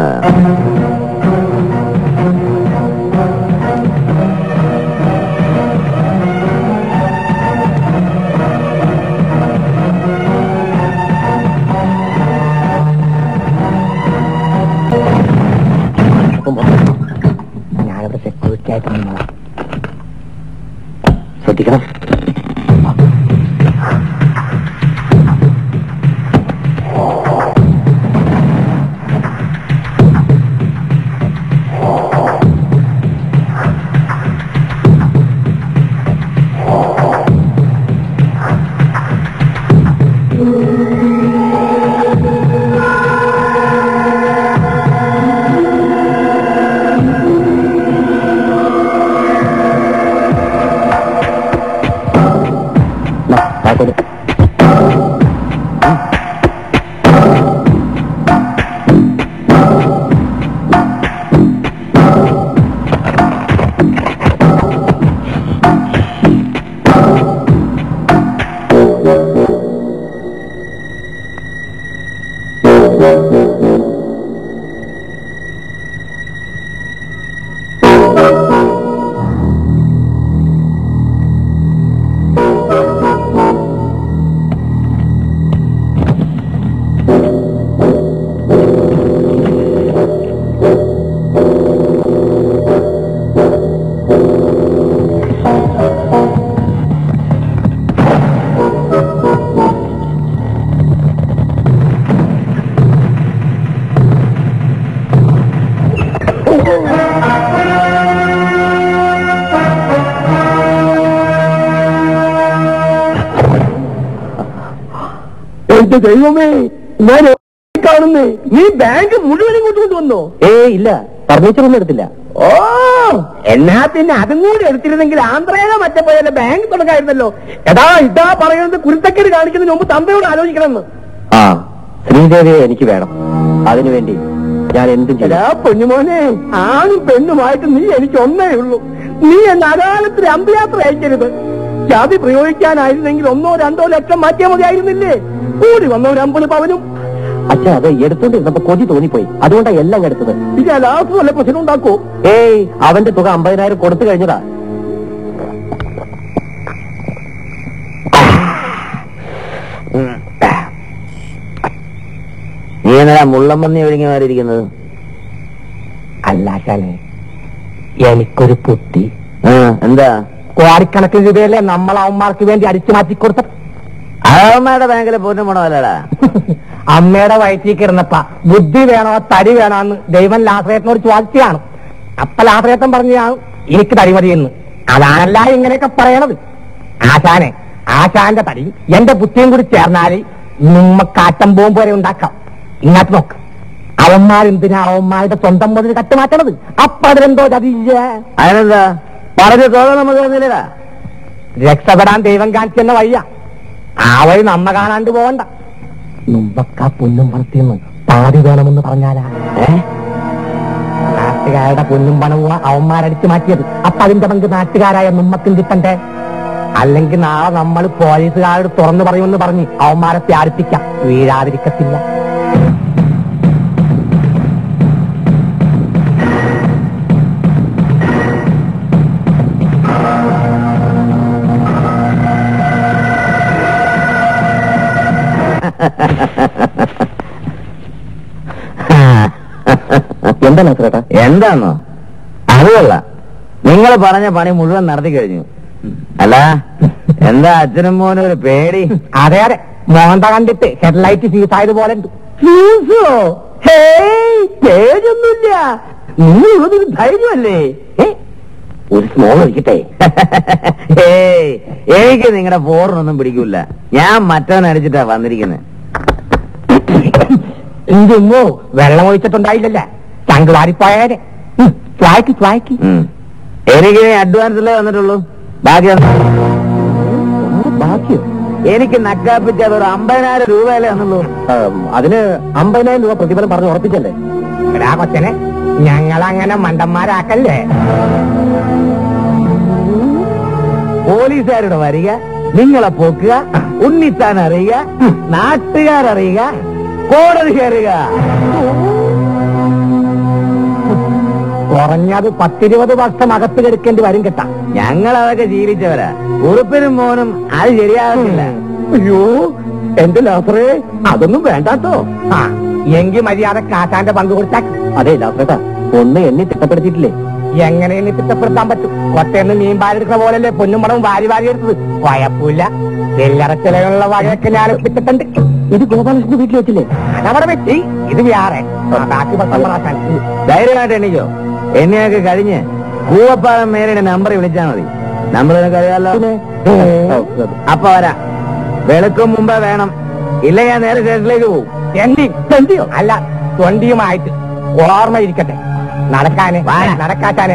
അപ്പം പോ. ഞാനിവിടെ സെക്യൂരിറ്റി ആയിട്ട് നിന്നോളാം ശ്രദ്ധിക്കണം എന്റെ ദൈവമേ ഞാൻ എവിടെ കാണുന്നേ നീ ബാങ്ക് മുഴുവനും കൊണ്ടുവന്നോ ഏ ഇല്ല ഫർണിച്ചർ ഒന്നും എടുത്തില്ല ഓ എന്നാ പിന്നെ അതും കൂടി എടുത്തിരുന്നെങ്കിൽ ആന്ധ്രയിലോ മറ്റേ പോയാലോ ബാങ്ക് തുടങ്ങായിരുന്നല്ലോ എടാ ഇതാ പറയുന്നത് കുരുത്തക്കേട് കാണിക്കുന്നതിന് മുമ്പ് തന്തയോട് ആലോചിക്കണമെന്ന് ആ ശ്രീദേവിയെ എനിക്ക് വേണം അതിനുവേണ്ടി ഞാൻ എന്തും ചെയ്യും എടാ പൊന്നുമോനെ ആണും പെണ്ണുമായിട്ട് നീ എനിക്ക് ഒന്നേ ഉള്ളൂ നീ എന്നെ അകാലത്തിൽ അമ്പയാത്ര അയക്കരുത് ചതി പ്രയോഗിക്കാനായിരുന്നെങ്കിൽ ഒന്നോ രണ്ടോ ലക്ഷം മാറ്റിയാൽ മതിയായിരുന്നില്ലേ കൂടി വന്ന ഒരു അമ്പത് പവനും അച്ഛാ അത് എടുത്തോണ്ടിരുന്നപ്പോ കൊതി തോന്നിപ്പോയി അതുകൊണ്ടാ എല്ലാം എടുത്തത് ഇത് ലാസ്റ്റ് വല്ല പ്രശ്നം ഉണ്ടാക്കോ ഏയ് അവന്റെ തുക അമ്പതിനായിരം കൊടുത്തു കഴിഞ്ഞതാ നീ എന്നടാ മുള്ളമ്പന്നി ഒരുങ്ങി മാറിയിരിക്കുന്നത് അല്ലാശാനെ എനിക്കൊരു പുത്തി ആ, എന്താ കോടിക്കണക്കിന് രൂപയല്ലേ നമ്മൾ അവന്മാർക്ക് വേണ്ടി അടിച്ചു മാറ്റി കൊടുത്ത അവന്മാരുടെ ബാങ്കിലെ പൊന്നും പണമല്ലടാ അമ്മയുടെ വയറ്റിൽ കിടന്നപ്പ ബുദ്ധി വേണോ തടി വേണോ എന്ന് ദൈവം ലാശ്രയത്തിനോട് ചോദിച്ചാണ് അപ്പൊ ലാശ്രയത്തം പറഞ്ഞാണ് എനിക്ക് തടി മതിയെന്ന് അതാണല്ല ഇങ്ങനെയൊക്കെ പറയണത് ആശാനെ ആശാന്റെ തടി എന്റെ ബുദ്ധിയും കൂടി ചേർന്നാല് നമ്മക്കാറ്റം ബോംബ് വരെ ഉണ്ടാക്കാം ഇങ്ങോട്ട് നോക്ക് അവന്മാരെന്തിനാ അവന്മാരുടെ സ്വന്തം മുതൽ കട്ടുമാറ്റണത് അപ്പൊ അതിലെന്തോ ചതില്ല അതിനെന്താ പറഞ്ഞ തുക നമുക്ക് തന്നില്ലടാ രക്ഷപ്പെടാൻ ദൈവം കാണിച്ചെന്ന വയ്യ ആ വഴി നമ്മ കാണാണ്ട് പോകണ്ട മുമ്പൊക്കെ പൊന്നും വളർത്തിയെന്ന് പാതി വേണമെന്ന് പറഞ്ഞാലാ ഏ നാട്ടുകാരുടെ പൊന്നും പണവും അവന്മാരടിച്ചു മാറ്റിയത് അപ്പൊ അതിന്റെ പങ്ക് നാട്ടുകാരായ നമ്മക്കും കിട്ടണ്ടേ അല്ലെങ്കിൽ നാളെ നമ്മൾ പോലീസുകാരോട് തുറന്നു പറയുമെന്ന് പറഞ്ഞ് അവന്മാരെ ത്യാരിപ്പിക്കാം വീഴാതിരിക്കത്തില്ല എന്താ നസറേട്ടാ എന്താന്നോ അത് കൊള്ളാം നിങ്ങൾ പറഞ്ഞ പണി മുഴുവൻ നടത്തി കഴിഞ്ഞു അല്ല എന്താ അച്ഛനും മോനും ഒരു പേടി അതെ അതെ മോന്ത കണ്ടിട്ട് ഹെഡ്ലൈറ്റ് ഫീസ് ആയതുപോലെ ഉണ്ട് ഫ്യൂസോ ഹേയ് പേരൊന്നുമില്ല നിങ്ങളുള്ളതൊരു ധൈര്യമല്ലേ ഏ, ഒരു സ്മോൾ ഒഴിക്കട്ടെ ഏയ് എനിക്ക് നിങ്ങളുടെ ഫോറിനൊന്നും പിടിക്കൂല ഞാൻ മറ്റവൻ അടിച്ചിട്ടാ വന്നിരിക്കുന്നത് ഇന്തുമ്മോ വെള്ളം ഒഴിച്ചിട്ടുണ്ടായില്ലല്ലേ ചങ്ക് വാരിപ്പോയാരെ സ്വായ്ക്ക് സ്വായ്ക്ക് എനിക്ക് അഡ്വാൻസിലേ വന്നിട്ടുള്ളൂ ബാക്കി ഒന്ന് ബാക്കിയോ എനിക്ക് നക്കാപ്പിച്ച ഒരു അമ്പതിനായിരം രൂപയല്ലേ വന്നുള്ളൂ ഉം, അതിന് അമ്പതിനായിരം രൂപ പ്രതിഫലം പറഞ്ഞ് ഉറപ്പിച്ചല്ലേ എടാ കൊച്ചനെ ഞങ്ങളങ്ങനെ മണ്ടന്മാരാക്കല്ലേ പോലീസുകാരുടെ വരിക നിങ്ങളെ പോക്കുക ഉണ്ണിത്താൻ അറിയുക നാട്ടുകാരറിയുക കോടതി കയറുക കുറഞ്ഞത് പത്തിരുപത് വർഷം അകത്ത് കിടക്കേണ്ടി വരും കേട്ടാ ഞങ്ങൾ അതൊക്കെ ശീലിച്ചവരാ ഉറുപ്പിനും മോനും അത് ശരിയാകത്തില്ല അയ്യോ എന്റെ ലാസറേ അതൊന്നും വേണ്ടാട്ടോ ആ എങ്കിൽ മര്യാദ കാറ്റാന്റെ പങ്ക് കൊടുത്താൽ അതെ ലാസേട്ടാ ഒന്ന് എണ്ണി തിട്ടപ്പെടുത്തിയിട്ടില്ലേ എങ്ങനെ എണ്ണി തിട്ടപ്പെടുത്താൻ പറ്റും ഒറ്റയെന്ന് മീൻ പാലെടുക്കുന്ന പോലല്ലേ പൊന്നും പണവും വാരി വാരി എടുത്തത് കുഴപ്പമില്ല ചില്ലറ ചിലകളുള്ള വകയൊക്കെ ഞാൻ ഒപ്പിച്ചിട്ടുണ്ട് ഇത് ഗോപാലകൃഷ്ണന്റെ വീട്ടിൽ വെച്ചില്ലേ അതവിടെ വെച്ച് ഇത് വേറെ ആ, ബാക്കി പത്രം പ്രാശാൻ ധൈര്യമായിട്ട് എണ്ണിക്കോ എന്നെയൊക്കെ കഴിഞ്ഞ് കൂവപ്പാലം മേരയുടെ നമ്പർ വിളിച്ചാൽ മതി നമ്പർ നിനക്ക് അറിയാലോ അപ്പൊ വരാം വെളുക്കും മുമ്പേ വേണം ഇല്ല ഞാൻ നേരെ സ്റ്റേഷനിലേക്ക് പോകും എണ്ണി ട്വന്റിയോ അല്ല ട്വന്റിയുമായിട്ട് ഓർമ്മ ഇരിക്കട്ടെ നടക്കാന് നടക്കാറ്റാന്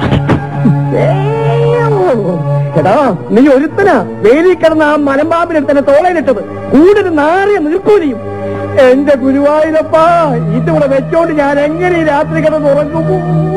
എടാ നീ ഒരുത്തനാ വേലി കിടന്ന ആ മലമ്പാമ്പിനെടുത്തന്നെ തോളയിലിട്ടത് കൂടുതൽ നാറിയ നിൽക്കൂലിയും എന്റെ ഗുരുവായൂരപ്പാ ഇതിവിടെ വെച്ചോണ്ട് ഞാൻ എങ്ങനെ ഈ രാത്രി കിടന്ന് ഉറങ്ങുമോ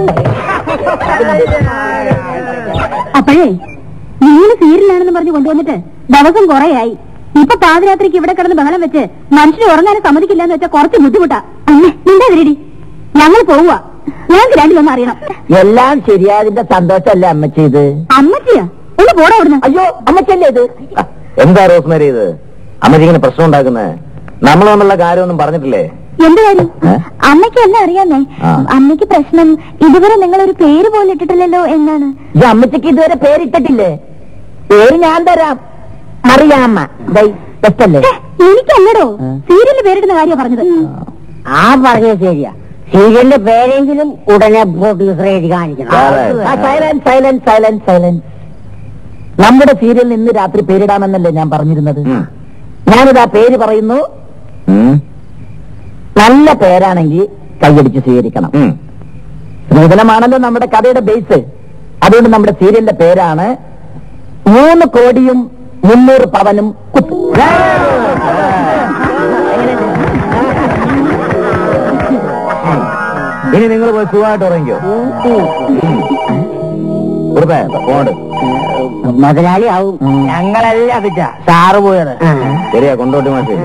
അപ്പോഴേ നീന് സീരിയലാണെന്ന് പറഞ്ഞ് കൊണ്ടുവന്നിട്ട് ദിവസം കുറേയായി ഇപ്പൊ പാതിരാത്രിക്ക് ഇവിടെ കിടന്ന് ബഹളം വെച്ച് മനുഷ്യനെ ഉറങ്ങാനും സമ്മതിക്കില്ല എന്ന് വെച്ചാൽ കുറച്ച് ബുദ്ധിമുട്ടാ അമ്മേ നിന്റെ വരടി ഞങ്ങൾ പോവുക ഞങ്ങൾക്ക് രണ്ടിലൊന്നും അറിയണം എല്ലാം ശരിയായതിന്റെ സന്തോഷമല്ലേ അമ്മച്ചി ഇത് അമ്മച്ചിയാ ഒന്ന് പോടാ അവിടുന്ന് അയ്യോ അമ്മച്ചല്ലേ ഇത് എന്താ റോസ്മേരി ഇത് അമ്മച്ചി ഇങ്ങനെ പ്രശ്നം ഉണ്ടാക്കുന്നത് നമ്മൾ തമ്മിലുള്ള കാര്യമൊന്നും പറഞ്ഞിട്ടില്ലേ എന്ത് കാര്യം ഏ? അമ്മയ്ക്ക് എല്ലാം അറിയാമേ ആ. അമ്മയ്ക്ക് പ്രശ്നം ഇതുവരെ നിങ്ങൾ ഒരു പേര് പോലും ഇട്ടിട്ടില്ലല്ലോ എന്നാണ് ഈ അമ്മച്ചിക്ക് ഇതുവരെ പേരിട്ടിട്ടില്ലേ പേര് ഞാൻ തരാം അറിയാമ്മ ബെസ്റ്റല്ലേ ഛെ, എനിക്കല്ലടോ സീരിയലിന് പേരിടുന്ന കാര്യം പറഞ്ഞത് ആ പറഞ്ഞത് ശരിയാ സീരിയലിന്റെ പേരെങ്കിലും ഉടനെ പ്രൊഡ്യൂസർ എഴുതി കാണിക്കണം അതെ. സൈലൻസ് സൈലൻസ് സൈലൻസ് സൈലൻസ് നമ്മുടെ സീരിയലിൽ ഇന്ന് രാത്രി പേരിടാമെന്നല്ലേ ഞാൻ പറഞ്ഞിരുന്നത് ഉം. ഞാനിതാ പേര് പറയുന്നു ഉം. നല്ല പേരാണെങ്കിൽ കൈയടിച്ച് സ്വീകരിക്കണം ഉം. നൂതനമാണല്ലോ നമ്മുടെ കഥയുടെ ബേസ് അതുകൊണ്ട് നമ്മുടെ സീരിയലിന്റെ പേരാണ് മൂന്ന് കോടിയും മുന്നൂറ് പവനും കുത്തു ഇനി നിങ്ങൾ പോയി സുഖമായിട്ട് ഉറങ്ങിക്കോ ഉറപ്പേ പോണ്ട് മുതലാളി ആവും ഞങ്ങളല്ല പിച്ച സാറ് പോയത് ശരിയാ കൊണ്ടോട്ടി മാഷേ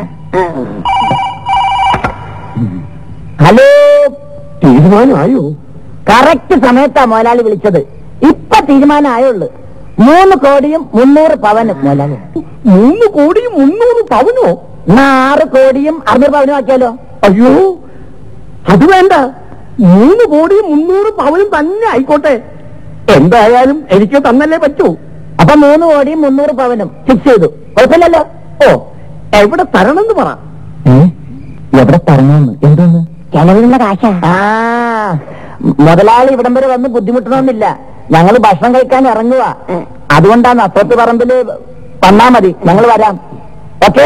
ഹലോ തീരുമാനമായോ കറക്റ്റ് സമയത്താ മുതലാളി വിളിച്ചത് ഇപ്പൊ തീരുമാനമായുള്ളു മൂന്ന് കോടിയും മുന്നൂറ് പവനും മുതലാളി മൂന്ന് കോടിയും മുന്നൂറ് പവനോ എന്നാ ആറ് കോടിയും അറുന്നൂറ് പവനും ആക്കിയാലോ അയ്യോ അത് വേണ്ട മൂന്ന് കോടിയും മുന്നൂറ് പവനും തന്നെ ആയിക്കോട്ടെ എന്തായാലും എനിക്ക് തന്നല്ലേ പറ്റൂ അപ്പൊ മൂന്ന് കോടിയും മുന്നൂറ് പവനും ഫിക്സ് ചെയ്തു കുഴപ്പമില്ലല്ലോ ഓ എവിടെ തരണമെന്ന് പറ എവിടെ തരണമെന്ന് എന്തോന്ന് ചെലവിനുള്ള കാശ ആ മുതലാളി ഇവിടം വരെ വന്ന് ബുദ്ധിമുട്ടണമെന്നില്ല ഞങ്ങൾ ഭക്ഷണം കഴിക്കാൻ ഇറങ്ങുക അതുകൊണ്ടാണ് അപ്പുറത്ത് പറമ്പില് വന്നാ മതി ഞങ്ങൾ വരാം ഓക്കെ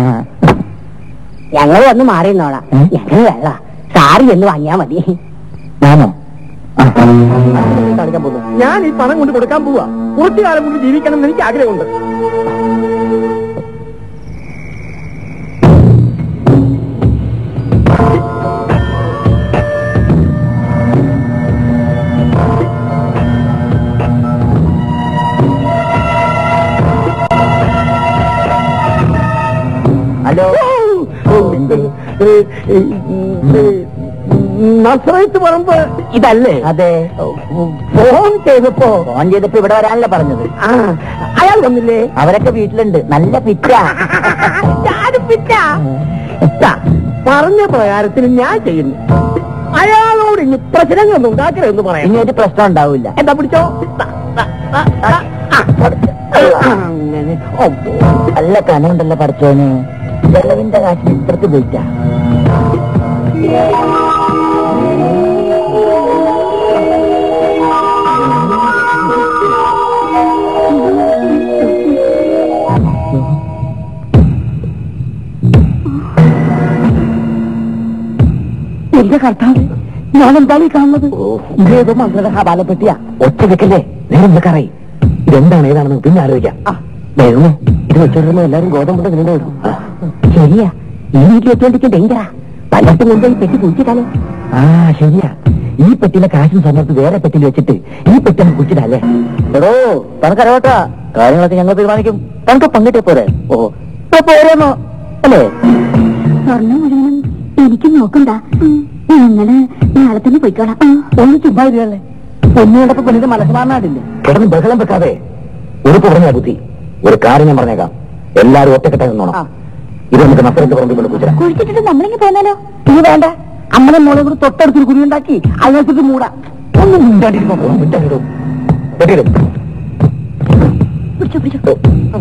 ഞങ്ങൾ വന്ന് മാറിയെന്നോളാം ഞങ്ങൾ വെള്ള സാറി എന്ന് വാങ്ങിയാ മതി ഞാനോ കളിക്കാൻ പോകുന്നു ഞാൻ ഈ പണം കൊണ്ട് കൊടുക്കാൻ പോവാ കുറച്ചു കാലം കൊണ്ട് ജീവിക്കണം എന്ന് എനിക്ക് ആഗ്രഹമുണ്ട് ഹലോ നസ്രത്ത് പറമ്പ് ഇതല്ലേ അതെ ഫോൺ ചെയ്തപ്പോ ഫോൺ ചെയ്തപ്പോ ഇവിടെ വരാനല്ലേ പറഞ്ഞത് ആ, അയാൾ വന്നില്ലേ അവരൊക്കെ വീട്ടിലുണ്ട് നല്ല പിറ്റ ഞാനും പിറ്റ പറഞ്ഞ പ്രകാരത്തിന് ഞാൻ ചെയ്യുന്നു അയാളോട് ഇനി പ്രശ്നങ്ങളൊന്നും ഉണ്ടാക്കരുതെന്ന് പറയാം ഇനി ഒരു പ്രശ്നം ഉണ്ടാവില്ല എന്താ പിടിച്ചോ ത, ത, ത, ത. ആ, അങ്ങനെ അമ്മോ. നല്ല കനമുണ്ടല്ലോ പഠിച്ചോന് ചെലവിന്റെ കാശിന് ഇത്രക്ക് പോയിട്ടാ എന്റെ കർത്താവ് ഞാൻ എന്താണ് ഈ കാണുന്നത് ഇതേതോ മന്ത്രത ബാലപ്പെട്ടിയാ ഒറ്റ വെക്കല്ലേ നേരം വെക്കാറായി ഇതെന്താണ് ഏതാണെന്ന് പിന്നെ ആലോചിക്കാം ദൈവമേ ഇത് വെച്ചോണ്ടിരുന്ന എല്ലാരും ഗോതമ്പ് നിന്നെ വരും ശരിയാ ഈ വീട്ടിൽ വെച്ചോണ്ടിരിക്കും ഡേഞ്ചറാ പലർക്കും കൊണ്ട് ഈ പെട്ടി കുഴിച്ചിട്ടാലോ ആ ശരിയാ ഈ പെട്ടിയിലെ കാശും സമയത്ത് വേറെ പെട്ടിയിൽ വെച്ചിട്ട് ഈ പെട്ടി നമുക്ക് കുഴിച്ചിട്ടല്ലേ എടോ തനക്കറിയോട്ടാ കാര്യങ്ങളൊക്കെ ഞങ്ങൾ തീരുമാനിക്കും തനക്ക് പങ്കിട്ടേ പോരെ ഓ ഇപ്പൊ പോരെന്നോ അല്ലേ സ്വർണ്ണം മുഴുവനും എനിക്ക് നോക്കണ്ട ഞങ്ങള് നാളെ തന്നെ പോയിക്കോളാം ഒന്ന് ചുമ്മാതിരല്ലേ പൊന്നുകണ്ടപ്പോ പെണ്ണിന്റെ മനസ്സമാറിനാടില്ലേ കിടന്ന് ബഹളം വെക്കാതെ ഉറുപ്പ് പറഞ്ഞ ബുദ്ധി ഒരു കാര്യം ഞാൻ പറഞ്ഞേക്കാം എല്ലാരും ഒറ്റക്കെട്ടായി നിന്നോണം ഇത് നമുക്ക് നഷ്ടത്തെ പറമ്പിൽ കൊണ്ട് കുച്ചിരാം കുഴിച്ചിട്ടിട്ട് നമ്മളിങ്ങ് പോന്നാലോ ഇത് വേണ്ട അമ്മനെ മോളെ കൂടി തൊട്ടടുത്തൊരു കുഴി ഉണ്ടാക്കി അതിനകത്തേക്ക് മൂടാ ഒന്നും മിണ്ടാണ്ടിരിക്കുമ്പോ മിണ്ടാണ്ടിടും കെട്ടിടും പിടിച്ചോ പിടിച്ചോ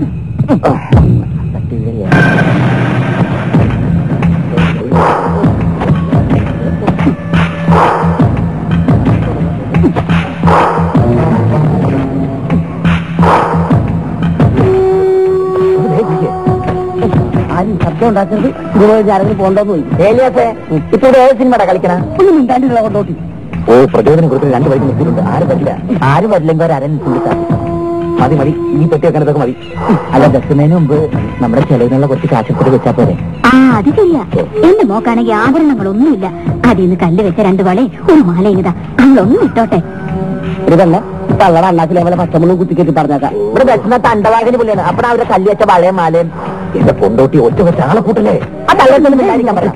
ആരും ശബ്ദം ഉണ്ടാക്കുന്നത് ഇതുപോലെ ആരെങ്കിലും പോണ്ടോന്ന് പോയി ഏലിയാസേ ഇപ്പൊ ഏത് സിനിമയുടെ കളിക്കണ ഒന്നും മിണ്ടാണ്ടില്ല കൊണ്ടോട്ടി ഓ പ്രചോദനം കൊടുത്ത് രണ്ട് വഴിക്ക് നിർത്തിയിട്ടുണ്ട് ആരും വരില്ല ആരും വരില്ലെങ്കിൽ ഒരു അരൻ തുള്ളിത്താ മതി മതി ഈ പെട്ടി വെക്കാനതൊക്കെ മതി അല്ല ദർശനത്തിന് മുമ്പ് നമ്മുടെ ചെലവിനുള്ള കുറച്ച് കാശുകൂടി വെച്ചാ പോരെ ആ അത് ശരിയാ എന്റെ മോക്കാണെങ്കിൽ ആഭരണങ്ങളൊന്നുമില്ല അതിൽ നിന്ന് കല്ല് വെച്ച രണ്ട് വളെ ഒരു മാല ഇതാ അവളൊന്നും ഇട്ടോട്ടെ ഇതല്ല തള്ളട അണ്ണാക്കിലെ പോലെ പച്ചമുള്ളും കുത്തിക്കെട്ടി പറഞ്ഞേക്കാം ഇവിടെ ദക്ഷിണ തണ്ടവാകിന് പുള്ളിയാണ് അപ്പഴ അവരെ കല്ല് വെച്ച വളയും മാലയും എന്റെ പൊണ്ടോട്ടി ഒറ്റ വെച്ച ആളെ കൂട്ടല്ലേ ആ തള്ളൊന്നും മിണ്ടായിരിക്കാൻ പറയാം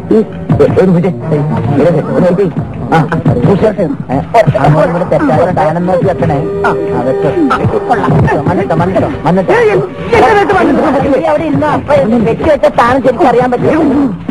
അവിടെ ഇരുന്നോ അപ്പൊ വെച്ച് വെച്ച സ്ഥാനം ശരിക്കും അറിയാൻ പറ്റും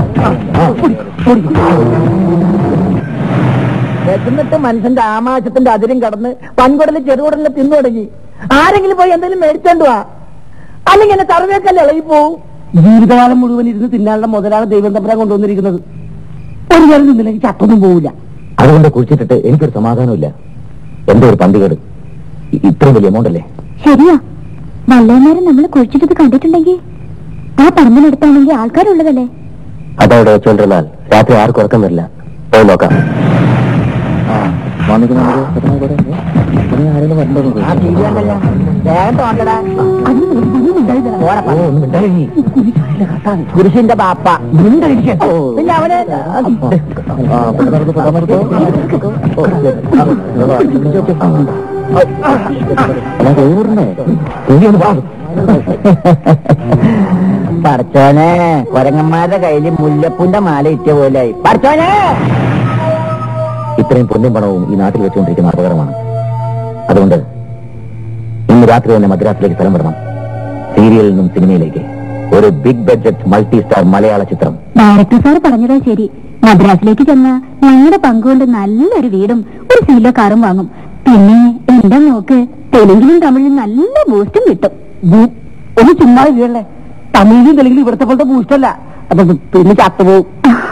എന്നിട്ട് മനുഷ്യന്റെ ആമാശത്തിന്റെ അതിരും കടന്ന് പൻകുടല് ചെറുകുടലിൽ തിന്നു തുടങ്ങി ആരെങ്കിലും പോയി എന്തെങ്കിലും മേടിച്ചോണ്ട് വാ അല്ലെങ്കിൽ എന്നെ തറവേക്കല്ലേ ഇളകി പോവും ജീവിതകാലം മുഴുവൻ ഇരുന്ന് തിന്നാനുള്ള മുതലാണ് ദൈവം തമ്പരാൻ കൊണ്ടുവന്നിരിക്കുന്നത് ഒരു കാര്യം തിന്നില്ലെങ്കിൽ ചത്തൊന്നും പോവില്ല അതുകൊണ്ട് കുഴിച്ചിട്ടിട്ട് എനിക്കൊരു സമാധാനമില്ല എന്തോ ഒരു പന്തികേട് ഇത്രയും വലിയ എമൗണ്ട് അല്ലേ ശരിയാ വല്ലവന്മാരും നമ്മൾ കുഴിച്ചിട്ടത് കണ്ടിട്ടുണ്ടെങ്കിൽ ആ പറമ്പിനടുത്താണെങ്കിൽ ആൾക്കാരുള്ളതല്ലേ അതവിടെ വെച്ചുകൊണ്ടിരുന്നാൽ രാത്രി ആർക്കും ഉറക്കം വരില്ല പോയി നോക്കാം ആ ടി വി ഉണ്ടല്ലോ വേഗം തോണ്ടടാ കുരിശിന്റെ ബാപ്പ പിന്നെ അവന് പടച്ചോനെ കൊരങ്ങന്മാരുടെ കയ്യിൽ മുല്ലപ്പൂന്റെ മാല ഇറ്റ പോലെയായി പടച്ചോനെ ഇത്രയും പൊന്നും പണവും ഈ നാട്ടിൽ വെച്ചുകൊണ്ടിരിക്കുന്ന അപകടമാണ് അതുകൊണ്ട് ഇന്ന് രാത്രി തന്നെ മദ്രാസിലേക്ക് സ്ഥലം വിടണം സീരിയലിൽ നിന്നും സിനിമയിലേക്ക് ഒരു ബിഗ് ബഡ്ജറ്റ് മൾട്ടി സ്റ്റാർ മലയാള ചിത്രം ഡയറക്ടർ സാർ പറഞ്ഞതാ ശരി മദ്രാസിലേക്ക് ചെന്ന ഞങ്ങളുടെ പങ്കുകൊണ്ട് നല്ലൊരു വീടും ഒരു സീലോ കാറും വാങ്ങും പിന്നെ എന്റെ മോക്ക് തെലുങ്കിലും തമിഴിലും നല്ല ബൂസ്റ്റും കിട്ടും ഒന്ന് ചുമ്മാ ഇല്ലേ തമിഴിലും തെലുങ്കിലും ഇവിടുത്തെ പോലത്തെ ബൂസ്റ്റല്ല അപ്പൊ പിന്നെ ചത്തുപോകും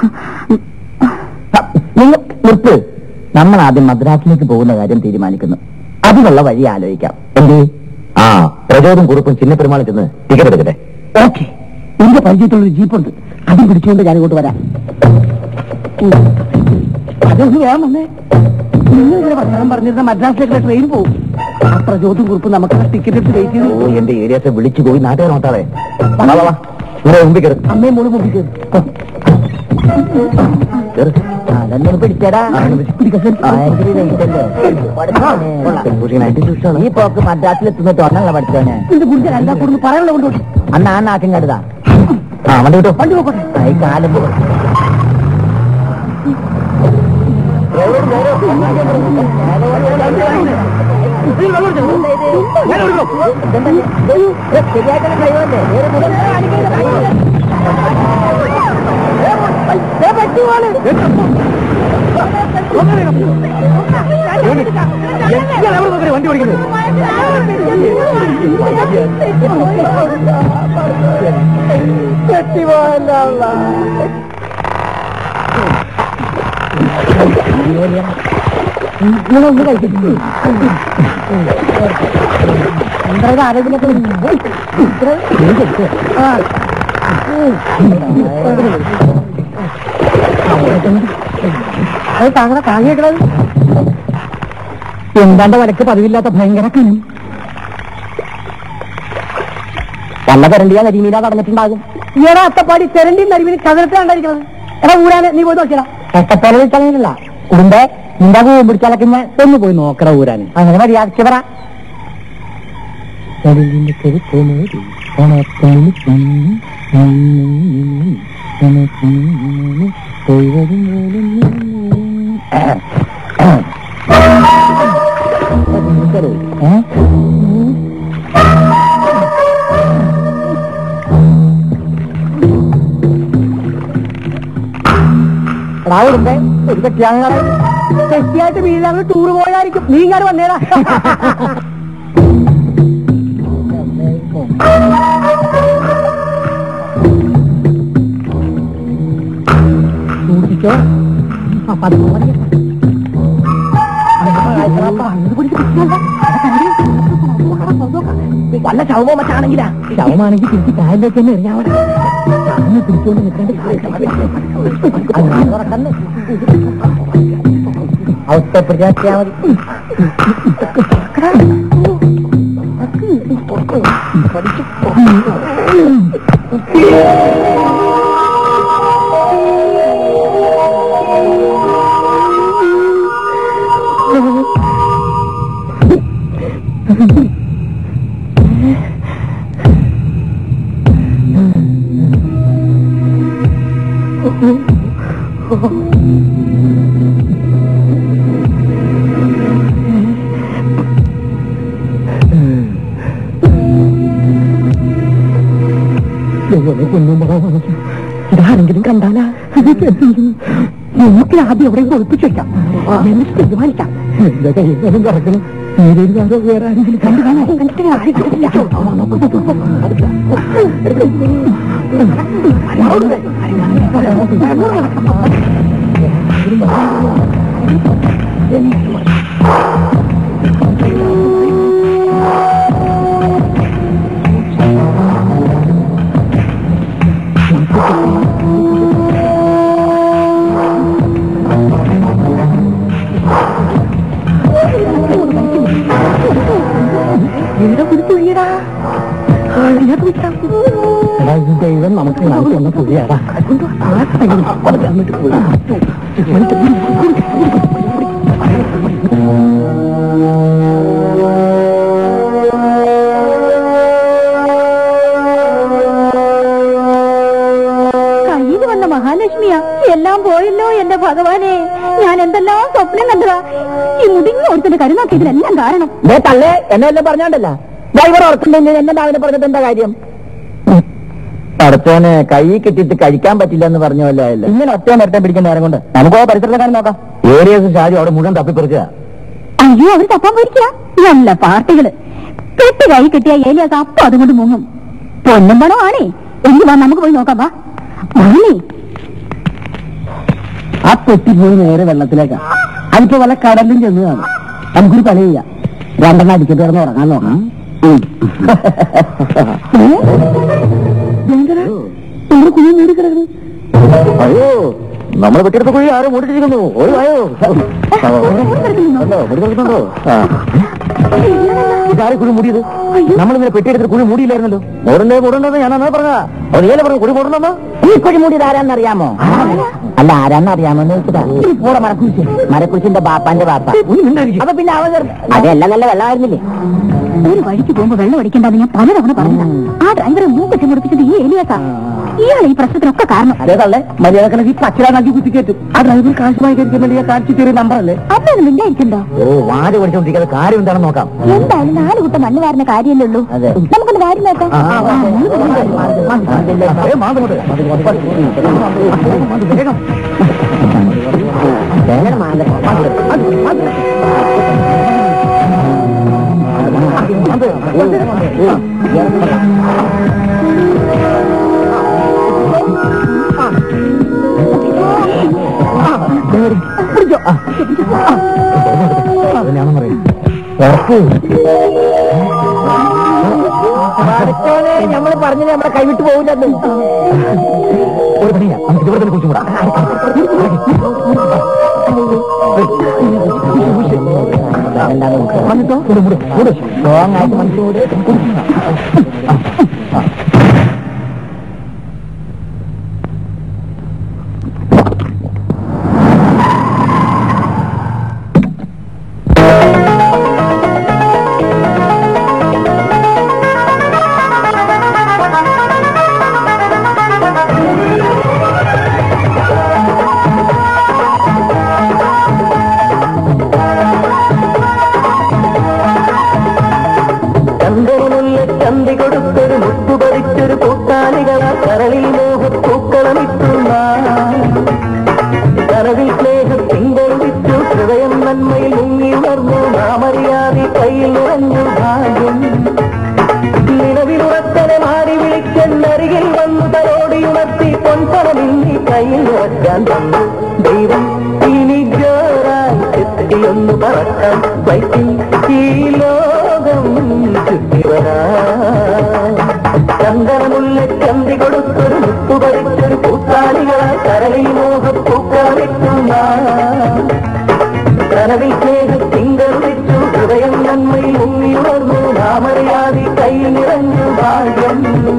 നിങ്ങൾ നിർത്ത് നമ്മൾ ആദ്യം മദ്രാസിലേക്ക് പോകുന്ന കാര്യം തീരുമാനിക്കുന്നു അതിനുള്ള വഴി ആലോചിക്കാം എന്ത് ആ പ്രചോദം കുറുപ്പും ചിന്നപ്പെരുമാളിൽ ചെന്ന് ടിക്കറ്റ് എടുക്കട്ടെ ഓക്കെ എന്റെ പരിചയത്തിലുള്ള ഒരു ജീപ്പുണ്ട് അതും പിടിച്ചുകൊണ്ട് ഞാൻ ഇങ്ങോട്ട് വരാം ഉം. അതൊന്ന് വേണം വന്നേ നിങ്ങൾ ഇങ്ങനെ വർത്തമാനം പറഞ്ഞിരുന്ന മദ്രാസിലേക്കുള്ള ട്രെയിൻ പോകും ആ പ്രചോദം കുറിപ്പ് നമുക്ക് ടിക്കറ്റ് എടുത്ത് വെയിറ്റ് ഓ ചെയ്ത് എന്റെ ഏരിയാസ് വിളിച്ചു പോയി നാട്ടുകാർ നോട്ടാതെ വാ, വാ, വാ. ഇവിടെ മുമ്പിൽ കയറി അമ്മയും മോളും മുമ്പിൽ കയറി അതൊന്നും പിടിച്ചടാ ഈ പോക്ക് മദ്രാസിലെത്തുന്ന തോന്നല്ല പഠിച്ചോനെ എന്താ കൂടുതൽ പറയാനുള്ള കൊണ്ടു അന്ന് ആ നാട്ടിൻ കടുതാ ആ വണ്ടി വിട്ടോ വണ്ടി പോക്കോട്ടെ ഈ കാലം പോകട്ടെ ശരിയായിട്ടുള്ള ഡ്രൈവറല്ലേ വേറെ വണ്ടി ഓടിക്കുന്നത് നിങ്ങളൊന്ന് കഴിച്ചിട്ടില്ലേ എന്തായാലും ആരോഗ്യമൊക്കെ ആ അത് താങ്കളെ താങ്ങിയേക്കണത് എന്താണ്ട് വലക്ക് പതിവില്ലാത്ത ഭയങ്കര കനം വല്ല കരണ്ടിയാ കരിമീനാ നടന്നിട്ടുണ്ടാകും ഈടാ അത്തപ്പാടി തെരണ്ടിയും കരിമീൻ ചതുരത്തിലാണ്ടായിരിക്കണത് എടാ ഊരാനെ നീ പോയി നോക്കിയടാ എട്ടപ്പേരെ വിളിച്ചങ്ങനെയല്ല കുടുംബേ നിന്റെ കൂവും പിടിച്ചാലൊക്കെ ഞാൻ ഒന്ന് പോയി നോക്കട ഊരാന് അങ്ങനെ മര്യാദയ്ക്ക് പറ എടാവുണ്ടേ ഒരു കെട്ടിയാങ്ങളെ കെട്ടിയായിട്ട് വീട്ടിൽ ടൂർ പോയായിരിക്കും നീ ഇങ്ങനെ വന്നേടാ സൂക്ഷിച്ചോ ആ പതിമൂന്ന് വല്ല ശവമോ മറ്റാണെങ്കിലാ ശവമാണെങ്കിൽ തിരിച്ച് കായലിലേക്ക് തന്നെ എറിയാവട്ടെ അന്ന് പിടിച്ചുകൊണ്ട് നിൽക്കേണ്ട അവസ്ഥ പിടിച്ചാൽ മതി ഇതാരെങ്കിലും കണ്ടാലാ നമുക്ക് ആദ്യം എവിടെ ഒളിപ്പിച്ചു വെക്കാം എന്നിട്ട് തീരുമാനിക്കാം എന്റെ കയ്യിൽ കിടക്കണം തീരെ വേറെ ആരെങ്കിലും കണ്ടു കാണാൻ കണ്ടിട്ട് ആരും കിട്ടില്ല എടാ ഈ ദൈവം നമുക്ക് കാണിച്ചു തന്ന പുലിയാടാ കയ്യിൽ വന്ന മഹാലക്ഷ്മിയാ എല്ലാം പോയല്ലോ എന്റെ ഭഗവാനെ ഞാൻ എന്തെല്ലാം സ്വപ്നം കണ്ടതാ ഈ മുടിഞ്ഞ ഒരുത്തിന്റെ കരുനാക്ക് ഇതിനെല്ലാം കാരണം ദേ തള്ളേ എന്നെ എല്ലാം പറഞ്ഞോണ്ടല്ല ഡ്രൈവർ ഓർക്കുന്നുണ്ടെങ്കിൽ എന്നെ രാവിലെ പറഞ്ഞിട്ട് എന്താ കാര്യം പടത്തോനെ കൈ കിട്ടിയിട്ട് കഴിക്കാൻ പറ്റില്ല എന്ന് പറഞ്ഞല്ലോ ഇങ്ങനെ ഒറ്റ മരത്തെ പിടിക്കുന്ന നേരം കൊണ്ട് നമുക്ക് ആ പരിസരക്കാരൻ നോക്കാം ഏരിയസ് ഷാജു അവിടെ മുഴുവൻ തപ്പിപ്പറിക്കുക അയ്യോ അവര് തപ്പാൻ പോയിരിക്കുക നല്ല പാർട്ടികള് കെട്ട് കൈ കിട്ടിയ ഏലിയാസ് അപ്പൊ അതുകൊണ്ട് മുങ്ങും പൊന്നും പണമാണേ എങ്കിൽ വാ നമുക്ക് പോയി നോക്കാം വാ വാണേ ആ പെട്ടി പോയി നേരെ വെള്ളത്തിലേക്കാ അതിപ്പോ വല്ല കടലിലും ചെന്ന് കാണും നമുക്കൊരു പണി ചെയ്യാം രണ്ടെണ്ണം അടിച്ചിട്ട് കിടന്ന് ഉറങ്ങാൻ നോക്കാം ഉം. ഇതെന്തിനാ? ഇവിടെ കുഴി മൂടി കിടക്കുന്നു അയ്യോ നമ്മൾ വെട്ടിയെടുത്ത കുഴി ആരും മൂടിച്ചിരിക്കുന്നു ഒഴിവായോ കിടക്കുന്നുണ്ടോ ഇതാരെ കുഴി മൂടിയത് നമ്മൾ ഇങ്ങനെ പെട്ടിയെടുത്തിട്ട് കുഴി മൂടിയില്ലായിരുന്നല്ലോ മൂടണ്ടേ മൂടണ്ടെന്ന് ഞാൻ അന്നേ പറഞ്ഞ അത് നീല പറഞ്ഞു കുഴി മൂടണമെന്ന് ഈ കുഴി മൂടിയത് ആരാന്നറിയാമോ അല്ല ആരാന്നറിയാമോന്ന് ചോദിച്ചതാ പൂടെ മരക്കുരിശ് മരക്കുരിശിന്റെ ബാപ്പാന്റെ ബാപ്പ അപ്പൊ പിന്നെ അവൻ അതെല്ലാം നല്ല വെള്ളമായിരുന്നില്ലേ ഒരു വഴിക്ക് പോകുമ്പോ വെള്ളം അടിക്കണ്ടെന്ന് ഞാൻ പലതവണ പറഞ്ഞതാ ആ ഡ്രൈവറെ മൂക്കറ്റി മുടിപ്പിച്ചത് ഈ ഏലിയാസാ ഇയാൾ ഈ പ്രശ്നത്തിനൊക്കെ കാരണം അതേ തള്ളേ മര്യാദ കണക്ക് പച്ചിലാക്കി കുത്തിക്കേറ്റും ആ ഡ്രൈവർ കാശുമായി കഴിക്കാൻ വേണ്ടി ഞാൻ കാണിച്ചു ചെറിയ നമ്പറല്ലേ അതൊന്നും മിണ്ടായിരിക്കണ്ടോ ഓ വാട് പഠിച്ചോണ്ടിരിക്കാതെ കാര്യം എന്താണെന്ന് നോക്കാം എന്തായാലും നാല് കൂട്ടം മണ്ണ് വാരുന്ന കാര്യമല്ലേ ഉള്ളൂ അതെ. നമുക്കൊന്ന് കാര്യം നോക്കാം ആ, ആ, ആ. ഏ, മാന്ത് ഇങ്ങോട്ട്. വേഗം. എങ്ങനെ മാന്ത്? മാന്ത്. മാന്ത്. മാന്ത്. മാന്ത്. പിടിച്ചോ. ആ. അതിനാണെന്ന് പറയും ഉറപ്പ് പഠിച്ചോനെ നമ്മള് പറഞ്ഞത് നമ്മളെ കൈവിട്ട് പോകില്ലല്ലോ ഒരു പണിയാ നമുക്ക് ഇവിടെ തന്നെ കുറിച്ചും കൂടാ സ്ട്രോങ് ആയിട്ട് മനസ്സിലൂടെ ചന്ദ്രനുള്ള ചന്തി കൊടുത്തൊരു മുത്തു പറിച്ചൊരു പൂത്താലികളാ കരളിൽ മോഹപ്പൂക്കളമിട്ടുള്ള കരവിൽ സ്നേഹം തിങ്കളിച്ചു ഹൃദയം നന്മയിൽ മുങ്ങി ഉണർന്നു നാമറിയാതെ കയ്യിൽ നിറഞ്ഞു ഭാഗ്യം നിലവിലുറക്കനെ മാറി വിളിച്ചെന്നരികിൽ വന്നു തലോടി ഉണർത്തി പൊൻപണമിന്നി കയ്യിൽ നിറയ്ക്കാൻ തന്നു ദൈവം ഇനി ജോറായി എത്തിയൊന്നു പറക്കാം വൈകിൽ ഈ ലോകം ചുറ്റിവരാ ചന്ദനമുള്ള ചന്തി കൊടുത്തൊരു മുത്തു പറിച്ചൊരു പൂത്താലികളായി കരളിൽ മോഹപ്പൂക്കളമിട്ടുന്ന കനവിൽ സ്നേഹ തിങ്കൾ വെച്ചു ഹൃദയം നന്മയിൽ മുങ്ങിയുണർന്നു നാമറിയാതെ കൈ നിറഞ്ഞു ഭാഗ്യം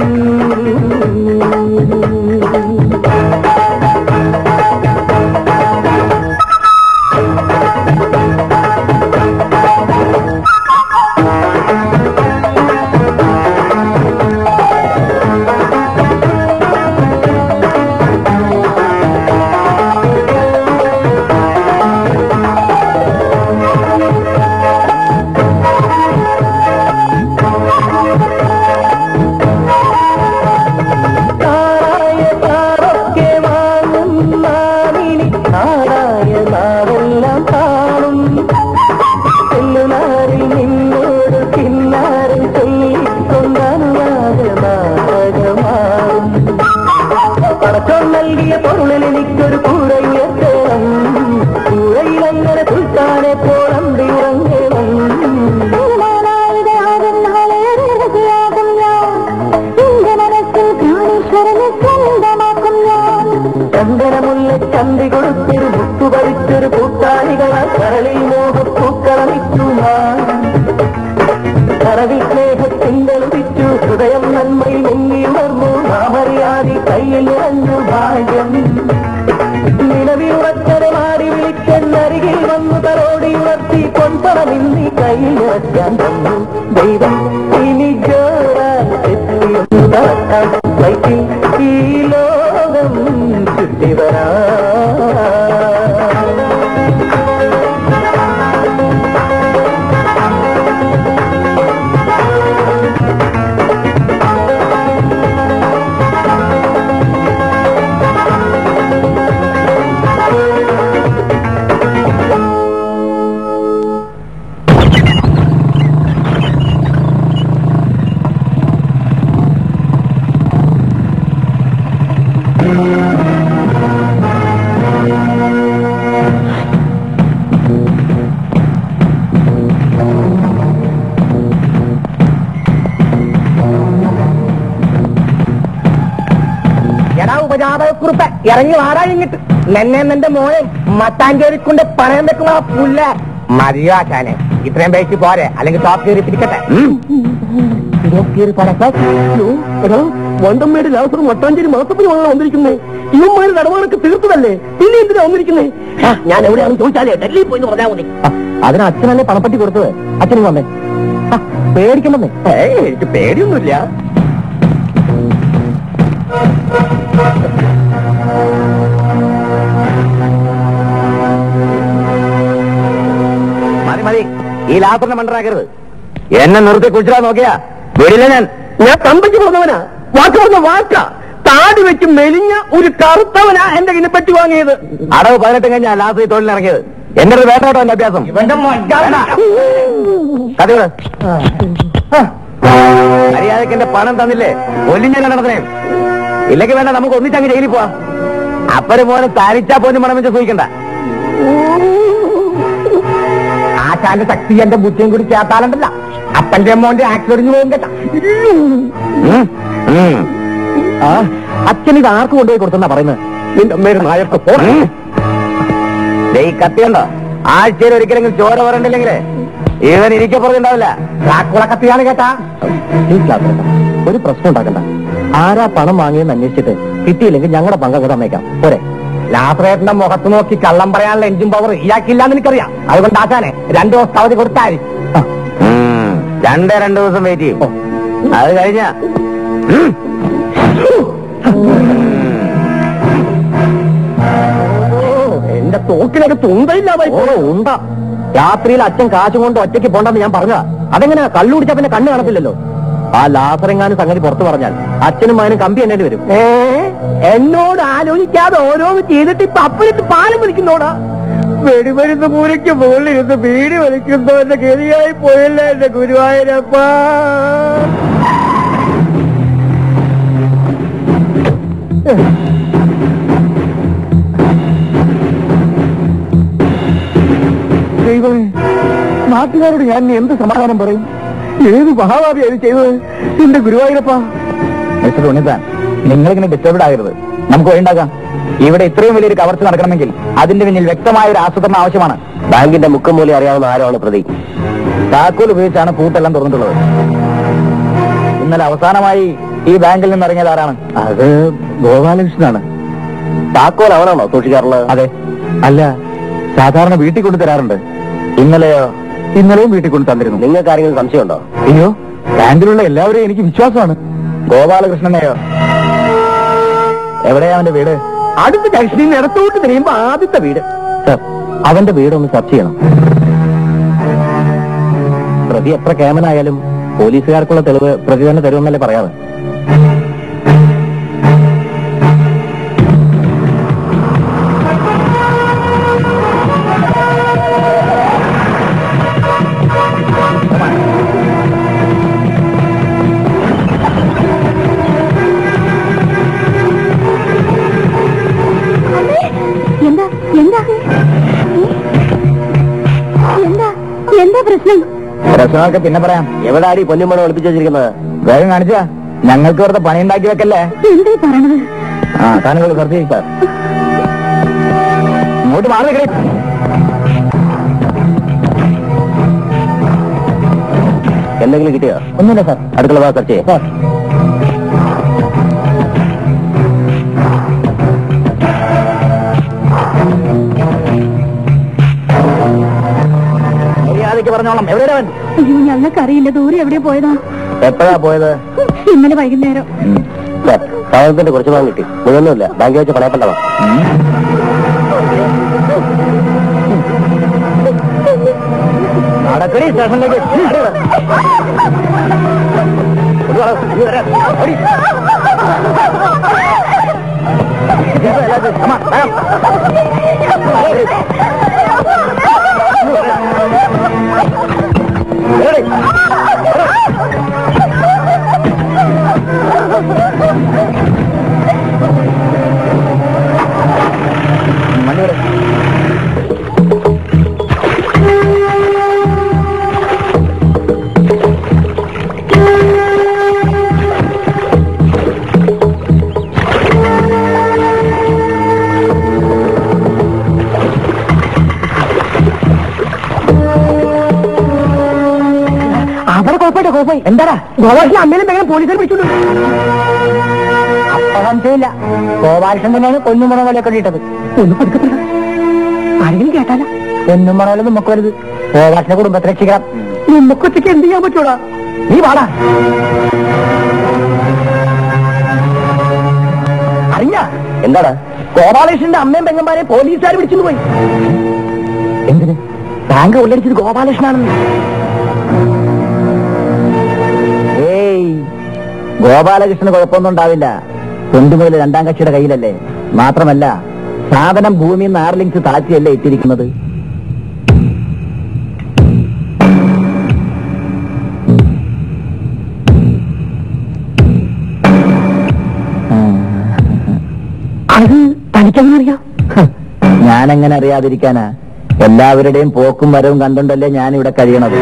താരായ താറൊക്കെ വാങ്ങും നാവിനി താരായ നാവെല്ലാം കാണും ചെല്ലുനാരിൽ നിന്നോട് പിന്നാരിൽ ചൊല്ലിക്കൊണ്ടനുവാദമാകും പടച്ചോൻ നൽകിയ പൊരുളിൽ എനിക്കൊരു കൂരയുയർത്തണം കൂരയിലങ്ങനെ തുൽത്താനെ പോളമ്പി ഉറങ്ങണം ചന്ദനമുള്ള ചന്തി കൊടുത്തൊരു മുത്തു പറിച്ചൊരു പൂത്താലികളാൽ കരളിൽ മോഹപ്പൂക്കളമിച്ചു കരവിൽ സ്നേഹത്തിൻ്റെ ഉദിച്ചു ഹൃദയം നന്മയിൽ പൊൻപണം ഇന്നീ കയ്യിൽ നിറയ്ക്കാൻ തന്നു ദൈവം ഇനി ജോറാൻ എത്തിയൊന്നു നടക്കാം ബൈക്കിൽ ഈ ലോകം ചുറ്റി വരാം എടാ ഉപജാതകുറിപ്പ് ഇറങ്ങി വാടാ ഇങ്ങിട്ട് നിന്നെ നിന്റെ മോനെ മട്ടാഞ്ചേരിക്കൊണ്ട് പണയം വെക്കുന്ന ആ പുല്ല മതിയോ ആശാനെ ഇത്രയും പേച്ച് പോരെ അല്ലെങ്കിൽ ടോപ്പ് കയറി പിടിക്കട്ടെ വണ്ടമ്മയുടെ ലാസറും മട്ടാഞ്ചേരി മാസപ്പുരമാണ് വന്നിരിക്കുന്നേ ഇവന്മാര് നടവാനൊക്കെ തീർത്തതല്ലേ പിന്നെ എന്തിനാ വന്നിരിക്കുന്നേ ആ, ഞാൻ എവിടെയാണെന്ന് ചോദിച്ചാലേ ഡൽഹിയിൽ പോയി പറഞ്ഞാൽ മതി അതിന് അച്ഛനല്ലേ പണപ്പെട്ടി കൊടുത്തത് അച്ഛനും വന്നേ ആ, പേടിക്കണ്ടെന്നേ ഏയ് എനിക്ക് പേടിയൊന്നുമില്ല മതി മതി ഈ ലാസറിനെ മണ്ടറാക്കരുത് എന്നെ നിർത്തി കുഴിച്ചിടാൻ നോക്കിയാ വീടില്ല ഞാൻ ഞാൻ തമ്പയ്ക്ക് പറഞ്ഞവനാ വാക്ക് പറഞ്ഞ വാക്കാ താടി വെച്ച് മെലിഞ്ഞ ഒരു കറുത്തവനാ എന്റെ കയ്യിൽ പറ്റി വാങ്ങിയത് അടവ് പതിനെട്ട് കഴിഞ്ഞാ ലാസ്റ്റ് ഈ തൊഴിലിറങ്ങിയത് എന്റെ അടുത്ത് വേണ്ട കേട്ടോ എന്റെ അഭ്യാസം ഇവന്റെ കഥകള് മര്യാദക്ക് എന്റെ പണം തന്നില്ലേ ഒല്ലിഞ്ഞ നടന്നേ ഇല്ലെങ്കിൽ വേണ്ട നമുക്ക് ഒന്നിച്ചങ്ങ് ജയിലിൽ പോവാം അപ്പര് മോനെ തരിച്ചാ പോലും മണം വെച്ച് സൂഹിക്കണ്ട ആശാന്റെ ശക്തി എന്റെ ബുദ്ധിയും കൂടി ചേർത്താലുണ്ടല്ല അപ്പന്റെ മോന്റെ ആക്സിഡന്റ് പോകും കേട്ടാ ഉം, ഉം. ആ അച്ഛൻ ഇത് ആർക്ക് കൊണ്ടുപോയി കൊടുത്തെന്നാ പറയുന്നത് നിന്റെ അമ്മയുടെ നായർക്ക് പോ ഉം. ദേ ഈ കത്തിയുണ്ടോ ആഴ്ചയിൽ ഒരിക്കലെങ്കിലും ചോര പറയണ്ടില്ലെങ്കിലേ ഇവൻ ഇരിക്കപ്പുറത്തുണ്ടാവില്ല കാക്കുള കത്തിയാണ് കേട്ടാ ഇല്ലാത്തണ്ട. ഒരു പ്രശ്നം ഉണ്ടാക്കണ്ട ആരാ പണം വാങ്ങിയെന്ന് അന്വേഷിച്ചിട്ട് കിട്ടിയില്ലെങ്കിൽ ഞങ്ങളുടെ പങ്ക് അങ്ങ് തന്നേക്കാം പോരെ ലാസറേട്ടന്റെ മുഖത്ത് നോക്കി കള്ളം പറയാനുള്ള എഞ്ചിൻ പവർ ഇയാക്കില്ലാന്ന് എനിക്കറിയാം അതുകൊണ്ട് ആശാനെ രണ്ടു ദിവസത്തെ അവധി കൊടുത്താൽ ആ, ഉം. രണ്ടേ രണ്ടു ദിവസം വെയിറ്റ് ചെയ്യും അത് കഴിഞ്ഞ എന്റെ തോക്കിനൊക്കെ തുന്തയില്ലാതായി ഓ ഉണ്ട രാത്രിയിൽ അച്ഛൻ കാശും കൊണ്ട് ഒറ്റയ്ക്ക് പോണ്ടെന്ന് ഞാൻ പറഞ്ഞതാ അതെങ്ങനെ കള്ളു കുടിച്ചാ പിന്നെ കണ്ണ് കാണത്തില്ലല്ലോ ആ ലാസറെങ്ങാനും സംഗതി പുറത്തു പറഞ്ഞാൽ അച്ഛനും മകനും കമ്പി എന്നേണ്ടി വരും ഏ എന്നോട് ആലോചിക്കാതെ ഓരോന്ന് ചെയ്തിട്ട് ഇപ്പൊ അപ്പഴത്ത് പാലം വലിക്കുന്നോടാ വെടിമരുന്ന് പൂരയ്ക്ക് മുകളിലിരുന്ന് വീട് വലിക്കുന്നോ എന്റെ ഗതിയായി പോയല്ല എന്റെ ഗുരുവായൂരപ്പ ദൈവമേ നാട്ടുകാരോട് ഞാൻ ഇനി എന്ത് സമാധാനം പറയും ഏത് മഹാഭാവിയാ ഇത് ചെയ്തത് എന്റെ ഗുരുവായൂരപ്പ മിസ്റ്റർ ഉണ്ണിത്താൻ നിങ്ങളിങ്ങനെ ഡിസ്റ്റർബ്ഡ് ആകരുത് നമുക്ക് വഴിണ്ടാക്കാം ഇവിടെ ഇത്രയും വലിയൊരു കവർച്ച നടക്കണമെങ്കിൽ അതിന്റെ പിന്നിൽ വ്യക്തമായ ഒരു ആസൂത്രണം ആവശ്യമാണ് ബാങ്കിന്റെ മുക്കം മൂലം അറിയാവുന്ന ആരാണ് പ്രതി താക്കോൽ ഉപയോഗിച്ചാണ് പൂട്ടെല്ലാം തുറന്നിട്ടുള്ളത് ഇന്നലെ അവസാനമായി ഈ ബാങ്കിൽ നിന്ന് ഇറങ്ങിയത് ആരാണ് അത് ഗോപാലകൃഷ്ണനാണ് താക്കോൽ അവനാണോ സൂക്ഷിക്കാറുള്ളത് അതെ അല്ല സാധാരണ വീട്ടിൽ കൊണ്ടു തരാറുണ്ട് ഇന്നലെയോ ഇന്നലെയും വീട്ടിൽ കൊണ്ടു തന്നിരുന്നു നിങ്ങൾക്ക് ആരെങ്കിലും സംശയമുണ്ടോ അയ്യോ ബാങ്കിലുള്ള എല്ലാവരെയും എനിക്ക് വിശ്വാസമാണ് ഗോപാലകൃഷ്ണനെയോ എവിടെയാ അവന്റെ വീട് അടുത്ത ജംഗ്ഷനിൽ നിന്ന് ഇടത്തോട്ട് തിരിയുമ്പോ ആദ്യത്തെ വീട് സർ അവന്റെ വീടൊന്ന് സെർച്ച് ചെയ്യണം പ്രതി എത്ര കേമനായാലും പോലീസുകാർക്കുള്ള തെളിവ് പ്രതി തന്നെ തരുമെന്നല്ലേ പറയാറ് എന്താ എന്താ എന്താ എന്താ പ്രശ്നം പ്രശ്നമൊക്കെ പിന്നെ പറയാം എവിടെ ആടി പൊന്നുമണ ഒളിപ്പിച്ചു വെച്ചിരിക്കുന്നത് വേഗം കാണിച്ചാ ഞങ്ങൾക്ക് വെറുതെ പണിയുണ്ടാക്കി വെക്കല്ലേ എന്താ ഈ പറയണത് ആ താനുകൾ സെർച്ച് ചെയ്യും സാർ ഇങ്ങോട്ട് മാറി നിൽക്കണേ എന്തെങ്കിലും കിട്ടിയോ ഒന്നുമില്ല സാർ അടുക്കള ഭാഗം സെർച്ച് ചെയ്യാം മര്യാദയ്ക്ക് പറഞ്ഞോളാം എവിടെയാണ് അവൻ അയ്യോ ഞങ്ങൾക്കറിയില്ല ദൂരെ എവിടെ പോയതാ എപ്പോഴാ പോയത് ഇന്നലെ വൈകുന്നേരം സാധനത്തിന്റെ കുറച്ച് ഭാഗം കിട്ടി മുഴുവൊന്നുമില്ല ബാങ്ക് വെച്ച് പണയപ്പെട്ടതാ നടക്കടി സ്റ്റേഷനിലേക്ക് അടി ഇവിടെ. ഒരു വളവ്, ഇനി വരാൻ. ഓടി. ഇതേപോലെ എല്ലാവരും. അമ്മ, വേഗം. എവിടെ? വണ്ടി വിടെ. അവിടെ കുഴപ്പമില്ല കുഴപ്പമായി എന്താടാ ഗോവാസിലെ അമ്മയിലും വേഗം പോലീസിനെ പിടിച്ചോണ്ട് അപ്പൊ സംശയമില്ല ഗോപാലകൃഷ്ണൻ തന്നെയാണ് പൊന്നുമണ പോലെയൊക്കെ ഇട്ടത് ഒന്ന് പതുക്കത്തില്ല ആരെങ്കിലും കേട്ടാല പൊന്നുമണ പോലെ നമുക്ക് വലുത് ഗോപാലകൃഷ്ണ കുടുംബത്തെ രക്ഷിക്കണം നമുക്കൊറ്റയ്ക്ക് എന്ത് ചെയ്യാൻ പറ്റൂടാ നീ പാടാ അറിഞ്ഞ എന്താടാ ഗോപാലകൃഷ്ണന്റെ അമ്മയും പെങ്ങന്മാരെ പോലീസുകാർ പിടിച്ചു പോയി എന്തിന് ബാങ്ക് കൊള്ളടിച്ചത് ഗോപാലകൃഷ്ണനാണെന്ന് ഏയ് ഗോപാലകൃഷ്ണന് കുഴപ്പമൊന്നും ഉണ്ടാവില്ല കൊണ്ടുമുതൽ രണ്ടാം കക്ഷിയുടെ കയ്യിലല്ലേ മാത്രമല്ല സാധനം ഭൂമിയിൽ നിന്ന് ആറ് ലിങ്സ് താഴ്ത്തിയല്ലേ ഇട്ടിരിക്കുന്നത് അത് തനിക്കെങ്ങനെ അറിയാം ഞാനെങ്ങനെ അറിയാതിരിക്കാനാ എല്ലാവരുടെയും പോക്കും വരവും കണ്ടുണ്ടല്ലേ ഞാൻ ഇവിടെ കഴിയണത്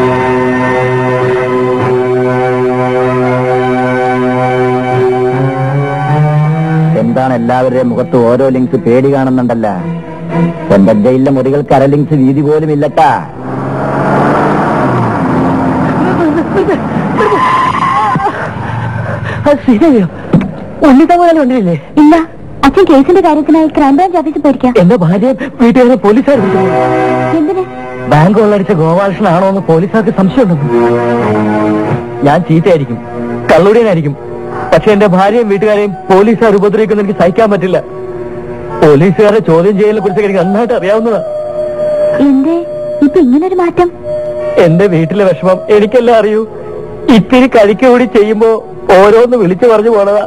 എന്താണ് എല്ലാവരുടെയും മുഖത്ത് ഓരോ ലിങ്സ് പേടി കാണുന്നുണ്ടല്ല എന്റെ ജയിലിലെ മുറികൾക്ക് അര ലിങ്സ് വീതി പോലും ഇല്ലട്ടാ ശരിയോ ഉണ്ണിത്ത പോലെ ഉണ്ടില്ലേ ഇല്ല അച്ഛൻ കേസിന്റെ കാര്യത്തിനായി ക്രൈംബ്രാഞ്ച് ഓഫീസിൽ പോയിരിക്കാം എന്റെ ഭാര്യ വീട്ടുകാരെ പോലീസുകാർ പിടിച്ചു എന്തിന് ബാങ്ക് കൊള്ളടിച്ച ഗോപാലകൃഷ്ണനാണോ എന്ന് പോലീസുകാർക്ക് സംശയമുണ്ടെന്ന് ഞാൻ ചീത്തയായിരിക്കും കള്ളുടിയനായിരിക്കും പക്ഷെ എന്റെ ഭാര്യയും വീട്ടുകാരെയും പോലീസുകാർ ഉപദ്രവിക്കുന്ന എനിക്ക് സഹിക്കാൻ പറ്റില്ല പോലീസുകാരെ ചോദ്യം ചെയ്യലിനെ കുറിച്ച് എനിക്ക് നന്നായിട്ട് അറിയാവുന്നതാ എന്തേ ഇപ്പൊ ഇങ്ങനൊരു മാറ്റം എന്റെ വീട്ടിലെ വിഷമം എനിക്കെല്ലാം അറിയൂ ഇത്തിരി കഴിക്ക കൂടി ചെയ്യുമ്പോ ഓരോന്ന് വിളിച്ചു പറഞ്ഞു പോണതാ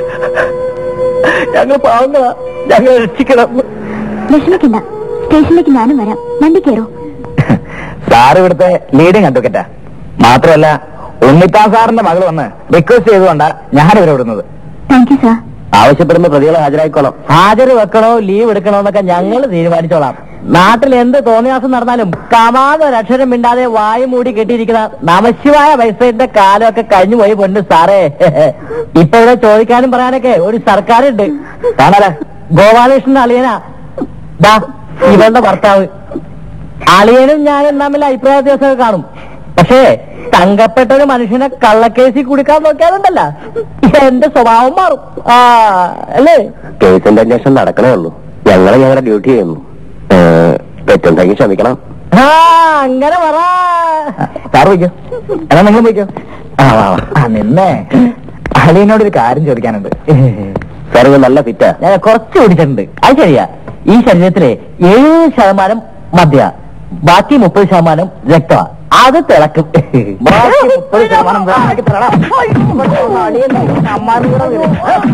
ഞങ്ങൾ പാവങ്ങളാ ഞങ്ങൾ രക്ഷിക്കണം വിഷമിക്കണ്ട സ്റ്റേഷനിലേക്ക് ഞാനും വരാം വണ്ടി കയറോ സാർ ഇവിടുത്തെ ലീഡിംഗ് അഡ്വക്കറ്റാ മാത്രമല്ല ഉണ്ണിത്താൻ സാറിന്റെ മകൾ വന്ന് റിക്വസ്റ്റ് ചെയ്തുകൊണ്ടാ ഞാൻ ഇവിടെ വിടുന്നത് താങ്ക് യു സാർ ആവശ്യപ്പെടുമ്പോ പ്രതികളെ ഹാജരായിക്കോളാം ഹാജർ വെക്കണോ ലീവ് എടുക്കണോ എന്നൊക്കെ ഞങ്ങൾ തീരുമാനിച്ചോളാം നാട്ടിൽ എന്ത് തോന്നിയാസം നടന്നാലും കമാതെ ഒരക്ഷരം മിണ്ടാതെ വായു മൂടി കെട്ടിയിരിക്കുന്ന നമശിവായ പൈസയുടെ കാലമൊക്കെ കഴിഞ്ഞു പോയി പൊന്നു സാറേ ഇപ്പൊ ഇവിടെ ചോദിക്കാനും പറയാനൊക്കെ ഒരു സർക്കാരുണ്ട് കാണാല ഗോപാലകൃഷ്ണൻ അളിയനാ ദാ ഇവളുടെ ഭർത്താവ് അളിയനും ഞാനും തമ്മിൽ അഭിപ്രായ വ്യത്യാസമൊക്കെ കാണും പക്ഷേ തങ്കപ്പെട്ട ഒരു മനുഷ്യനെ കള്ളക്കേസിൽ കുടിക്കാൻ നോക്കിയാലുണ്ടല്ല എന്റെ സ്വഭാവം മാറും ആ അല്ലേ കേസിന്റെ അന്വേഷണം നടക്കണേ ഉള്ളൂ ഞങ്ങൾ ഞങ്ങളുടെ ഡ്യൂട്ടി ചെയ്യുന്നു തെറ്റുണ്ടെങ്കിൽ ക്ഷമിക്കണം ആ അങ്ങനെ പറ സാർ പോയിക്കോ എന്നാ നിങ്ങൾ പോയിക്കോ ആ വാ, വാ. ആ നിന്നേ അളിയനോട് ഒരു കാര്യം ചോദിക്കാനുണ്ട് സാർ ഇത് നല്ല ഫിറ്റാ ഞാൻ കുറച്ച് കുടിച്ചിട്ടുണ്ട് അത് ശരിയാ ഈ ശരീരത്തിലെ എഴുപത് ശതമാനം മദ്യ ബാക്കി മുപ്പത് ശതമാനം രക്തമാ അത് തിളക്കും ബാക്കി മുപ്പത് ശതമാനം വെള്ളമാക്കി തരണം. അമ്മാനും കൂടെ വരും.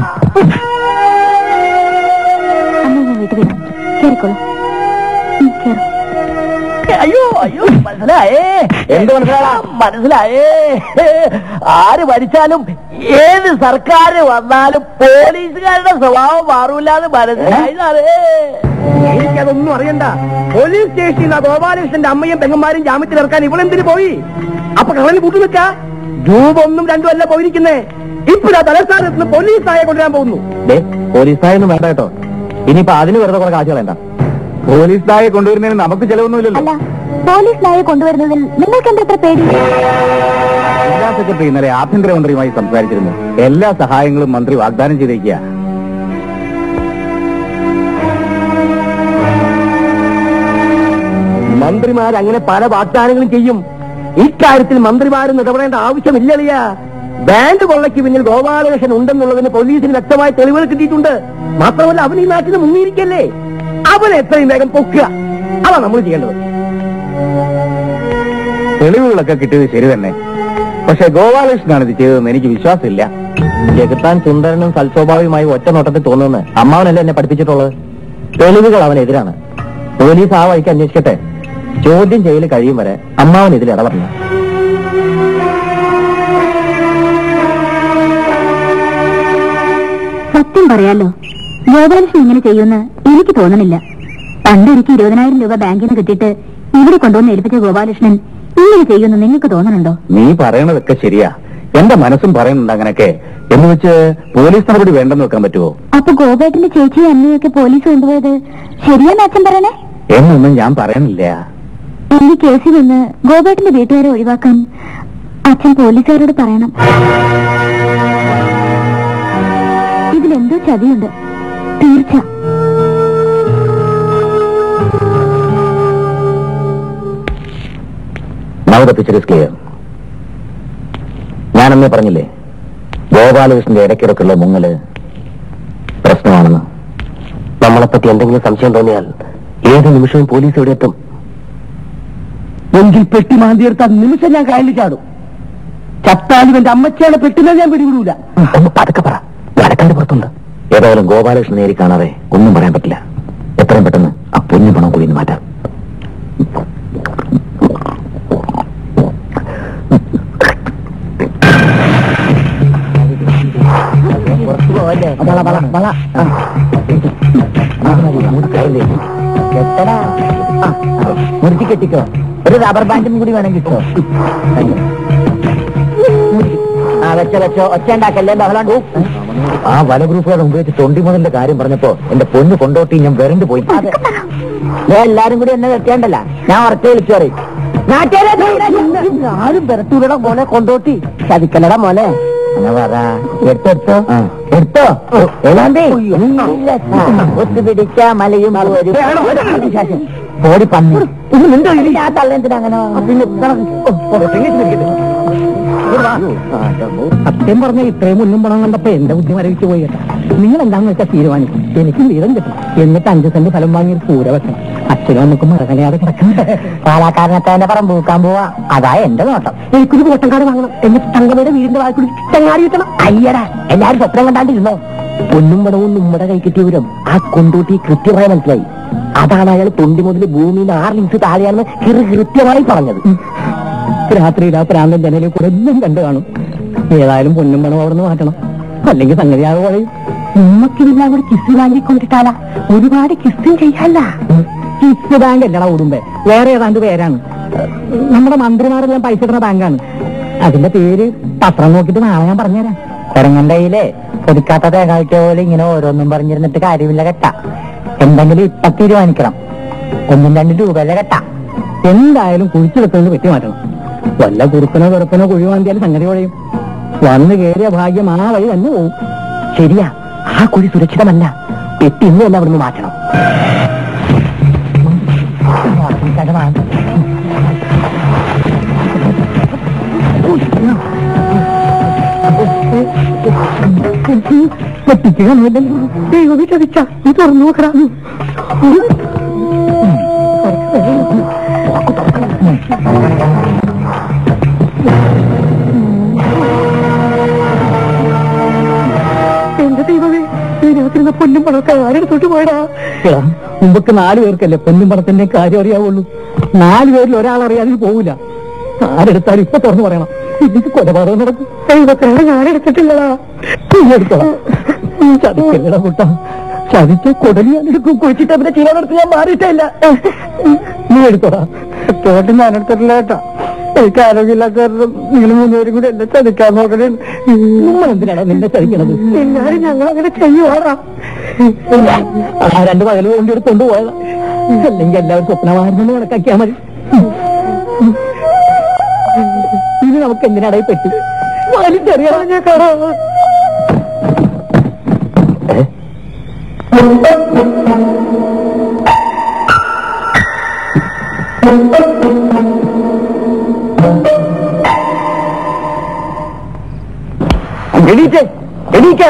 അമ്മ ഞാൻ വീട്ടിൽ വരാം കയറിക്കോളൂ ഉം, കേറ്. അയ്യോ അയ്യോ മനസ്സിലായേ എന്ത് മനസ്സിലാ മനസ്സിലായേ ആര് ഭരിച്ചാലും ഏത് സർക്കാർ വന്നാലും പോലീസുകാരുടെ സ്വഭാവം മാറൂലെന്ന് മനസ്സിലായി സാറേ എനിക്കതൊന്നും അറിയണ്ട പോലീസ് സ്റ്റേഷനിൽ ആ ഗോപാലകൃഷ്ണന്റെ അമ്മയും പെങ്ങന്മാരും ജാമ്യത്തിലിറക്കാൻ ഇവളെന്തിനു പോയി അപ്പൊ കളനി കൂട്ടി നിൽക്ക രൂപൊന്നും രണ്ടും അല്ല പോയിരിക്കുന്നേ ഇപ്പോഴാ തലസ്ഥാനത്ത് നിന്ന് പോലീസ് നായെ കൊണ്ടുവരാൻ പോകുന്നു ദേ, പോലീസ് നായൊന്നും വേണ്ട കേട്ടോ ഇനിയിപ്പോ അതിന് വെറുതെ കുറെ കാശ് കളയണ്ട പോലീസ് നായെ കൊണ്ടുവരുന്നതിന് നമുക്ക് ചെലവൊന്നുമില്ലല്ലോ അല്ല പോലീസ് നായെ കൊണ്ടുവരുന്നതിൽ നിങ്ങൾക്ക് എന്താ ഇത്ര പേടി ജില്ലാ സെക്രട്ടറി ഇന്നലെ ആഭ്യന്തരമന്ത്രിയുമായി സംസാരിച്ചിരുന്നു എല്ലാ സഹായങ്ങളും മന്ത്രി വാഗ്ദാനം ചെയ്തേക്കുക മന്ത്രിമാർ അങ്ങനെ പല വാഗ്ദാനങ്ങളും ചെയ്യും ഇക്കാര്യത്തിൽ മന്ത്രിമാരും ഇടപെടേണ്ട ആവശ്യമില്ലറിയ ബാൻഡ് കൊള്ളയ്ക്ക് പിന്നിൽ ഗോപാലകൃഷ്ണൻ ഉണ്ടെന്നുള്ളതിന് പോലീസിന് വ്യക്തമായ തെളിവുകൾ കിട്ടിയിട്ടുണ്ട് മാത്രമല്ല അവൻ ഈ നാട്ടിൽ മുങ്ങിയിരിക്കല്ലേ അവൻ എത്രയും വേഗം പൊക്കുക അതാ നമ്മൾ ചെയ്യേണ്ടത് തെളിവുകളൊക്കെ കിട്ടിയത് ശരി തന്നെ പക്ഷെ ഗോപാലകൃഷ്ണനാണ് ഇത് ചെയ്തതെന്ന് എനിക്ക് വിശ്വാസമില്ല ജഗത്താൻ സുന്ദരനും സൽസ്വഭാവിയുമായി ഒറ്റ നോട്ടത്തിൽ തോന്നുന്നു അമ്മാവനല്ലേ എന്നെ പഠിപ്പിച്ചിട്ടുള്ളത് തെളിവുകൾ അവനെതിരാണ് പോലീസ് ആ വഴിക്ക് അന്വേഷിക്കട്ടെ ചോദ്യം ചെയ്യൽ കഴിയും വരെ അമ്മാവൻ ഇതിൽ ഇടപെടണം സത്യം പറയാലോ ഗോപാലകൃഷ്ണൻ ഇങ്ങനെ ചെയ്യുമെന്ന് എനിക്ക് തോന്നണില്ല പണ്ടൊരിക്കൽ ഇരുപതിനായിരം രൂപ ബാങ്കിൽ നിന്ന് കിട്ടിയിട്ട് ഇവിടെ കൊണ്ടുവന്ന് ഏൽപ്പിച്ച ഗോപാലകൃഷ്ണൻ ഇങ്ങനെ ചെയ്യുമെന്ന് നിങ്ങൾക്ക് തോന്നണുണ്ടോ നീ പറയണതൊക്കെ ശരിയാ എന്റെ മനസ്സും പറയുന്നുണ്ട് അങ്ങനൊക്കെ എന്ന് വെച്ച് പോലീസ് നടപടി വേണ്ടെന്ന് വെക്കാൻ പറ്റുമോ അപ്പൊ ഗോപേട്ടന്റെ ചേച്ചിയും അമ്മയൊക്കെ പോലീസ് കൊണ്ടുപോയത് ശരിയാന്ന് അച്ഛൻ പറയണേ എന്നൊന്നും ഞാൻ പറയണില്ല ഈ കേസിൽ നിന്ന് ഗോപേട്ടന്റെ വീട്ടുകാരെ ഒഴിവാക്കാൻ അച്ഛൻ പോലീസുകാരോട് പറയണം ഇതിലെന്തോ ചതിയുണ്ട് തീർച്ച Now the picture is clear. ഞാനന്നേ പറഞ്ഞില്ലേ ഗോപാലകൃഷ്ണന്റെ ഇടയ്ക്കിടയ്ക്കുള്ള മുങ്ങല് പ്രശ്നമാണെന്ന് നമ്മളെപ്പറ്റി എന്തെങ്കിലും സംശയം തോന്നിയാൽ ഏത് നിമിഷവും പോലീസ് ഇവിടെ എത്തും എങ്കിൽ പെട്ടി മാന്തിയെടുത്ത നിമിഷം ഞാൻ കായലിൽ ചാടും ചത്താലും എന്റെ അമ്മച്ചയുടെ പെട്ടിനെ ഞാൻ പിടികൂടൂല ഒന്ന് പതുക്കെ പറ വടക്കാന്റെ പുറത്തുണ്ട് ഏതായാലും ഗോപാലകൃഷ്ണൻ നേരി കാണാതെ ഒന്നും പറയാൻ പറ്റില്ല എത്രയും പെട്ടെന്ന് ആ പൊന്നു പണം കൂടി ഒന്ന് മാറ്റാം വള, വള, വള. ആ. കെട്ടടാ. ആ, മുറുക്കി കെട്ടിക്കോ ഒരു റബ്ബർ ബാൻഡും കൂടി വേണം കിട്ടോ ആ വെച്ചോ വെച്ചോ ഒച്ച ഉണ്ടാക്കല്ലേ ബഹളം ആ വല ഗ്രൂപ്പുകാരുടെ മുമ്പ് വെച്ച് തൊണ്ടി മുതലിന്റെ കാര്യം പറഞ്ഞപ്പോ എന്റെ പൊന്ന് കൊണ്ടോട്ടി ഞാൻ വരണ്ട് പോയി അതെ. ദേ, എല്ലാരും കൂടി എന്നെ കെട്ടിയാണ്ടല്ല ഞാൻ ഉറക്കെ വിളിച്ചു പറയും ആരും പെരട്ടൂരുടെ മോനെ കൊണ്ടോട്ടി ചതിക്കലട മോനെ അങ്ങനെ പറ എടുത്തെടുത്തോ ആ. എടുത്തോ ഏതാണ്ട് ഒത്തുപിടിച്ച മലയും ഒരു ഓടി പന്നി ആ തള്ളെന്തിനാ അങ്ങനെ സത്യം പറഞ്ഞ ഇത്രയും മുന്നും പണം കണ്ടപ്പോ എന്റെ ബുദ്ധി മരവിച്ചു പോയി കേട്ടോ നിങ്ങൾ എന്താന്ന് വെച്ചാൽ തീരുമാനിക്കും എനിക്ക് വീതം കിട്ടും എന്നിട്ട് അഞ്ച് സെന്റ് ഫലം വാങ്ങി ഒരു കൂര വെക്കണം അച്ഛനും അമ്മക്കും മറകലയാതെ കിടക്കണ്ട പാലാക്കാരനൊക്കെ എന്റെ പറമ്പ് പൂക്കാൻ പോവാ അതാ എന്റെ നോട്ടം എനിക്കൊരു കോട്ടങ്കാട് വാങ്ങണം എന്നിട്ട് തങ്കമ്മയുടെ വീടിന്റെ വായ്പ ചങ്ങാരി കിട്ടണം അയ്യടാ എല്ലാരും സ്വപ്നം കണ്ടാണ്ടിരുന്നോ പൊന്നും പണവും നമ്മുടെ കൈ കിട്ടിയ വിവരം ആ കൊണ്ടൂട്ടി കൃത്യമായി മനസ്സിലായി അതാണ് അയാൾ തൊണ്ടി മുതൽ ഭൂമിയിൽ ആറ് ഇഞ്ച് താഴെയാണെന്ന് കിറു കൃത്യമായി പറഞ്ഞത് രാത്രിയിൽ ആ പ്രാന്തൻ ജനലിൽ കൂടെ എല്ലാം കണ്ടു കാണും ഏതായാലും പൊന്നും പണം അവിടെ നിന്ന് മാറ്റണം അല്ലെങ്കിൽ സംഗതി ആകെ പറയും നമുക്കിതെല്ലാം കൂടി കിസ് ബാങ്കിൽ കൊണ്ടിട്ടാലാ ഒരുപാട് കിസ്സും ചെയ്യല്ല കിസ് ബാങ്ക് അല്ലടാ ഉടുമ്പേ വേറെ ഏതാണ്ട് പേരാണ് നമ്മുടെ മന്ത്രിമാരെല്ലാം പൈസ ഇടുന്ന ബാങ്കാണ് അതിന്റെ പേര് പത്രം നോക്കിയിട്ട് നാളെ ഞാൻ പറഞ്ഞുതരാം കുരങ്ങന്റെ കയ്യിലെ കൊതിക്കാത്ത തേങ്ങ പോലെ ഇങ്ങനെ ഓരോന്നും പറഞ്ഞിരുന്നിട്ട് കാര്യമില്ല കെട്ട എന്തെങ്കിലും ഇപ്പൊ തീരുമാനിക്കണം ഒന്നും രണ്ടും രൂപയല്ല കെട്ട എന്തായാലും കുഴിച്ചു വെക്കുന്നത് വെട്ടി മാറ്റണം വല്ല കുറുക്കനോ കുറുപ്പനോ കുഴി മാന്തിയാലും സംഗതി കുഴയും വന്നു കയറിയ ഭാഗ്യം ആ വഴി തന്നെ പോവും ശരിയാ ആ കുഴി സുരക്ഷിതമല്ല പെട്ടി ഇന്ന് തന്നെ അവിടുന്ന് മാറ്റണം പെട്ടിക്ക് ദൈവമേ ചതിച്ച നീ തുറന്നു നോക്കടാ എന്റെ ദൈവമേ ഇതിനകത്തിരുന്ന പൊന്നും പണമൊക്കെ ആരെടുത്തോട്ട് പോയടാ മുമ്പൊക്കെ നാല് പേർക്കല്ലേ പൊന്നും പണത്തിന്റെ കാര്യം അറിയാവുള്ളൂ നാല് പേരിൽ ഒരാൾ അറിയാതെ പോവില്ല ആരെടുത്താലും ഇപ്പൊ തുറന്നു പറയണം എനിക്ക് കൊലപാതകം നടക്കും ദൈവത്തിനാണ് ഞാൻ എടുത്തിട്ടില്ലടാ നീ എടുത്തോളാം ചതിക്കല്ലടാ കുട്ട ചതിച്ച കൊടലി ഞാൻ എടുക്കും കുഴിച്ചിട്ട് അവരെ ചിലവർക്ക് ഞാൻ മാറിയിട്ടില്ല നീ എടുത്തോടാ തോട്ട് ഞാൻ എടുത്തിട്ടില്ല കേട്ടാ എനിക്ക് ആരോഗ്യമില്ലാത്ത കാരണം നിങ്ങൾ മൂന്നുപേരും കൂടി എന്നെ ചതിക്കാൻ നോക്കണേ നിങ്ങൾ എന്തിനാണ് നിന്നെ ചതിക്കണത് എല്ലാരും ഞങ്ങൾ അങ്ങനെ ചെയ്യുവാടാ ആ രണ്ട് പകല് കൊണ്ട് എടുത്തോണ്ട് പോയതാ അല്ലെങ്കിൽ എല്ലാവരും സ്വപ്നമായിരുന്നു കണക്കാക്കിയാ മതി ഇനി നമുക്ക് എന്തിനാടായി പെട്ടി വലിച്ചെറിയാ ഞാൻ കാണാം എണീറ്റേ എണീക്കാൻ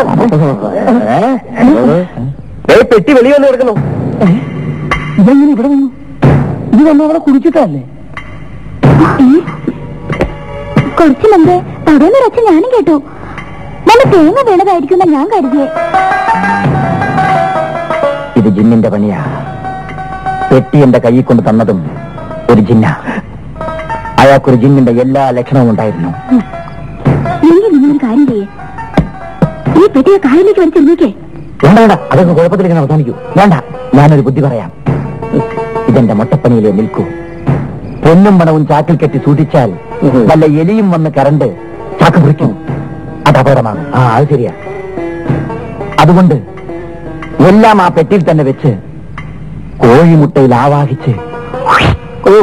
പെട്ടി വെളി വന്ന് കിടക്കുന്നു ഇതെങ്ങനെ ഇവിടെ വന്നു ഇത് വന്നു അവിടെ കുടിച്ചിട്ടല്ലേ കുറച്ചു മുമ്പേ തടയുന്നൊരൊച്ച ഞാനും കേട്ടു നല്ല തേങ്ങ വീണതായിരിക്കും എന്നാ ഞാൻ കരുതിയേ ഇത് ജിന്നിന്റെ പണിയാ പെട്ടി എന്റെ കൈ കൊണ്ട് തന്നതും ഒരു ജിന്ന അയാൾക്കൊരു ജിന്നിന്റെ എല്ലാ ലക്ഷണവും ഉണ്ടായിരുന്നു എങ്കിൽ നിങ്ങളൊരു കാര്യം ചെയ്യേ ഈ പെട്ടിയെ കായലിലേക്ക് വലിച്ചെറിഞ്ഞേക്കേ വേണ്ട വേണ്ട അതൊക്കെ കുഴപ്പത്തിലേക്ക് അവസാനിക്കൂ വേണ്ട ഞാനൊരു ബുദ്ധി പറയാം ഇതെന്റെ മൊട്ടപ്പണിയിലെ നിൽക്കൂ പൊന്നും പണവും ചാക്കിൽ കെട്ടി സൂക്ഷിച്ചാൽ വല്ല എലിയും വന്ന് കരണ്ട് ചാക്ക് മുറിക്കും അത് അപകടമാണ് ആ അത് ശരിയാ അതുകൊണ്ട് എല്ലാം ആ പെട്ടിയിൽ തന്നെ വെച്ച് കോഴിമുട്ടയിൽ ആവാഹിച്ച് ഓ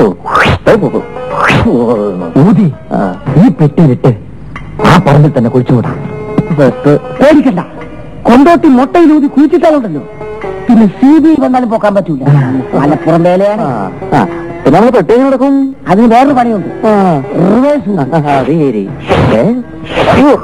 ഊതി ഈ പെട്ടിയിലിട്ട് ആ പറമ്പിൽ തന്നെ കുഴിച്ചുകൂടാം പേടിക്കണ്ട കൊണ്ടോട്ടി മുട്ടയിലൂതി കുഴിച്ചിട്ടാലുണ്ടല്ലോ പിന്നെ സി ബി ഐ വന്നാലും പോക്കാൻ പറ്റൂല മലപ്പുറം വേലയാണ് പിന്നെ നമ്മൾ പെട്ടി നടക്കും അതിന് വേറൊരു പണിയുണ്ട് റിവേഴ്സ് അത് ശരി ഏ? അയ്യോ.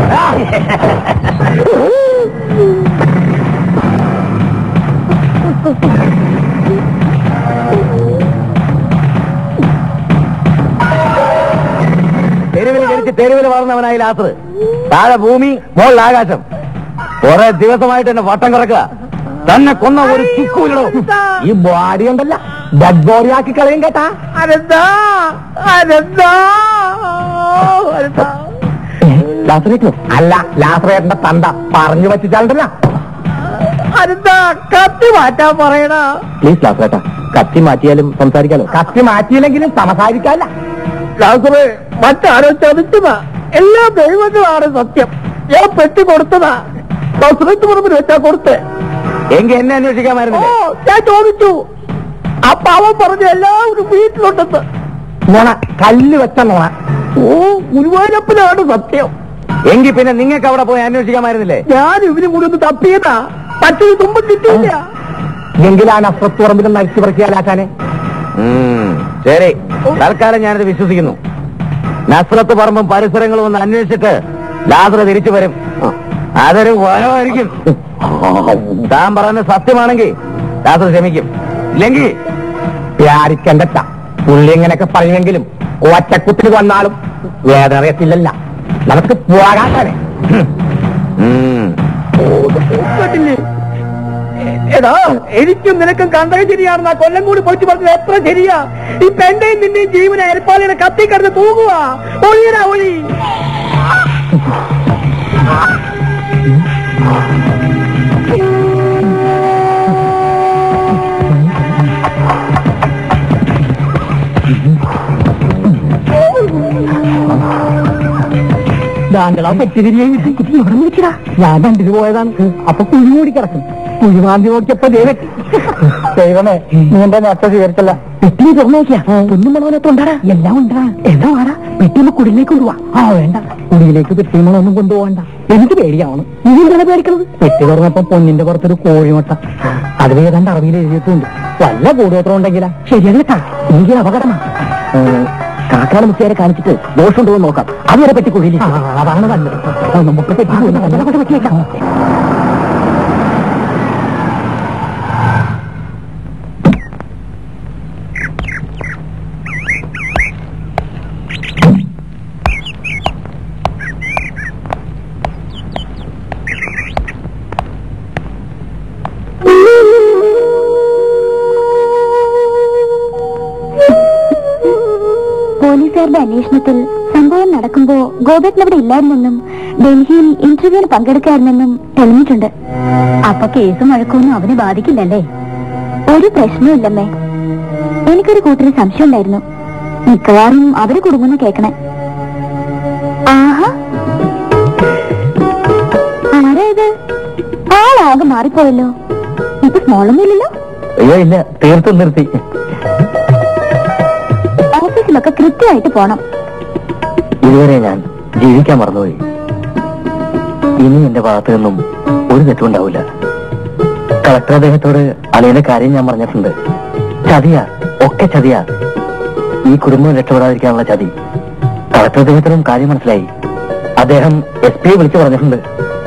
തെരുവിൽ ജനിച്ച് തെരുവിൽ വളർന്നവനായി ലാസർ താഴെ ഭൂമി മുകളിൽ ആകാശം കുറെ ദിവസമായിട്ട് എന്നെ വട്ടം കിടക്കുക തന്നെ കൊന്ന ഒരു ചിക്കൂലോ ഈ ബോഡി ഉണ്ടല്ല ഡെഡ് ബോഡി ആക്കി കളയും കേട്ടാ അതെന്താ അതെന്താ അതെന്താ ലാസറേറ്റോ അല്ല ലാസറേറ്റന്റെ തണ്ട പറഞ്ഞു പറ്റിച്ചാലുണ്ടല്ല അതെന്താ കത്തി മാറ്റാൻ പറയണ പ്ലീസ് ലാസറേട്ടാ കത്തി മാറ്റിയാലും സംസാരിക്കാലോ കത്തി മാറ്റിയില്ലെങ്കിലും സംസാരിക്കാല്ല ലാസറേ മറ്റാരോ ചതിച്ചതാ എല്ലാ ദൈവങ്ങളാണ് സത്യം ഞാൻ പെട്ടി കൊടുത്തതാ ബസ്രത്ത് പറമ്പിൽ വെച്ചാ കൊടുത്തേ എങ്കിൽ എന്നെ ഓ അന്വേഷിക്കാമായിരുന്നില്ലേ ഞാൻ ചോദിച്ചു അപ്പൊ അവൻ പറഞ്ഞു എല്ലാവരും വീട്ടിലുണ്ടെന്ന് നോണ കല്ല് വെച്ച നോണ ഓ ഗുരുവായൂരപ്പനാണ് സത്യം എങ്കിൽ പിന്നെ നിങ്ങൾക്ക് അവിടെ പോയി അന്വേഷിക്കാമായിരുന്നില്ലേ ഞാൻ ഇവരും കൂടി ഒന്ന് തപ്പിയതാ പക്ഷേ ഈ തുമ്പ് കിട്ടിയില്ല എങ്കിലാണ് അസ്വത്തുറമ്പിലും നരിച്ചു പറിക്കാലാച്ചാനെ ഉം, ശരി തൽക്കാലം ഞാനത് വിശ്വസിക്കുന്നു നസ്രത്ത് പറമ്പും പരിസരങ്ങളും ഒന്ന് അന്വേഷിച്ചിട്ട് ലാസറ തിരിച്ചു വരും അതൊരു വരമായിരിക്കും താൻ പറയുന്നത് സത്യമാണെങ്കിൽ ലാസർ ക്ഷമിക്കും ഇല്ലെങ്കിൽ പ്യാരിക്കണ്ടട്ട പുള്ളി ഇങ്ങനെയൊക്കെ പറയുമെങ്കിലും ഒറ്റക്കുത്തിന് വന്നാലും വേദന അറിയത്തില്ലല്ല നമുക്ക് പോകാത്താനെ ഉം, കേട്ടില്ലേ എടാ എനിക്കും നിനക്കും കണ്ടത് ശരിയാണെന്ന് ആ കൊല്ലം കൂടി പോയിട്ട് പറഞ്ഞത് എത്ര ശരിയാ ഈ പെന്റെയും നിന്റെയും ജീവന അരിപ്പാളിയുടെ കത്തി കിടന്ന് തൂങ്ങുക ഒഴിയടാ ഒഴി ദാണ്ടളാ പറ്റിതിരിയായി എവിടെ വിളിക്കടാ ഞാൻ കണ്ടിട്ട് പോയതാണ് അപ്പൊ കുഴി മൂടി കിടക്കും കുഴി മാന്തി നോക്കിയപ്പോ ദേ വെട്ടി ദൈവമേ നീ എന്റെ നേരത്തെ സ്വീകരിച്ചല്ല പെട്ടി തുറന്നു നോക്കിയാ ഒന്നും മണവനൊക്കെ ഉണ്ടാടാ എല്ലാം ഉണ്ടാ എന്താ വാടാ പെട്ടി ഒന്ന് കുടിലേക്ക് കൊണ്ടുപോവാ ആ വേണ്ട കുടിയിലേക്ക് പെട്ടി മണമൊന്നും കൊണ്ടുപോകണ്ട എനിക്ക് പേടിയാവണം നീ എന്താണ് പേടിക്കണത് പെട്ടി തുറന്നപ്പോ പൊന്നിന്റെ പുറത്തൊരു കോഴിമുട്ട അതിൽ ഏതാണ്ട് അറിവിൽ എഴുതിയിട്ടുണ്ട് വല്ല കൂടോത്രം ഉണ്ടെങ്കിലാ ശരിയല്ല കേട്ടാ എനിക്ക് അപകടമാ കാക്കാട് മുത്തിയാരെ കാണിച്ചിട്ട് ദോഷമുണ്ടോ എന്ന് നോക്കാം അതുവരെ പറ്റി കുഴിയില്ല അതാണ് നല്ലത് ആ, നമുക്ക് പെട്ടി പോയി അങ്ങനെ കൊണ്ട് പറ്റിയേക്കാം പോലീസുകാരുടെ അന്വേഷണത്തിൽ സംഭവം നടക്കുമ്പോ ഗോപേട്ടൻ അവിടെ ഇല്ലായിരുന്നെന്നും ഡൽഹിയിൽ ഇന്റർവ്യൂവിന് പങ്കെടുക്കായിരുന്നെന്നും തെളിഞ്ഞിട്ടുണ്ട് അപ്പൊ കേസും വഴക്കൊന്നും അവനെ ബാധിക്കില്ലല്ലേ ഒരു പ്രശ്നമില്ലമ്മേ എനിക്കൊരു കൂട്ടര് സംശയം ഉണ്ടായിരുന്നു മിക്കവാറും അവര് കുടുങ്ങുന്ന കേക്കണേ ആഹാ ആരാ ഇത് ആളാകെ മാറിപ്പോയല്ലോ ഇപ്പൊ സ്മോളൊന്നുമില്ലല്ലോ അയ്യോ ഇല്ല തീർത്തും നിർത്തി ഓഫീസിലൊക്കെ കൃത്യമായിട്ട് പോണം ഇതുവരെ ഞാൻ ജീവിക്കാൻ മറന്നുപോയി ഇനി എന്റെ ഭാഗത്തു നിന്നും ഒരു തെറ്റുണ്ടാവില്ല കളക്ടർ അദ്ദേഹത്തോട് അളിയന്റെ കാര്യം ഞാൻ പറഞ്ഞിട്ടുണ്ട് ചതിയാ ഒക്കെ ചതിയാ ഈ കുടുംബം രക്ഷപ്പെടാതിരിക്കാനുള്ള ചതി കളക്ടർ അദ്ദേഹത്തിനും കാര്യം മനസ്സിലായി അദ്ദേഹം എസ് പി വിളിച്ചു പറഞ്ഞിട്ടുണ്ട്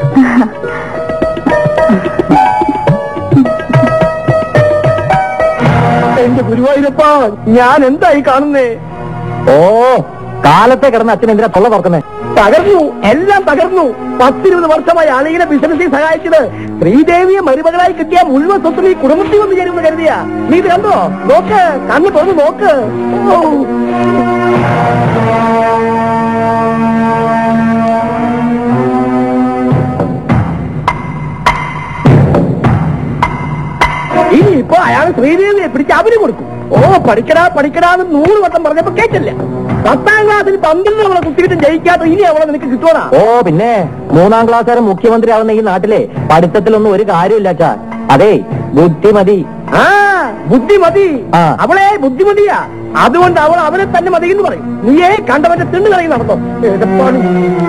എന്റെ ഗുരുവായൂരപ്പ ഞാൻ എന്തായി കാണുന്നേ ഓ കാലത്തെ കിടന്ന് അച്ഛൻ എന്തിനാ തൊള്ള തുറക്കുന്നേ തകർന്നു എല്ലാം തകർന്നു പത്തിരുപത് വർഷമായി ആളുകളെ ബിസിനസ്സിൽ സഹായിച്ചത് ശ്രീദേവിയെ മരുമകളായി കിട്ടിയ മുഴുവൻ സ്വത്തും ഈ കുടുംബത്തിൽ വന്ന് ചേരുമെന്ന് കരുതിയ നീ ഇത് കണ്ടോ നോക്ക് കണ്ണു തുറന്ന് നോക്ക് ഓ. ഇനിയിപ്പോ അയാൾ ശ്രീദേവിയെ പിടിച്ച് അവന് കൊടുക്കും ഓ പഠിക്കടാ പഠിക്കടാ എന്ന് നൂറ് വട്ടം പറഞ്ഞപ്പോ കേട്ടില്ല പത്താം ക്ലാസ്സിൽ പന്ത്രണ്ട് അവളെ കുത്തിയിട്ടും ജയിക്കാത്ത ഇനി അവളെ നിനക്ക് കിട്ടുവാണോ ഓ പിന്നെ മൂന്നാം ക്ലാസ്സുകാരൻ മുഖ്യമന്ത്രി ആവുന്ന ഈ നാട്ടിലെ പഠിത്തത്തിലൊന്നും ഒരു കാര്യമില്ല അച്ഛാ അതെ ബുദ്ധി മതി ആ ബുദ്ധി മതി ആ. അവളെ ബുദ്ധിമതിയാ അതുകൊണ്ട് അവൾ അവനെ തന്നെ മതി എന്ന് പറയും നീയേ കണ്ടവന്റെ തിണ്ണു കളി നടത്തോ എടപ്പാടി.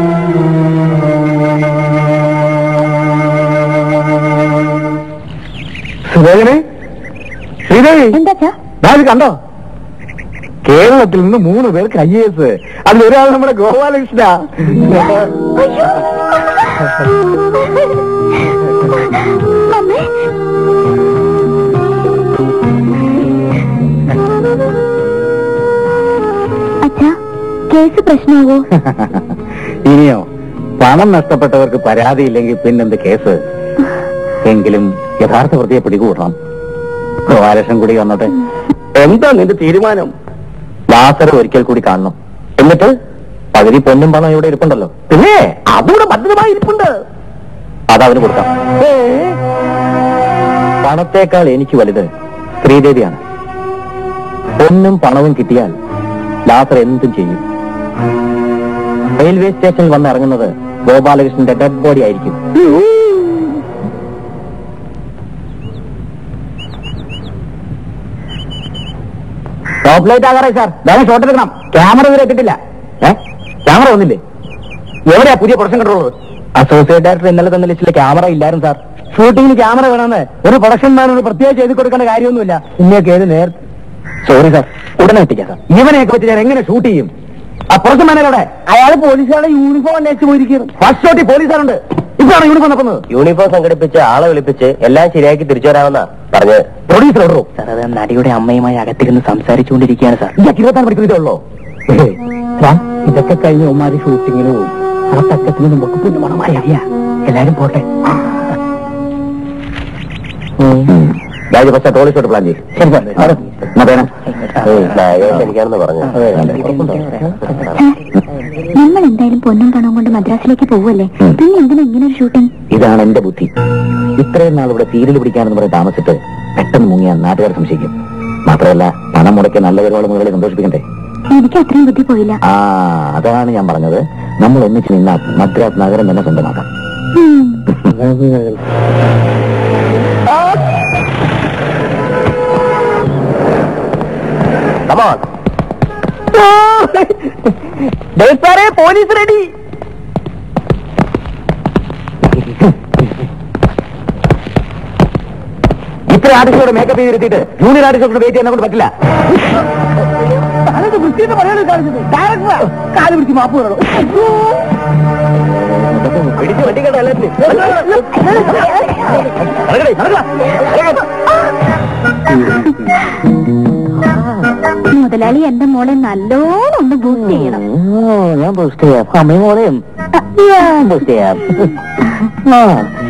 സുരേഖനെ ശ്രീദേവി എന്താ ഇത് കണ്ടോ കേരളത്തിൽ നിന്ന് മൂന്ന് പേർക്ക് ഐ എസ് അതിൽ ഒരാൾ നമ്മുടെ ഗോപാലകൃഷ്ണ അമ്മേ അച്ഛാ കേസ് പ്രശ്നമാവോ ഇനിയോ പണം നഷ്ടപ്പെട്ടവർക്ക് പരാതിയില്ലെങ്കിൽ പിന്നെന്ത് കേസ് എങ്കിലും യഥാർത്ഥ പ്രതിയെ പിടികൂടണം ഗോപാലകൃഷ്ണൻ കൂടി വന്നോട്ടെ എന്താ നിന്റെ തീരുമാനം ലാസർ ഒരിക്കൽ കൂടി കാണണം എന്നിട്ട് പകുതി പൊന്നും പണം ഇവിടെ ഇരിപ്പുണ്ടല്ലോ പിന്നെ അതുകൂടെ ഭദ്രമായി ഇരിപ്പുണ്ട് അതവന് കൊടുക്കാം പണത്തേക്കാൾ എനിക്ക് വലുത് ശ്രീദേവിയാണ് പൊന്നും പണവും കിട്ടിയാൽ ലാസർ എന്തും ചെയ്യും റെയിൽവേ സ്റ്റേഷനിൽ വന്ന് ഇറങ്ങുന്നത് ഗോപാലകൃഷ്ണന്റെ ഡെഡ് ബോഡി ആയിരിക്കും ടോപ്പ് ലൈറ്റ് ആകാറായി സാർ വേഗം ഷോട്ട് എടുക്കണം ക്യാമറ ഇതുവരെ എത്തിയിട്ടില്ല ഏ ക്യാമറ വന്നില്ലേ എവിടെയാ പുതിയ പ്രൊഡക്ഷൻ കൺട്രോളർ അസോസിയേറ്റ് ഡയറക്ടർ ഇന്നലെ തന്ന ലിസ്റ്റിലെ ക്യാമറ ഇല്ലായിരുന്നു സാർ ഷൂട്ടിങ്ങിന് ക്യാമറ വേണമെന്ന് ഒരു പ്രൊഡക്ഷൻ മാനോട് പ്രത്യേകിച്ച് എഴുതി കൊടുക്കേണ്ട കാര്യമൊന്നുമില്ല ഇന്നൊക്കെ ഏത് നേർ സോറി സാർ ഉടനെ എത്തിക്കാം സാർ ഇവനെയൊക്കെ വെച്ച് ഞാൻ എങ്ങനെ ഷൂട്ട് ചെയ്യും ആ പ്രൊഡക്ഷൻ മാനേജോടെ അയാൾ പോലീസുകാരുടെ യൂണിഫോം അന്വേഷിച്ച് പോയിരിക്കുന്നു ഫസ്റ്റ് ഷോട്ടിൽ പോലീസുകാരുണ്ട് ഇപ്പോഴാണ് യൂണിഫോം തപ്പുന്നത് യൂണിഫോം സംഘടിപ്പിച്ച് ആളെ വിളിപ്പിച്ച് എല്ലാം ശരിയാക്കി തിരിച്ചു വരാമെന്നാ പറഞ്ഞത് പ്രൊഡ്യൂസർ ഓർഡറോ സാർ അത് നടിയുടെ അമ്മയുമായി അകത്തിരുന്ന് സംസാരിച്ചുകൊണ്ടിരിക്കുകയാണ് സാർ ഇയാൾക്ക് ഇരുപത്താറ് പഠിക്കുന്നതേ ഉള്ളോ ഇതൊക്കെ കഴിഞ്ഞ് ഒമാര് ഷൂട്ടിങ്ങിന് പോകും ആ തക്കത്തിന് നമുക്ക് പുണ്യമണമായി അറിയാ എല്ലാരും പോട്ടെ രാജു പക്ഷേ ടോളി ഷോട്ട് പ്ലാൻ ചെയ്യും ശരി സാർ മതേന എനിക്കാണെന്ന് പറഞ്ഞു നമ്മൾ എന്തായാലും പൊന്നും പണവും കൊണ്ട് മദ്രാസിലേക്ക് പോവല്ലേ പിന്നെ എന്തിനാ ഇങ്ങനെ ഒരു ഷൂട്ടിംഗ് ഇതാണ് എന്റെ ബുദ്ധി ഇത്രയും നാൾ ഇവിടെ സീരിയൽ പിടിക്കാനെന്ന് പറഞ്ഞ് താമസിച്ചിട്ട് പെട്ടെന്ന് മുങ്ങിയ നാട്ടുകാർ സംശയിക്കും മാത്രമല്ല പണം മുടക്കി നല്ല ഒരുപാട് മുതലേ സന്തോഷിപ്പിക്കണ്ടേ എനിക്ക് അത്രയും ബുദ്ധി പോയില്ല ആ അതാണ് ഞാൻ പറഞ്ഞത് നമ്മൾ ഒന്നിച്ച് നിന്നാൽ മദ്രാസ് നഗരം തന്നെ സ്വന്തമാക്കാം ഉം. സാറേ പോലീസ് റെഡി ഇത്ര ആർട്ടിസ്റ്റോടെ മേക്കപ്പ് ചെയ്തിരുത്തിയിട്ട് ജൂനിയർ ആർട്ടിസ്റ്റോട് വെയിറ്റ് ചെയ്യാൻ കൊണ്ട് പറ്റില്ല താനത് വൃത്തിയുടെ പറയാണ് കാണിച്ചത് ഡയറക്ടറാ കാല് പിടിച്ച് മാപ്പ് പറയണം പിടിച്ച് വണ്ടിക്കട്ടെ എല്ലാത്തിനും മുതലാളി എന്റെ മോളെ നല്ലോണം ഒന്ന് ബൂസ്റ്റ് ചെയ്യണം ഞാൻ ബൂസ്റ്റ് ചെയ്യാം അമ്മയും മോളെയും ഞാൻ ബൂസ്റ്റ് ചെയ്യാം ആ.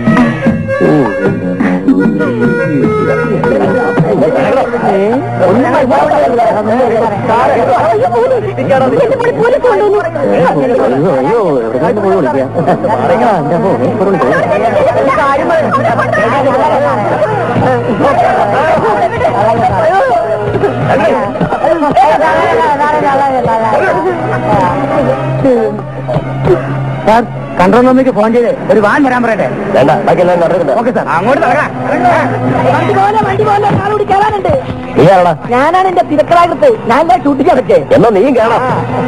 അയ്യോ, അയ്യോ, എവിടെക്കാണ്ട് പോയി വിളിക്കാം. ആ, എന്റെ ഫോൺ, ഇപ്പോൾ വിളിക്കാം. സാർ കൺട്രോൾ റൂമിലേക്ക് ഫോൺ ചെയ്ത് ഒരു വാൻ വരാൻ പറയട്ടെ വേണ്ട ബാക്കി എല്ലാം നടക്കുന്നുണ്ട് ഓക്കെ സാർ അങ്ങോട്ട് നടക്കാം വണ്ടി പോലെ വണ്ടി പോലെ കാലോടി കയറാനുണ്ട് നീ ആരടാ ഞാനാണ് എന്റെ തിരക്കലാകത്ത് ഞാൻ എന്താ ഷൂട്ടിംഗ് അടക്കേ എന്നാ നീയും കാണാം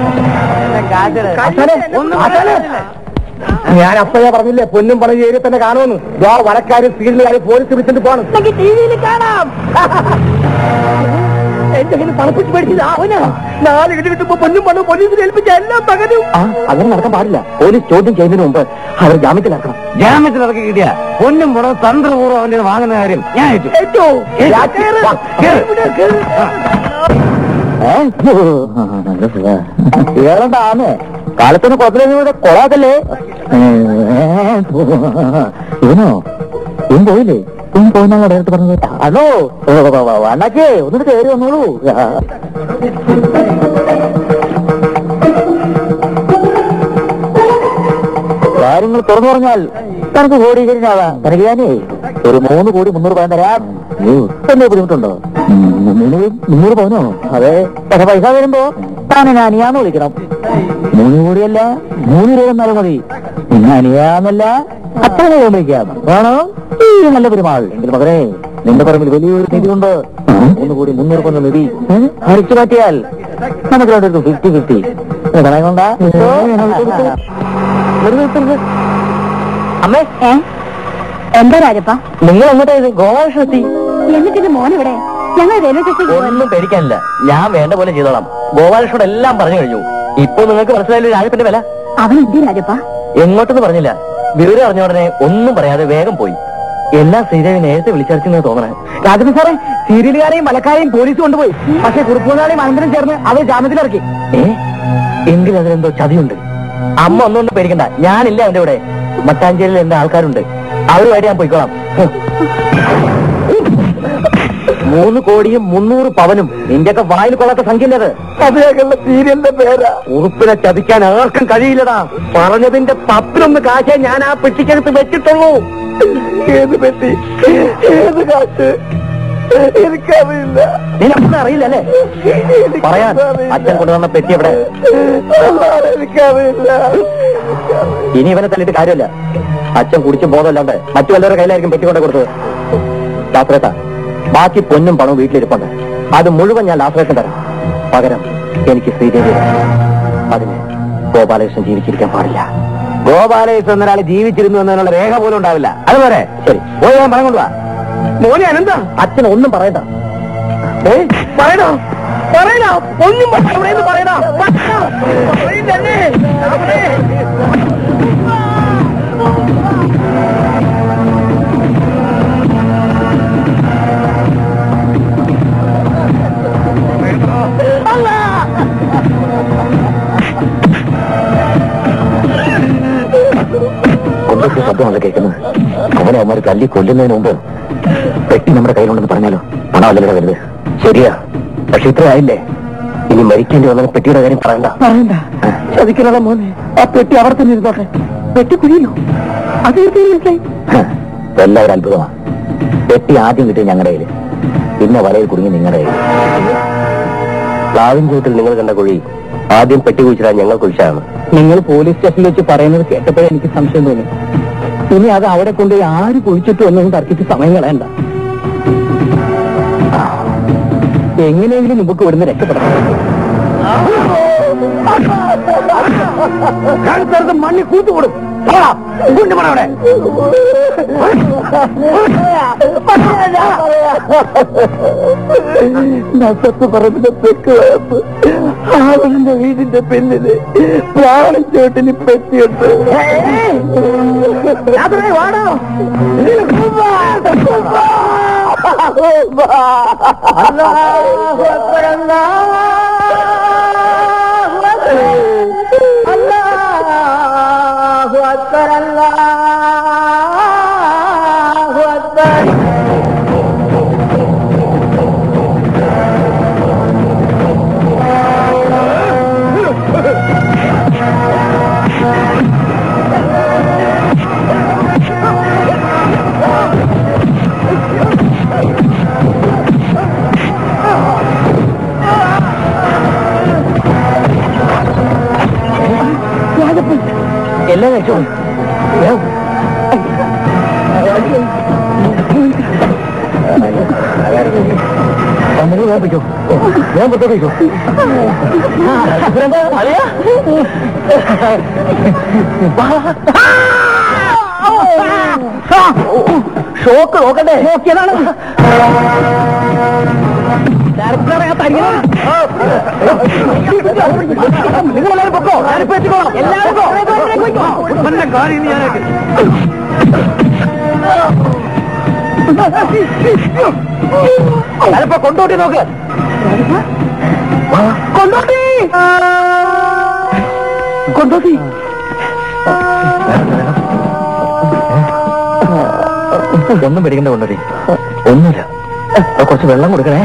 ഞാൻ അപ്പഴേ പറഞ്ഞില്ലേ പൊന്നും പണം ചേരി തന്നെ കാണുമെന്ന് ആ വരക്കാര് ഫീൽഡുകാര് പോലീസ് വിളിച്ചിട്ട് പോകണം ടി വിയിൽ കാണാം എന്റെ കയ്യിൽ പണപ്പിച്ച് മേടിച്ചത് അവനാ നാല് കിട്ടി കിട്ടുമ്പോ പൊന്നും പണവും പോലീസിൽ ഏൽപ്പിച്ച എല്ലാം പകരും അങ്ങനെ നടക്കാൻ പാടില്ല പോലീസ് ചോദ്യം ചെയ്യുന്നതിന് മുമ്പ് അവർ ജാമ്യത്തിലാക്കണം ജാമ്യത്തിലിറക്കി കിട്ടിയ പൊന്നും പുറം തന്ത്രപൂർവ്വം അവന്റെ വാങ്ങുന്ന കാര്യം ഞാൻ ഏറ്റു. കേറണ്ടാന്ന് കാലത്തൊന്നും കുഴപ്പമില്ല കൊളാക്കല്ലേ ഇവനോ ഇവൻ പോയില്ലേ ഇവൻ പോയിന്നാണ് അടുത്ത് പറഞ്ഞത് അണോ അണ്ണാച്ചേ ഒന്നിട്ട് കയറി വന്നോളൂ കാര്യങ്ങൾ തുറന്നു പറഞ്ഞാൽ തനക്ക് കോടി കഴിഞ്ഞാവാ തനക്ക് ഞാനേ ഒരു മൂന്ന് കോടി മുന്നൂറ് പവൻ തരാം എന്നെ ബുദ്ധിമുട്ടുണ്ടോ മുന്നൂറ് മുന്നൂറ് പവനോ അതെ പക്ഷെ പൈസ വരുമ്പോ താനെ അനിയാന്ന് വിളിക്കണം മൂന്ന് കോടിയല്ല മൂന്ന് രൂപ എന്നാലും മതി പിന്നെ അനിയാന്നല്ല അത്ര രൂപ വിളിക്കാം വേണോ ഈ നല്ല പെരുമാൾ എങ്കിൽ മകനെ നിന്റെ പറമ്പിൽ വലിയൊരു നിധിയുണ്ട് മൂന്ന് കോടി മുന്നൂറ് പവൻ നിധി അടിച്ചു മാറ്റിയാൽ നമുക്ക് രണ്ടുപേർക്കും ഫിഫ്റ്റി ഫിഫ്റ്റി കൊണ്ടാ അമ്മേ ഏ എന്താ രാജപ്പ നിങ്ങൾ എങ്ങോട്ടായത് ഗോവാഷത്തി എന്നിട്ട് മോനെവിടെ ഞങ്ങൾ റെയിൽവേ സ്റ്റേഷനിൽ പോവാൻ ഒന്നും പേടിക്കാനില്ല ഞാൻ വേണ്ട പോലെ ചെയ്തോളാം ഗോപാലകൃഷ്ണനോട് എല്ലാം പറഞ്ഞു കഴിഞ്ഞു ഇപ്പൊ നിങ്ങൾക്ക് മനസ്സിലായില്ല രാജപ്പന്റെ വില അവൻ എന്തി രാജപ്പ എങ്ങോട്ടെന്ന് പറഞ്ഞില്ല വിവരം അറിഞ്ഞ ഉടനെ ഒന്നും പറയാതെ വേഗം പോയി എല്ലാം ശ്രീദേവി നേരത്തെ വിളിച്ചറിച്ചെന്ന് തോന്നണേ രാജപ്പൻ സാറേ സീരിയലുകാരെയും മലക്കാരെയും പോലീസ് കൊണ്ടുപോയി പക്ഷെ കുറുപ്പുനാളെയും അനന്തരം ചേർന്ന് അവർ ജാമ്യത്തിലിറക്കി ഏ എങ്കിൽ അതിലെന്തോ ചതിയുണ്ട് അമ്മ ഒന്നുകൊണ്ട് പേടിക്കണ്ട ഞാനില്ല അവന്റെ ഇവിടെ മട്ടാഞ്ചേരിയിൽ എന്റെ ആൾക്കാരുണ്ട് അവരുമായിട്ട് ഞാൻ പോയിക്കോളാം ഹ്. മൂന്ന് കോടിയും മുന്നൂറ് പവനും നിന്റെയൊക്കെ വായിൽ കൊള്ളാത്ത സംഖ്യ അത് അതേക്കുള്ള സീരിയലിന്റെ പേരാ ഉറുപ്പിനെ ചതിക്കാൻ ആർക്കും കഴിയില്ലടാ പറഞ്ഞതിന്റെ പത്തിലൊന്ന് കാശേ ഞാൻ ആ പെട്ടിക്കകത്ത് വെച്ചിട്ടുള്ളൂ ഏത് പെട്ടി ഏത് കാശ് എനിക്കറിയില്ല നിനക്കൊന്നും അറിയില്ലല്ലേ പറയാൻ അച്ഛൻ കൊണ്ടുവന്ന പെട്ടി എവിടെ എനിക്കറിയില്ല ഇനി ഇവനെ തല്ലിട്ട് കാര്യമില്ല അച്ഛൻ കുടിച്ച് ബോധമല്ലാണ്ട് മറ്റു വല്ലവരുടെ കയ്യിലായിരിക്കും പെട്ടി കൊണ്ട് കൊടുത്തത് ശാസ്ത്രേട്ട ബാക്കി പൊന്നും പണവും വീട്ടിലിരിപ്പുണ്ട് അത് മുഴുവൻ ഞാൻ ലാസ്ത്രേഷൻ തരാം പകരം എനിക്ക് ശ്രീദേവി തരാം. അതിന് ഗോപാലകൃഷ്ണൻ ജീവിച്ചിരിക്കാൻ പാടില്ല ഗോപാലകൃഷ്ണൻ എന്നൊരാൾ ജീവിച്ചിരുന്നു എന്നതിനുള്ള രേഖ പോലും ഉണ്ടാവില്ല അതുപോലെ ശരി പോയി ഞാൻ പണം കൊണ്ടുവാ മോനെ അനന്ത അച്ഛൻ ഒന്നും പറയണ്ട ഏ പറയണോ പറയണോ ഒന്നും പറയണോ പറയണോ പറയില്ലേ കൊണ്ടൊക്കെ ശബ്ദമാണ് കേൾക്കുന്നത് അവനെ അവന്മാർ തല്ലി കൊല്ലുന്നതിന് മുമ്പ് പെട്ടി നമ്മുടെ കയ്യിലുണ്ടെന്ന് പറഞ്ഞാലോ പണമല്ലല്ലോ വരുന്നത് ശരിയാ പക്ഷെ ഇത്ര ആയില്ലേ ഇനി മരിക്കേണ്ടി വന്ന പെട്ടിയുടെ കാര്യം പറയണ്ട പറയണ്ട ചതിക്കലുള്ള മോനെ ആ പെട്ടി അവിടെ തന്നെ ഇരുന്നോട്ടെ പെട്ടി കുഴിയില്ലോ അത് തീർച്ചയായും ഹ, ഇതെല്ലാം ഒരു അത്ഭുതമാണ് പെട്ടി ആദ്യം കിട്ടിയ ഞങ്ങളുടെ കയ്യിൽ പിന്നെ വലയിൽ കുടുങ്ങി നിങ്ങളുടെ കയ്യിൽ പ്ലാവിൻ ചൂട്ടിൽ നിങ്ങൾ കണ്ട കുഴി ആദ്യം പെട്ടി കുഴിച്ചിടാൻ ഞങ്ങൾ കുഴിച്ചാണ് നിങ്ങൾ പോലീസ് സ്റ്റേഷനിൽ വെച്ച് പറയുന്നത് കേട്ടപ്പോഴേ എനിക്ക് സംശയം തോന്നി ഇനി അത് അവിടെ കൊണ്ടുപോയി ആര് കുഴിച്ചിട്ടു എന്നൊന്നും തർക്കിച്ച് സമയം കളയണ്ട എങ്ങനെയെങ്കിലും നമുക്ക് ഇവിടുന്ന് രക്ഷപ്പെടാം മണ്ണി കൂത്തുകൊടും അവിടെ നസത്ത് പറമ്പിന്റെ തെക്ക് വയപ്പ് ആവളിന്റെ വീടിന്റെ പിന്നില് പ്രാണൻ ചോട്ടിന് പെറ്റിയുണ്ട് വാടോ അല്ലാഹു അക്ബർ അല്ലാഹു അക്ബർ എല്ലാം കഴിച്ചോ അങ്ങനെ വേർപ്പിക്കോ ഞാൻ പുറത്തേക്കോ അളിയാ ഷോക്ക് നോക്കണ്ടേ നോക്കിയതാണ് നിങ്ങളെല്ലാവരും പൊക്കോ ഞാനിപ്പോ എത്തിക്കോളാം എല്ലാവരും നല്ല കാര്യം ഞാനൊക്കെ ഞാനിപ്പോ കൊണ്ടോട്ടി നോക്ക് കൊണ്ടോട്ടി കൊണ്ടോട്ടി ഒന്നും പേടിക്കണ്ട കൊണ്ടുവരി ഒന്നുമില്ല അപ്പൊ കുറച്ച് വെള്ളം കൊടുക്കണേ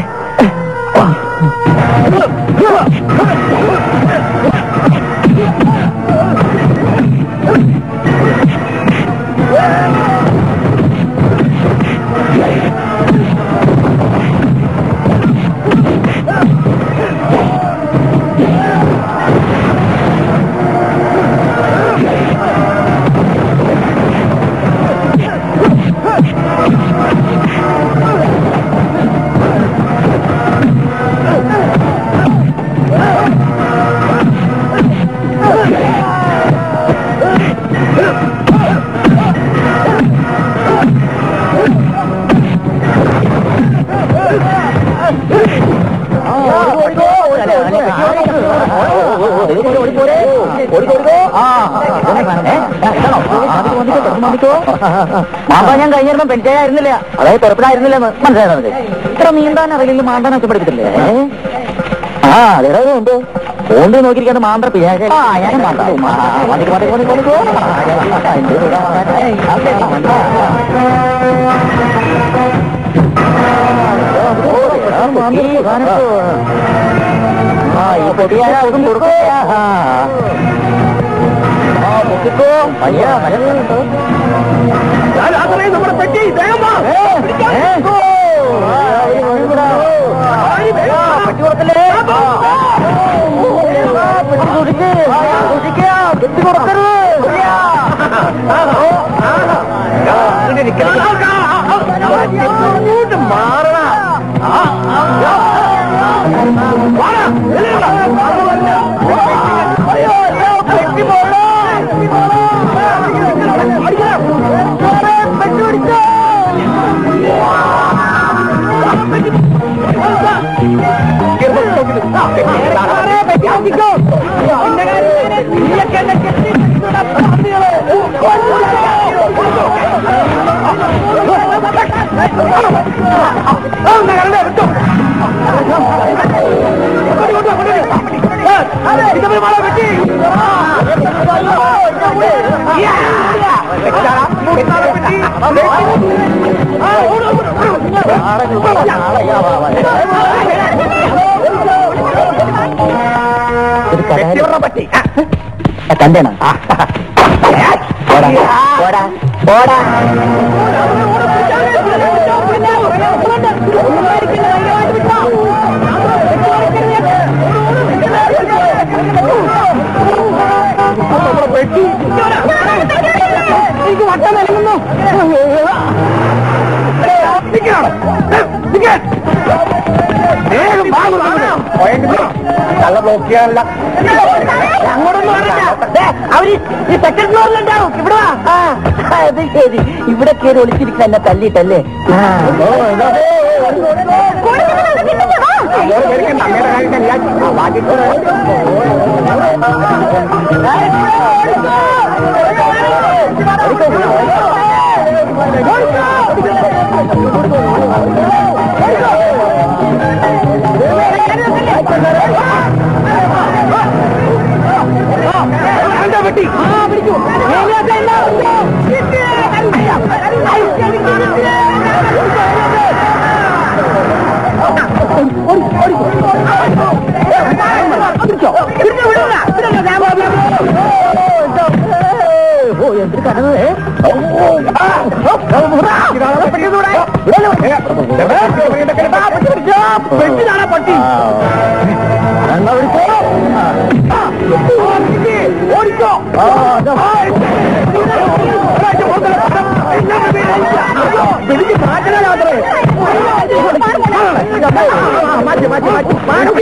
മാമ്പ ഞാൻ കഴിഞ്ഞിരുന്ന പെൻഷനായിരുന്നില്ല അതായത് തുറപ്പിടായിരുന്നില്ലെന്ന് മനസ്സിലായത് ഇത്ര നീന്താൻ അറിയില്ല മാന്താൻ ഒറ്റപ്പെടുത്തിട്ടില്ലേ ആ അതേടാ ഉണ്ട് ഓണ്ട് നോക്കിയിരിക്കാണ് മാന്ത്ര പിഴാശ ആ ഞാൻ മാന്താ മതി മതി മതി മതി ആ ഈ പൊടിയാരാ അതും കൊടുക്കയാ ആ പൊക്കിക്കോ അയ്യാ മഴയുണ്ടോ നമ്മുടെ പെട്ടി വേഗം വാ. അങ്ങോട്ട് മാറണ തന്റെയാണ് പോടാ പോടാ പോടാ എനിക്ക് വട്ടം നൽകുന്നു കള്ള ബ്ലോക്ക് ചെയ്യാനല്ല അങ്ങോട്ടൊന്നും അവര് ഈ സെക്കൻഡ് ഫ്ലോറിലുണ്ടാവും ഇവിടെ വാ ആ, അത് ശരി ഇവിടെ കയറി ഒളിച്ചിരിക്കുന്ന എന്നെ തല്ലിട്ടല്ലേ ആ, ഓ, ഇതാ. ഓ എന്തൊരു കനവ് ഏ? പട്ടി ഓടിക്കോ പിടിച്ച് മാറ്റണ യാത്രേ മാറ്റി മാറ്റി മാറ്റി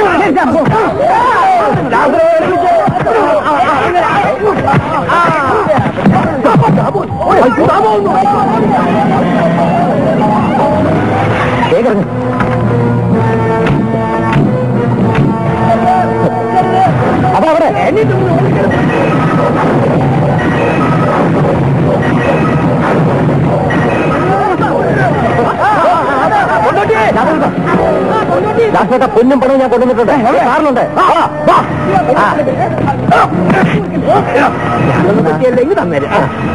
ദാസേട്ട പൊന്നും പണവും ഞാൻ കൊണ്ടുവന്നിട്ടുണ്ട് കാറിലുണ്ട് ഞാനൊന്ന് പറ്റിയല്ലേ ഇങ്ങ് തന്നേര്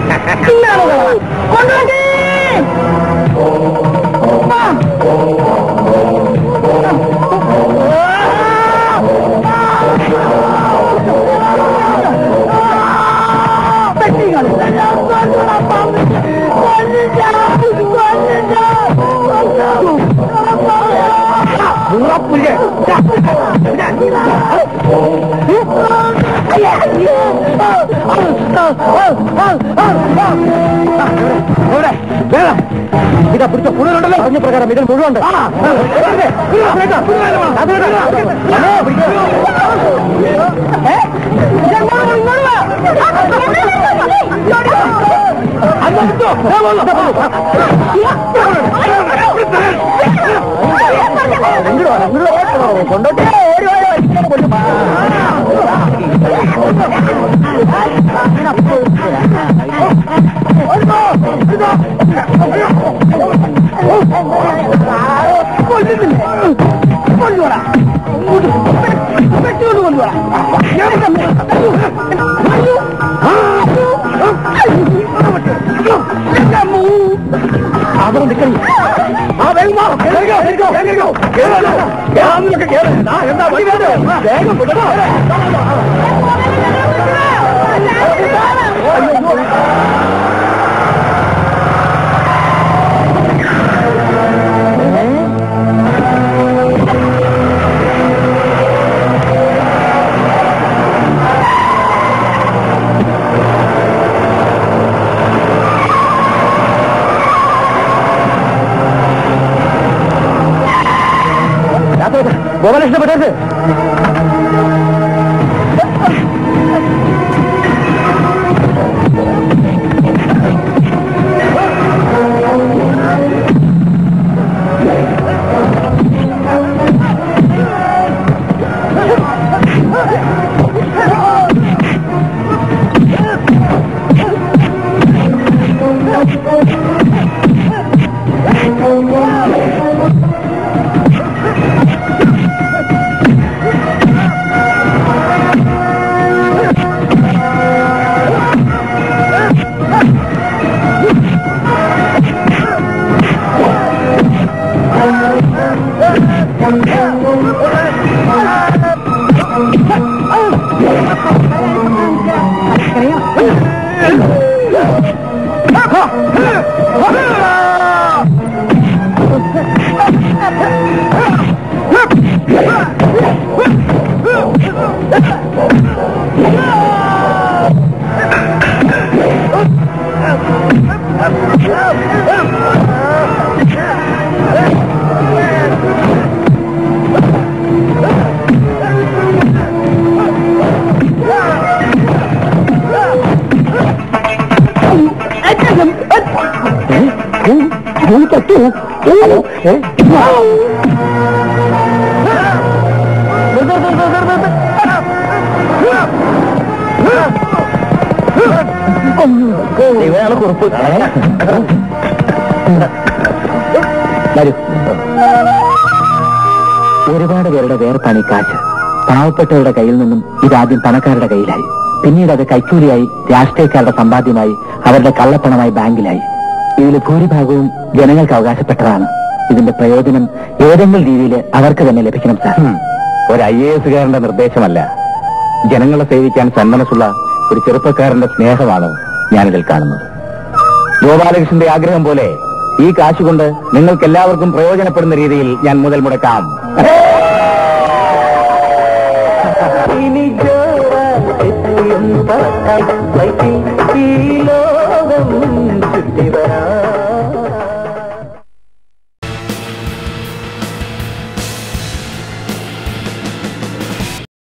ഇതാ പിടിച്ച കൂടുതലുണ്ടല്ലോ പറഞ്ഞ പ്രകാരം ഇതിൽ മുഴുവൻ കൊണ്ടോട്ടേ ഓടി ഓടി അവിടെ നിൽക്കണി ആ വേഗം വാ. കേറിക്കോ, കേറിക്കോ, കേറിക്കോ. കേറാലോ. കേറാന്നൊക്കെ കേറ്. ദാ, എന്താ വഴി വേണ്ടേ? വേഗം വിടണോ? ഗോപാലകൃഷ്ണ പറ്റരുത് ഇവയാണ് കുറിപ്പ് വരൂ ഒരുപാട് പേരുടെ വേർപ്പാണ് ഈ കാശ് പാവപ്പെട്ടവരുടെ കയ്യിൽ നിന്നും ഇതാദ്യം പണക്കാരുടെ കയ്യിലായി പിന്നീട് അത് കൈക്കൂലിയായി രാഷ്ട്രീയക്കാരുടെ സമ്പാദ്യമായി അവരുടെ കള്ളപ്പണമായി ബാങ്കിലായി ഇതിൽ ഭൂരിഭാഗവും ജനങ്ങൾക്ക് അവകാശപ്പെട്ടതാണ് ഇതിന്റെ പ്രയോജനം ഏതെങ്കിലും രീതിയിൽ അവർക്ക് തന്നെ ലഭിക്കണം സാർ ഒരു ഐ എ എസുകാരന്റെ നിർദ്ദേശമല്ല ജനങ്ങളെ സേവിക്കാൻ സന്മനസ്സുള്ള ഒരു ചെറുപ്പക്കാരന്റെ സ്നേഹമാണ് ഞാനിതിൽ കാണുന്നത് ഗോപാലകൃഷ്ണന്റെ ആഗ്രഹം പോലെ ഈ കാശ് കൊണ്ട് നിങ്ങൾക്ക് എല്ലാവർക്കും പ്രയോജനപ്പെടുന്ന രീതിയിൽ ഞാൻ മുതൽ മുടക്കാം ഇനി ഈ ലോകം ചുറ്റി വരാം